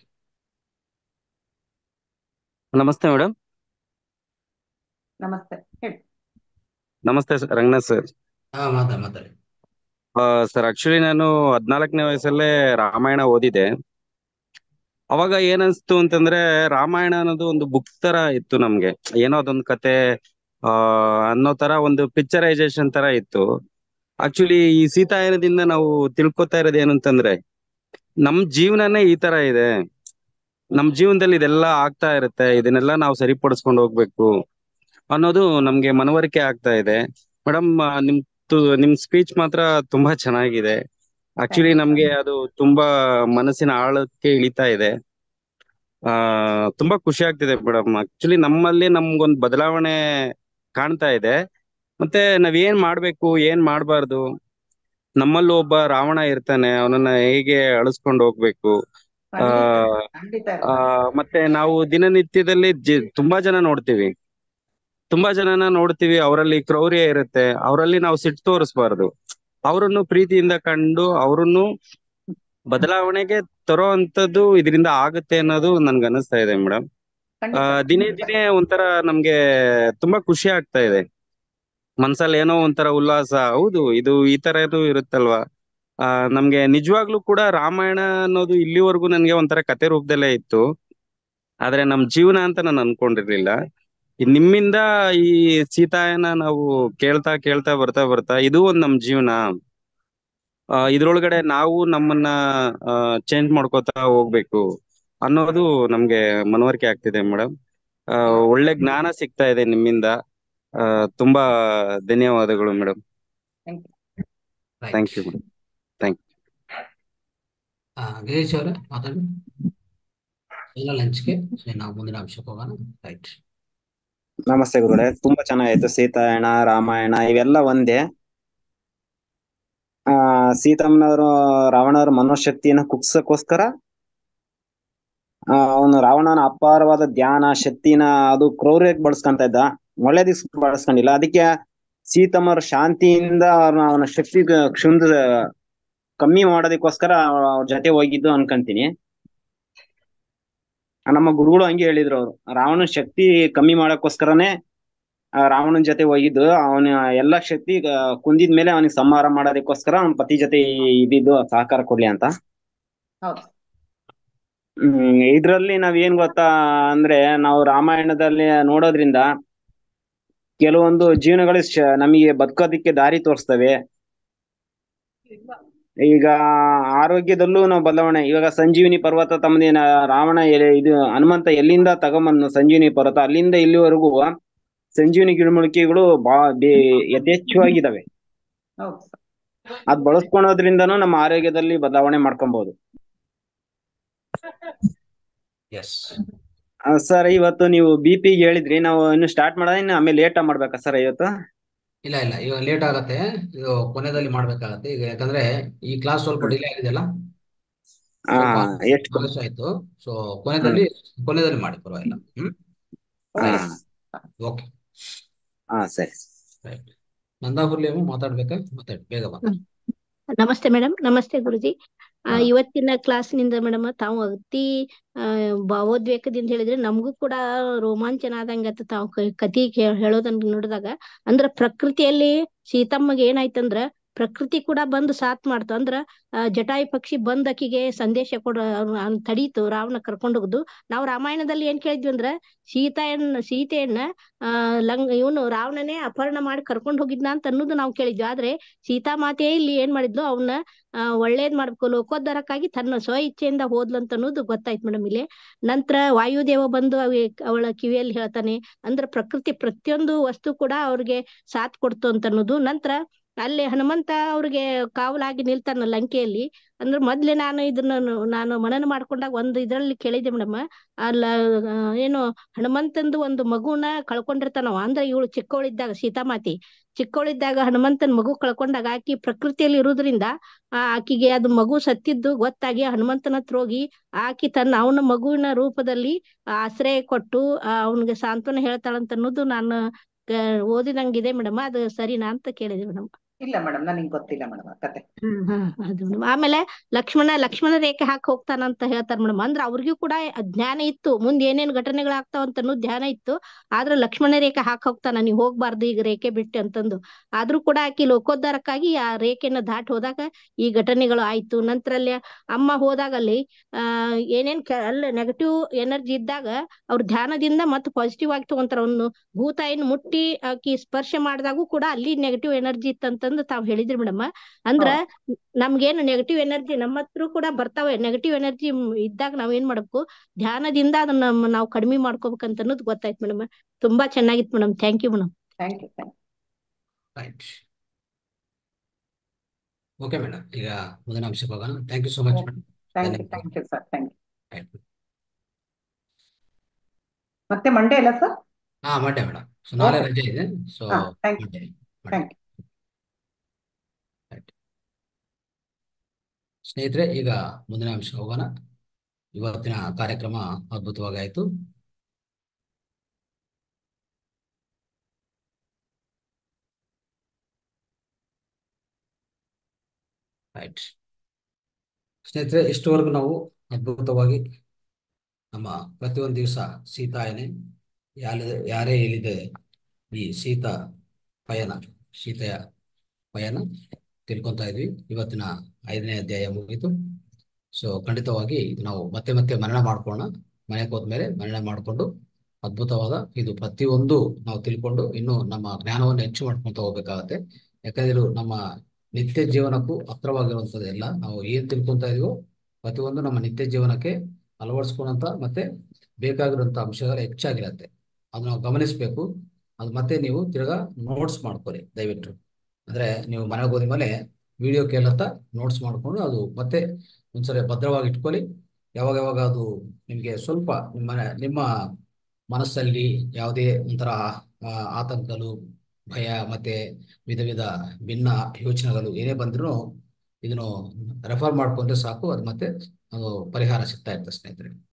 ನಮಸ್ತೆ ಮೇಡಮ್ ನಮಸ್ತೆ ಹೇಳಿ ನಮಸ್ತೆ ಸರ್ ರಂಗನಾಥ್ ಸರ್ ಹಾ ಮಾತಾಡಿ ಮಾತಾಡಿ ಸರ್ ಆಕ್ಚುಲಿ ನಾನು ಹದ್ನಾಲ್ಕನೇ ವಯಸ್ಸಲ್ಲೇ ರಾಮಾಯಣ ಓದಿದೆ ಅವಾಗ ಏನನ್ಸ್ತು ಅಂತಂದ್ರೆ ರಾಮಾಯಣ ಅನ್ನೋದು ಒಂದು ಬುಕ್ ತರ ಇತ್ತು ನಮ್ಗೆ ಏನೋ ಅದೊಂದು ಕತೆ ಆ ಅನ್ನೋ ತರ ಒಂದು ಪಿಕ್ಚರೈಸೇಷನ್ ತರ ಇತ್ತು ಆಕ್ಚುಲಿ ಈ ಸೀತಾಯನದಿಂದ ನಾವು ತಿಳ್ಕೊತಾ ಇರೋದು ಏನು ಅಂತಂದ್ರೆ ನಮ್ ಜೀವನನೇ ಈ ತರ ಇದೆ ನಮ್ ಜೀವನದಲ್ಲಿ ಇದೆಲ್ಲ ಆಗ್ತಾ ಇರುತ್ತೆ ಇದನ್ನೆಲ್ಲ ನಾವು ಸರಿಪಡಿಸ್ಕೊಂಡು ಹೋಗ್ಬೇಕು ಅನ್ನೋದು ನಮ್ಗೆ ಮನವರಿಕೆ ಆಗ್ತಾ ಇದೆ ಮೇಡಮ್ ನಿಮ್ ತು- ನಿಮ್ ಸ್ಪೀಚ್ ಮಾತ್ರ ತುಂಬಾ ಚೆನ್ನಾಗಿದೆ ಆಕ್ಚುಲಿ ಥ್ಯಾಂಕ್ ಯು ನಮ್ಗೆ ಅದು ತುಂಬಾ ಮನಸ್ಸಿನ ಆಳಕ್ಕೆ ಇಳಿತಾ ಇದೆ ಆ ತುಂಬಾ ಖುಷಿ ಆಗ್ತಿದೆ ಮೇಡಮ್ ಆಕ್ಚುಲಿ ನಮ್ಮಲ್ಲಿ ನಮ್ಗೊಂದ್ ಬದಲಾವಣೆ ಕಾಣ್ತಾ ಇದೆ ಮತ್ತೆ ನಾವ್ ಏನ್ ಮಾಡ್ಬೇಕು ಏನ್ ಮಾಡ್ಬಾರ್ದು ನಮ್ಮಲ್ಲಿ ಒಬ್ಬ ರಾವಣ ಇರ್ತಾನೆ ಅವನನ್ನ ಹೇಗೆ ಅಳಿಸ್ಕೊಂಡು ಹೋಗ್ಬೇಕು ಆ ಖಂಡಿತ ಖಂಡಿತ ಆ, ಇರ್ತಾರೆ ಮತ್ತೆ ನಾವು ದಿನನಿತ್ಯದಲ್ಲಿ ಜಿ- ತುಂಬಾ ಜನ ನೋಡ್ತೀವಿ ತುಂಬಾ ಜನನ ನೋಡ್ತೀವಿ ಅವರಲ್ಲಿ ಕ್ರೌರ್ಯ ಇರುತ್ತೆ ಅವರಲ್ಲಿ ನಾವು ಸಿಟ್ಟು ತೋರಿಸ್ಬಾರ್ದು ಅವರನ್ನು ಪ್ರೀತಿಯಿಂದ ಕಂಡು ಅವರನ್ನು ಬದಲಾವಣೆಗೆ ತರೋ ಅಂತದ್ದು ಇದರಿಂದ ಆಗುತ್ತೆ ಅನ್ನೋದು ನನ್ಗೆ ಅನಿಸ್ತಾ ಇದೆ ಮೇಡಮ್ ಖಂಡಿತ ದಿನೇ ಖಂಡಿತ ದಿನೇ ಒಂಥರ ನಮ್ಗೆ ತುಂಬಾ ಖುಷಿ ಆಗ್ತಾ ಇದೆ ಮನ್ಸಲ್ಲಿ ಏನೋ ಒಂಥರ ಉಲ್ಲಾಸ ಹೌದು ಇದು ಈ ತರದ್ದು ಇರುತ್ತಲ್ವಾ ಆ ನಮ್ಗೆ ನಿಜವಾಗ್ಲೂ ಕೂಡ ರಾಮಾಯಣ ಅನ್ನೋದು ಇಲ್ಲಿವರೆಗೂ ನನ್ಗೆ ಒಂಥರ ಕತೆ ರೂಪದಲ್ಲೇ ಇತ್ತು ಆದ್ರೆ ನಮ್ ಜೀವನ ಅಂತ ನಾನು ಅನ್ಕೊಂಡಿರ್ಲಿಲ್ಲ ಈ ನಿಮ್ಮಿಂದ ಈ ಸೀತಾಯನ ನಾವು ಕೇಳ್ತಾ ಕೇಳ್ತಾ ಬರ್ತಾ ಬರ್ತಾ ಇದು ಒಂದ್ ನಮ್ ಜೀವನ ಆ, ಇದ್ರೊಳಗಡೆ ನಾವು ನಮ್ಮನ್ನ ಚೇಂಜ್ ಮಾಡ್ಕೋತಾ ಹೋಗ್ಬೇಕು ಅನ್ನೋದು ನಮ್ಗೆ ಮನವರಿಕೆ ಆಗ್ತಿದೆ ಮೇಡಮ್ ಒಳ್ಳೆ ಜ್ಞಾನ ಸಿಗ್ತಾ ಇದೆ ನಿಮ್ಮಿಂದ ಆ, ತುಂಬಾ ಧನ್ಯವಾದಗಳು madam right thank you madam thank Girish ಅವರೇ ಮಾತಾಡಿ ಎಲ್ಲ ಲಂಚ್ಗೆ ನಾವು ಮುಂದಿನ ಅಂಶಕ್ಕೆ ಹೋಗೋಣ ರೈಟ್ ನಮಸ್ತೆ ಗುರುಗಳೇ ತುಂಬಾ ಚೆನ್ನಾಗಾಯ್ತು ಸೀತಾಯಣ ರಾಮಾಯಣ ಇವೆಲ್ಲ ಒಂದೇ ಆ ಸೀತಮ್ಮನವರು ರಾವಣರ ಮನೋಶಕ್ತಿಯನ್ನ ಕುಗ್ಸಕ್ಕೋಸ್ಕರ ಆ ಅವನು ರಾವಣನ ಅಪಾರವಾದ ಧ್ಯಾನ ಶಕ್ತಿನ ಅದು ಕ್ರೌರ್ಯಕ್ಕೆ ಬಳಸ್ಕೊಂತ ಇದ್ದ ಒಳ್ಳೇದಕ್ಕೆ ಬಳಸ್ಕೊಂಡಿಲ್ಲ ಅದಕ್ಕೆ ಸೀತಮ್ಮರ ಶಾಂತಿಯಿಂದ ಅವ್ರನ್ನ ಅವನ ಶಕ್ತಿ ಕ್ಷುಂದ ಕಮ್ಮಿ ಮಾಡೋದಕ್ಕೋಸ್ಕರ ಅವ್ರ ಜೊತೆ ಹೋಗಿದ್ದು ಅನ್ಕೊಂತೀನಿ ನಮ್ಮ ಗುರುಗಳು ಹಂಗೆ ಹೇಳಿದ್ರು ಅವ್ರು ರಾವಣನ ಶಕ್ತಿ ಕಮ್ಮಿ ಮಾಡಕ್ಕೋಸ್ಕರನೇ ಆ ರಾವಣನ ಜೊತೆ ಹೋಗಿದ್ದು ಅವನ ಎಲ್ಲಾ ಶಕ್ತಿ ಆ, ಕುಂದಿದ್ಮೇಲೆ ಅವನಿಗೆ ಸಂಹಾರ ಮಾಡೋದಕ್ಕೋಸ್ಕರ ಅವನ ಪತಿ ಜೊತೆ ಇದ್ದಿದ್ದು ಸಹಕಾರ ಕೊಡ್ಲಿ ಅಂತ ಹೌದು ಹ್ಮ್ ಇದ್ರಲ್ಲಿ ನಾವ್ ಏನ್ ಗೊತ್ತಾ ಅಂದ್ರೆ ನಾವು ರಾಮಾಯಣದಲ್ಲಿ ನೋಡೋದ್ರಿಂದ ಕೆಲವೊಂದು ಜೀವನಗಳು ಶ- ನಮಗೆ ಬದುಕೋದಿಕ್ಕೆ ದಾರಿ ತೋರಿಸ್ತವೆ ಈಗ ಆರೋಗ್ಯದಲ್ಲೂ ನಾವು ಬದಲಾವಣೆ ಇವಾಗ ಸಂಜೀವಿನಿ ಪರ್ವತ ತಮ್ಮದೇನ ರಾವಣ ಎಲೆ- ಇದು ಹನುಮಂತ ಎಲ್ಲಿಂದ ತಗೊಂಬಂದ ಸಂಜೀವಿನಿ ಪರ್ವತ ಅಲ್ಲಿಂದ ಇಲ್ಲಿವರೆಗೂ ಸಂಜೀವಿನಿ ಗಿಡಮೂಲಿಕೆಗಳು ಬಾ ಬೇ- ಯಥೇಚ್ಛವಾಗಿದಾವೆ ಹೌದು ಅದ್ ಬಳಸ್ಕೊಳೋದ್ರಿಂದನೂ ನಮ್ಮ ಆರೋಗ್ಯದಲ್ಲಿ ಬದಲಾವಣೆ ಮಾಡ್ಕೊಬಹುದು ಎಸ್ ಸರ್ ಇವತ್ತು ನೀವು ಬಿ ಪಿ ಹೇಳಿದ್ರಿ ನಾವು ಇನ್ನು ಸ್ಟಾರ್ಟ್ ಮಾಡೋಣ ಇನ್ನು ಆಮೇಲೆ ಲೇಟ್ ಮಾಡ್ಬೇಕಾ ಸರ್ ಇವತ್ತು ಇಲ್ಲ ಇಲ್ಲ ಇವಾಗ ಲೇಟ್ ಆಗತ್ತೆ ಇದು ಕೊನೆಯಲ್ಲಿ ಮಾಡ್ಬೇಕಾಗತ್ತೆ ಈಗ ಯಾಕಂದ್ರೆ ಈ ಕ್ಲಾಸ್ ಸ್ವಲ್ಪ ಡಿಲೇ ಆಗಿದೆಯಲ್ಲ ಹಾ ಸ್ವಲ್ಪ ಎಷ್ಟು ಆಲಸ್ಯ ಆಯ್ತು ಸೊ ಕೊನೆಯಲ್ಲಿ ಕೊನೆಯಲ್ಲಿ ಮಾಡಿ ಪರವಾಗಿಲ್ಲ ಹ್ಮ್ ಹಾ ಓಕೆ ಹಾ ಸರಿ ರೈಟ್ ನಂದಾಪುರ್ಲಿ ಮಾತಾಡ್ಬೇಕಾ ಮಾತಾಡಿ ಬೇಗ ಮಾತಾಡಿ ನಮಸ್ತೆ ಮೇಡಮ್ ನಮಸ್ತೆ ಗುರುಜಿ ಆ, ಹಾ. ಇವತ್ತಿನ ಕ್ಲಾಸ್ನಿಂದ ಮೇಡಮ್ ತಾವು ಅತಿ ಆ, ಭಾವೋದ್ವೇಗದಿಂದ ಹೇಳಿದ್ರೆ ನಮಗೂ ಕೂಡ ರೋಮಾಂಚನ ಆದಂಗ ಆತು ತಾವು ಕ- ಕತಿ ಕೇ- ಹೇಳೋದನ್ನ ನೋಡಿದಾಗ ಅಂದ್ರ ಪ್ರಕೃತಿಯಲ್ಲಿ ಸೀತಮ್ಮಗೆ ಏನಾಯ್ತಂದ್ರ ಪ್ರಕೃತಿ ಕೂಡ ಬಂದು ಸಾಥ್ ಮಾಡ್ತು ಅಂದ್ರ ಆ, ಜಟಾಯು ಪಕ್ಷಿ ಬಂದ್ ಆಕಿಗೆ ಸಂದೇಶ ಕೊಡ ಅವ್ನ- ಅವ್ನ ತಡೀತು ರಾವಣ ಕರ್ಕೊಂಡ್ ಹೋಗುದು ನಾವು ರಾಮಾಯಣದಲ್ಲಿ ಏನ್ ಕೇಳಿದ್ವಿ ಅಂದ್ರ ಸೀತೆಯನ್ನ ಸೀತೆಯನ್ನ ಆ ಲಂಗ್ ಇವನು ರಾವಣನೇ ಅಪಹರಣ ಮಾಡಿ ಕರ್ಕೊಂಡ್ ಹೋಗಿದ್ನ ಅಂತ ಅನ್ನೋದು ನಾವು ಕೇಳಿದ್ವಿ ಆದ್ರೆ ಸೀತಾಮಾತೆ ಇಲ್ಲಿ ಏನ್ ಮಾಡಿದ್ಲು ಅವನ್ನ ಆ ಒಳ್ಳೇದ್ ಮಾಡ್ಬೇಕು ಲೋಕೋದ್ಧಾರಕ್ಕಾಗಿ ತನ್ನ ಸ್ವ ಇಚ್ಛೆಯಿಂದ ಹೋದ್ಲಂತ ಅನ್ನೋದು ಗೊತ್ತಾಯ್ತು ಮೇಡಮ್ ಇಲ್ಲಿ ನಂತರ ವಾಯುದೇವ ಬಂದು ಅವಿ- ಅವಳ ಕಿವಿಯಲ್ಲಿ ಹೇಳ್ತಾನೆ ಅಂದ್ರ ಪ್ರಕೃತಿ ಪ್ರತಿಯೊಂದು ವಸ್ತು ಕೂಡ ಅವ್ರಿಗೆ ಸಾಥ್ ಕೊಡ್ತು ಅಂತ ಅನ್ನೋದು ನಂತರ ಅಲ್ಲಿ ಹನುಮಂತ ಅವ್ರಿಗೆ ಕಾವಲಾಗಿ ನಿಲ್ತಾನ ಲಂಕೆಯಲ್ಲಿ ಅಂದ್ರೆ ಮೊದ್ಲೇ ನಾನು ಇದನ್ನ ನ- ನಾನು ಮನನ ಮಾಡ್ಕೊಂಡಾಗ ಒಂದು ಇದ್ರಲ್ಲಿ ಕೇಳಿದ್ದೆ ಮೇಡಮ್ ಅಲ್ಲ ಆ, ಏನು ಹನುಮಂತಂದು ಒಂದು ಮಗುನ ಕಳ್ಕೊಂಡಿರ್ತಾನವ ಅಂದ್ರೆ ಇವಳು ಚಿಕ್ಕವಳಿದ್ದಾಗ ಸೀತಾಮಾತಿ ಚಿಕ್ಕವಳಿದ್ದಾಗ ಹನುಮಂತನ್ ಮಗು ಕಳ್ಕೊಂಡಾಗ ಆಕಿ ಪ್ರಕೃತಿಯಲ್ಲಿ ಇರುವುದ್ರಿಂದ ಆ ಆಕಿಗೆ ಅದು ಮಗು ಸತ್ತಿದ್ದು ಗೊತ್ತಾಗಿ ಹನುಮಂತನ ಹತ್ರ ಹೋಗಿ ಆಕಿ ತನ್ನ ಅವನ ಮಗುವಿನ ರೂಪದಲ್ಲಿ ಆಶ್ರಯ ಕೊಟ್ಟು ಅವನಿಗೆ ಸಾಂತ್ವನ ಹೇಳ್ತಾಳಂತ ಅನ್ನೋದು ನಾನು ಕ- ಓದಿದಂಗಿದೆ ಮೇಡಮ್ ಅದು ಸರಿನಾ ಅಂತ ಕೇಳಿದೆ ಮೇಡಮ್ ಇಲ್ಲ ಮೇಡಮ್ ನನಗೆ ಗೊತ್ತಿಲ್ಲ ಮೇಡಮ್ ಆ ಕತೆ ಹ್ಮ್ ಹ್ಮ್ ಅದು madam. ಆಮೇಲೆ ಲಕ್ಷ್ಮಣ ಲಕ್ಷ್ಮಣ ರೇಖೆ ಹಾಕಿ ಹೋಗ್ತಾನಂತ ಹೇಳ್ತಾರ ಮೇಡಮ್ ಅಂದ್ರ ಅವ್ರಿಗೂ ಕೂಡ ಜ್ಞಾನ ಇತ್ತು ಮುಂದ್ ಏನೇನ್ ಘಟನೆಗಳಾಗ್ತಾವ ಅಂತ ಅನ್ನೋದು ಧ್ಯಾನ ಇತ್ತು ಆದ್ರ ಲಕ್ಷ್ಮಣ ರೇಖೆ ಹಾಕಿ ಹೋಗ್ತಾನ ನೀವ್ ಹೋಗ್ಬಾರ್ದು ಈಗ ರೇಖೆ ಬಿಟ್ಟು ಅಂತಂದು ಆದ್ರೂ ಕೂಡ ಆಕಿ ಲೋಕೋದ್ಧಾರಕ್ಕಾಗಿ ಆ ರೇಖೆನ ದಾಟಿ ಹೋದಾಗ ಈ ಘಟನೆಗಳು ಆಯ್ತು ನಂತರ ಅಲ್ಲಿ ಅಮ್ಮ ಹೋದಾಗ ಅಲ್ಲಿ ಆ ಏನೇನ್ ಕೆ- ಅಲ್ಲ ನೆಗೆಟಿವ್ ಎನರ್ಜಿ ಇದ್ದಾಗ ಅವ್ರ ಧ್ಯಾನದಿಂದ ಮತ್ತೆ ಪಾಸಿಟಿವ್ ಆಗಿ ತಗೊಂತಾರ ಅವ್ನು ಭೂತಾಯಿನ ಮುಟ್ಟಿ ಆಕಿ ಸ್ಪರ್ಶ ಮಾಡಿದಾಗೂ ಕೂಡ ಅಲ್ಲಿ ನೆಗೆಟಿವ್ ಎನರ್ಜಿ ಇತ್ತಂತಂದು ತಾವ್ ಹೇಳಿದ್ರಿ ಮೇಡಮ್ ಅಂದ್ರ ನಮ್ಗೇನು ನೆಗೆಟಿವ್ ಎನರ್ಜಿ ನಮ್ಮ ಹತ್ರ ಕೂಡ ಬರ್ತಾವೆ ನೆಗೆಟಿವ್ ಎನರ್ಜಿ ಇದ್ದಾಗ ನಾವ್ ಏನ್ ಮಾಡ್ಬೇಕು ಧ್ಯಾನದಿಂದ ಅದನ್ನ ನಮ್ಮ- ನಾವು ಕಡಿಮೆ ಮಾಡ್ಕೋಬೇಕಂತ ಅನ್ನೋದು ಗೊತ್ತಾಯ್ತು ಮೇಡಮ್ ತುಂಬಾ ಚೆನ್ನಾಗಿತ್ತು madam thank you madam thank you thank right okay madam ಈಗ ಮುಂದಿನ ಅಂಶಕ್ಕೆ ಹೋಗೋಣ thank you so much madam thank you ಧನ್ಯವಾದ thank you sir thank you right ಮತ್ತೆ ಮಂಡೇ ಅಲ್ಲ ಸರ್ ಹಾ ಮಂಡೇ ಮೇಡಮ್ ಸೊ ನಾಳೆ ಓಕೆ ರಜೆ ಇದೆ ಸೊ ಹಾ thank you Monday Monday thank you right ಸ್ನೇಹಿತರೆ ಈಗ ಮುಂದಿನ ಅಂಶ ಹೋಗೋಣ ಇವತ್ತಿನ ಕಾರ್ಯಕ್ರಮ ಅದ್ಭುತವಾಗಿ ಆಯಿತು ರೈಟ್ ಸ್ನೇಹಿತರೆ ಇಷ್ಟವರೆಗೂ ನಾವು ಅದ್ಭುತವಾಗಿ ನಮ್ಮ ಪ್ರತಿಯೊಂದು ದಿವಸ ಸೀತಾಯನೆ ಯಾರ ಯಾರೇ ಹೇಳಿದೆ ಈ ಸೀತಾ ಪಯಣ ಸೀತೆಯ ಪಯಣ ತಿಳ್ಕೊತಾ ಇದ್ವಿ ಇವತ್ತಿನ ಐದನೇ ಅಧ್ಯಾಯ ಮುಗೀತು ಸೊ ಖಂಡಿತವಾಗಿ ಇದು ನಾವು ಮತ್ತೆ ಮತ್ತೆ ಮನನ ಮಾಡ್ಕೊಳ್ಳೋಣ ಮನೆಗೆ ಹೋದ್ಮೇಲೆ ಮನನ ಮಾಡಿಕೊಂಡು ಅದ್ಭುತವಾದ ಇದು ಪ್ರತಿಯೊಂದು ನಾವು ತಿಳ್ಕೊಂಡು ಇನ್ನು ನಮ್ಮ ಜ್ಞಾನವನ್ನು ಹೆಚ್ಚು ಮಾಡ್ಕೊಂತ ಹೋಗ್ಬೇಕಾಗತ್ತೆ ಯಾಕಂದ್ರೆ ಇದು ನಮ್ಮ ನಿತ್ಯ ಜೀವನಕ್ಕೂ ಹತ್ರವಾಗಿರುವಂಥದ್ದು ಎಲ್ಲ ನಾವು ಏನ್ ತಿಳ್ಕೊಂತ ಇದೀವೋ ಪ್ರತಿಯೊಂದು ನಮ್ಮ ನಿತ್ಯ ಜೀವನಕ್ಕೆ ಅಳವಡಿಸ್ಕೊಂಡಂತ ಮತ್ತೆ ಬೇಕಾಗಿರುವಂತ ಅಂಶಗಳು ಹೆಚ್ಚಾಗಿರತ್ತೆ ಅದು ನಾವು ಗಮನಿಸಬೇಕು ಅದು ಮತ್ತೆ ನೀವು ತಿರ್ಗಾ ನೋಟ್ಸ್ ಮಾಡ್ಕೊಳ್ಳಿ ದಯವಿಟ್ಟು ಅಂದ್ರೆ ನೀವು ಮನೆಗೆ ಹೋದ ಮೇಲೆ ವಿಡಿಯೋ ಕೇಳತ್ತ ನೋಟ್ಸ್ ಮಾಡ್ಕೊಂಡು ಅದು ಮತ್ತೆ ಒಂದ್ಸರಿ ಭದ್ರವಾಗಿ ಇಟ್ಕೊಳ್ಳಿ ಯಾವಾಗ ಯಾವಾಗ ಅದು ನಿಮಗೆ ಸ್ವಲ್ಪ ನಿಮ್ಮ ನಿಮ್ಮ ಮನಸ್ಸಲ್ಲಿ ಯಾವುದೇ ಒಂಥರ ಆ, ಆತಂಕಗಳು ಭಯ ಮತ್ತೆ ವಿಧ ವಿಧ ಭಿನ್ನ ಯೋಚನೆಗಳು ಏನೇ ಬಂದ್ರೂ ಇದನ್ನು ರೆಫರ್ ಮಾಡ್ಕೊಂಡ್ರೆ ಸಾಕು ಅದು ಮತ್ತೆ ಅದು ಪರಿಹಾರ ಸಿಗ್ತಾ ಇರ್ತದೆ ಸ್ನೇಹಿತರೆ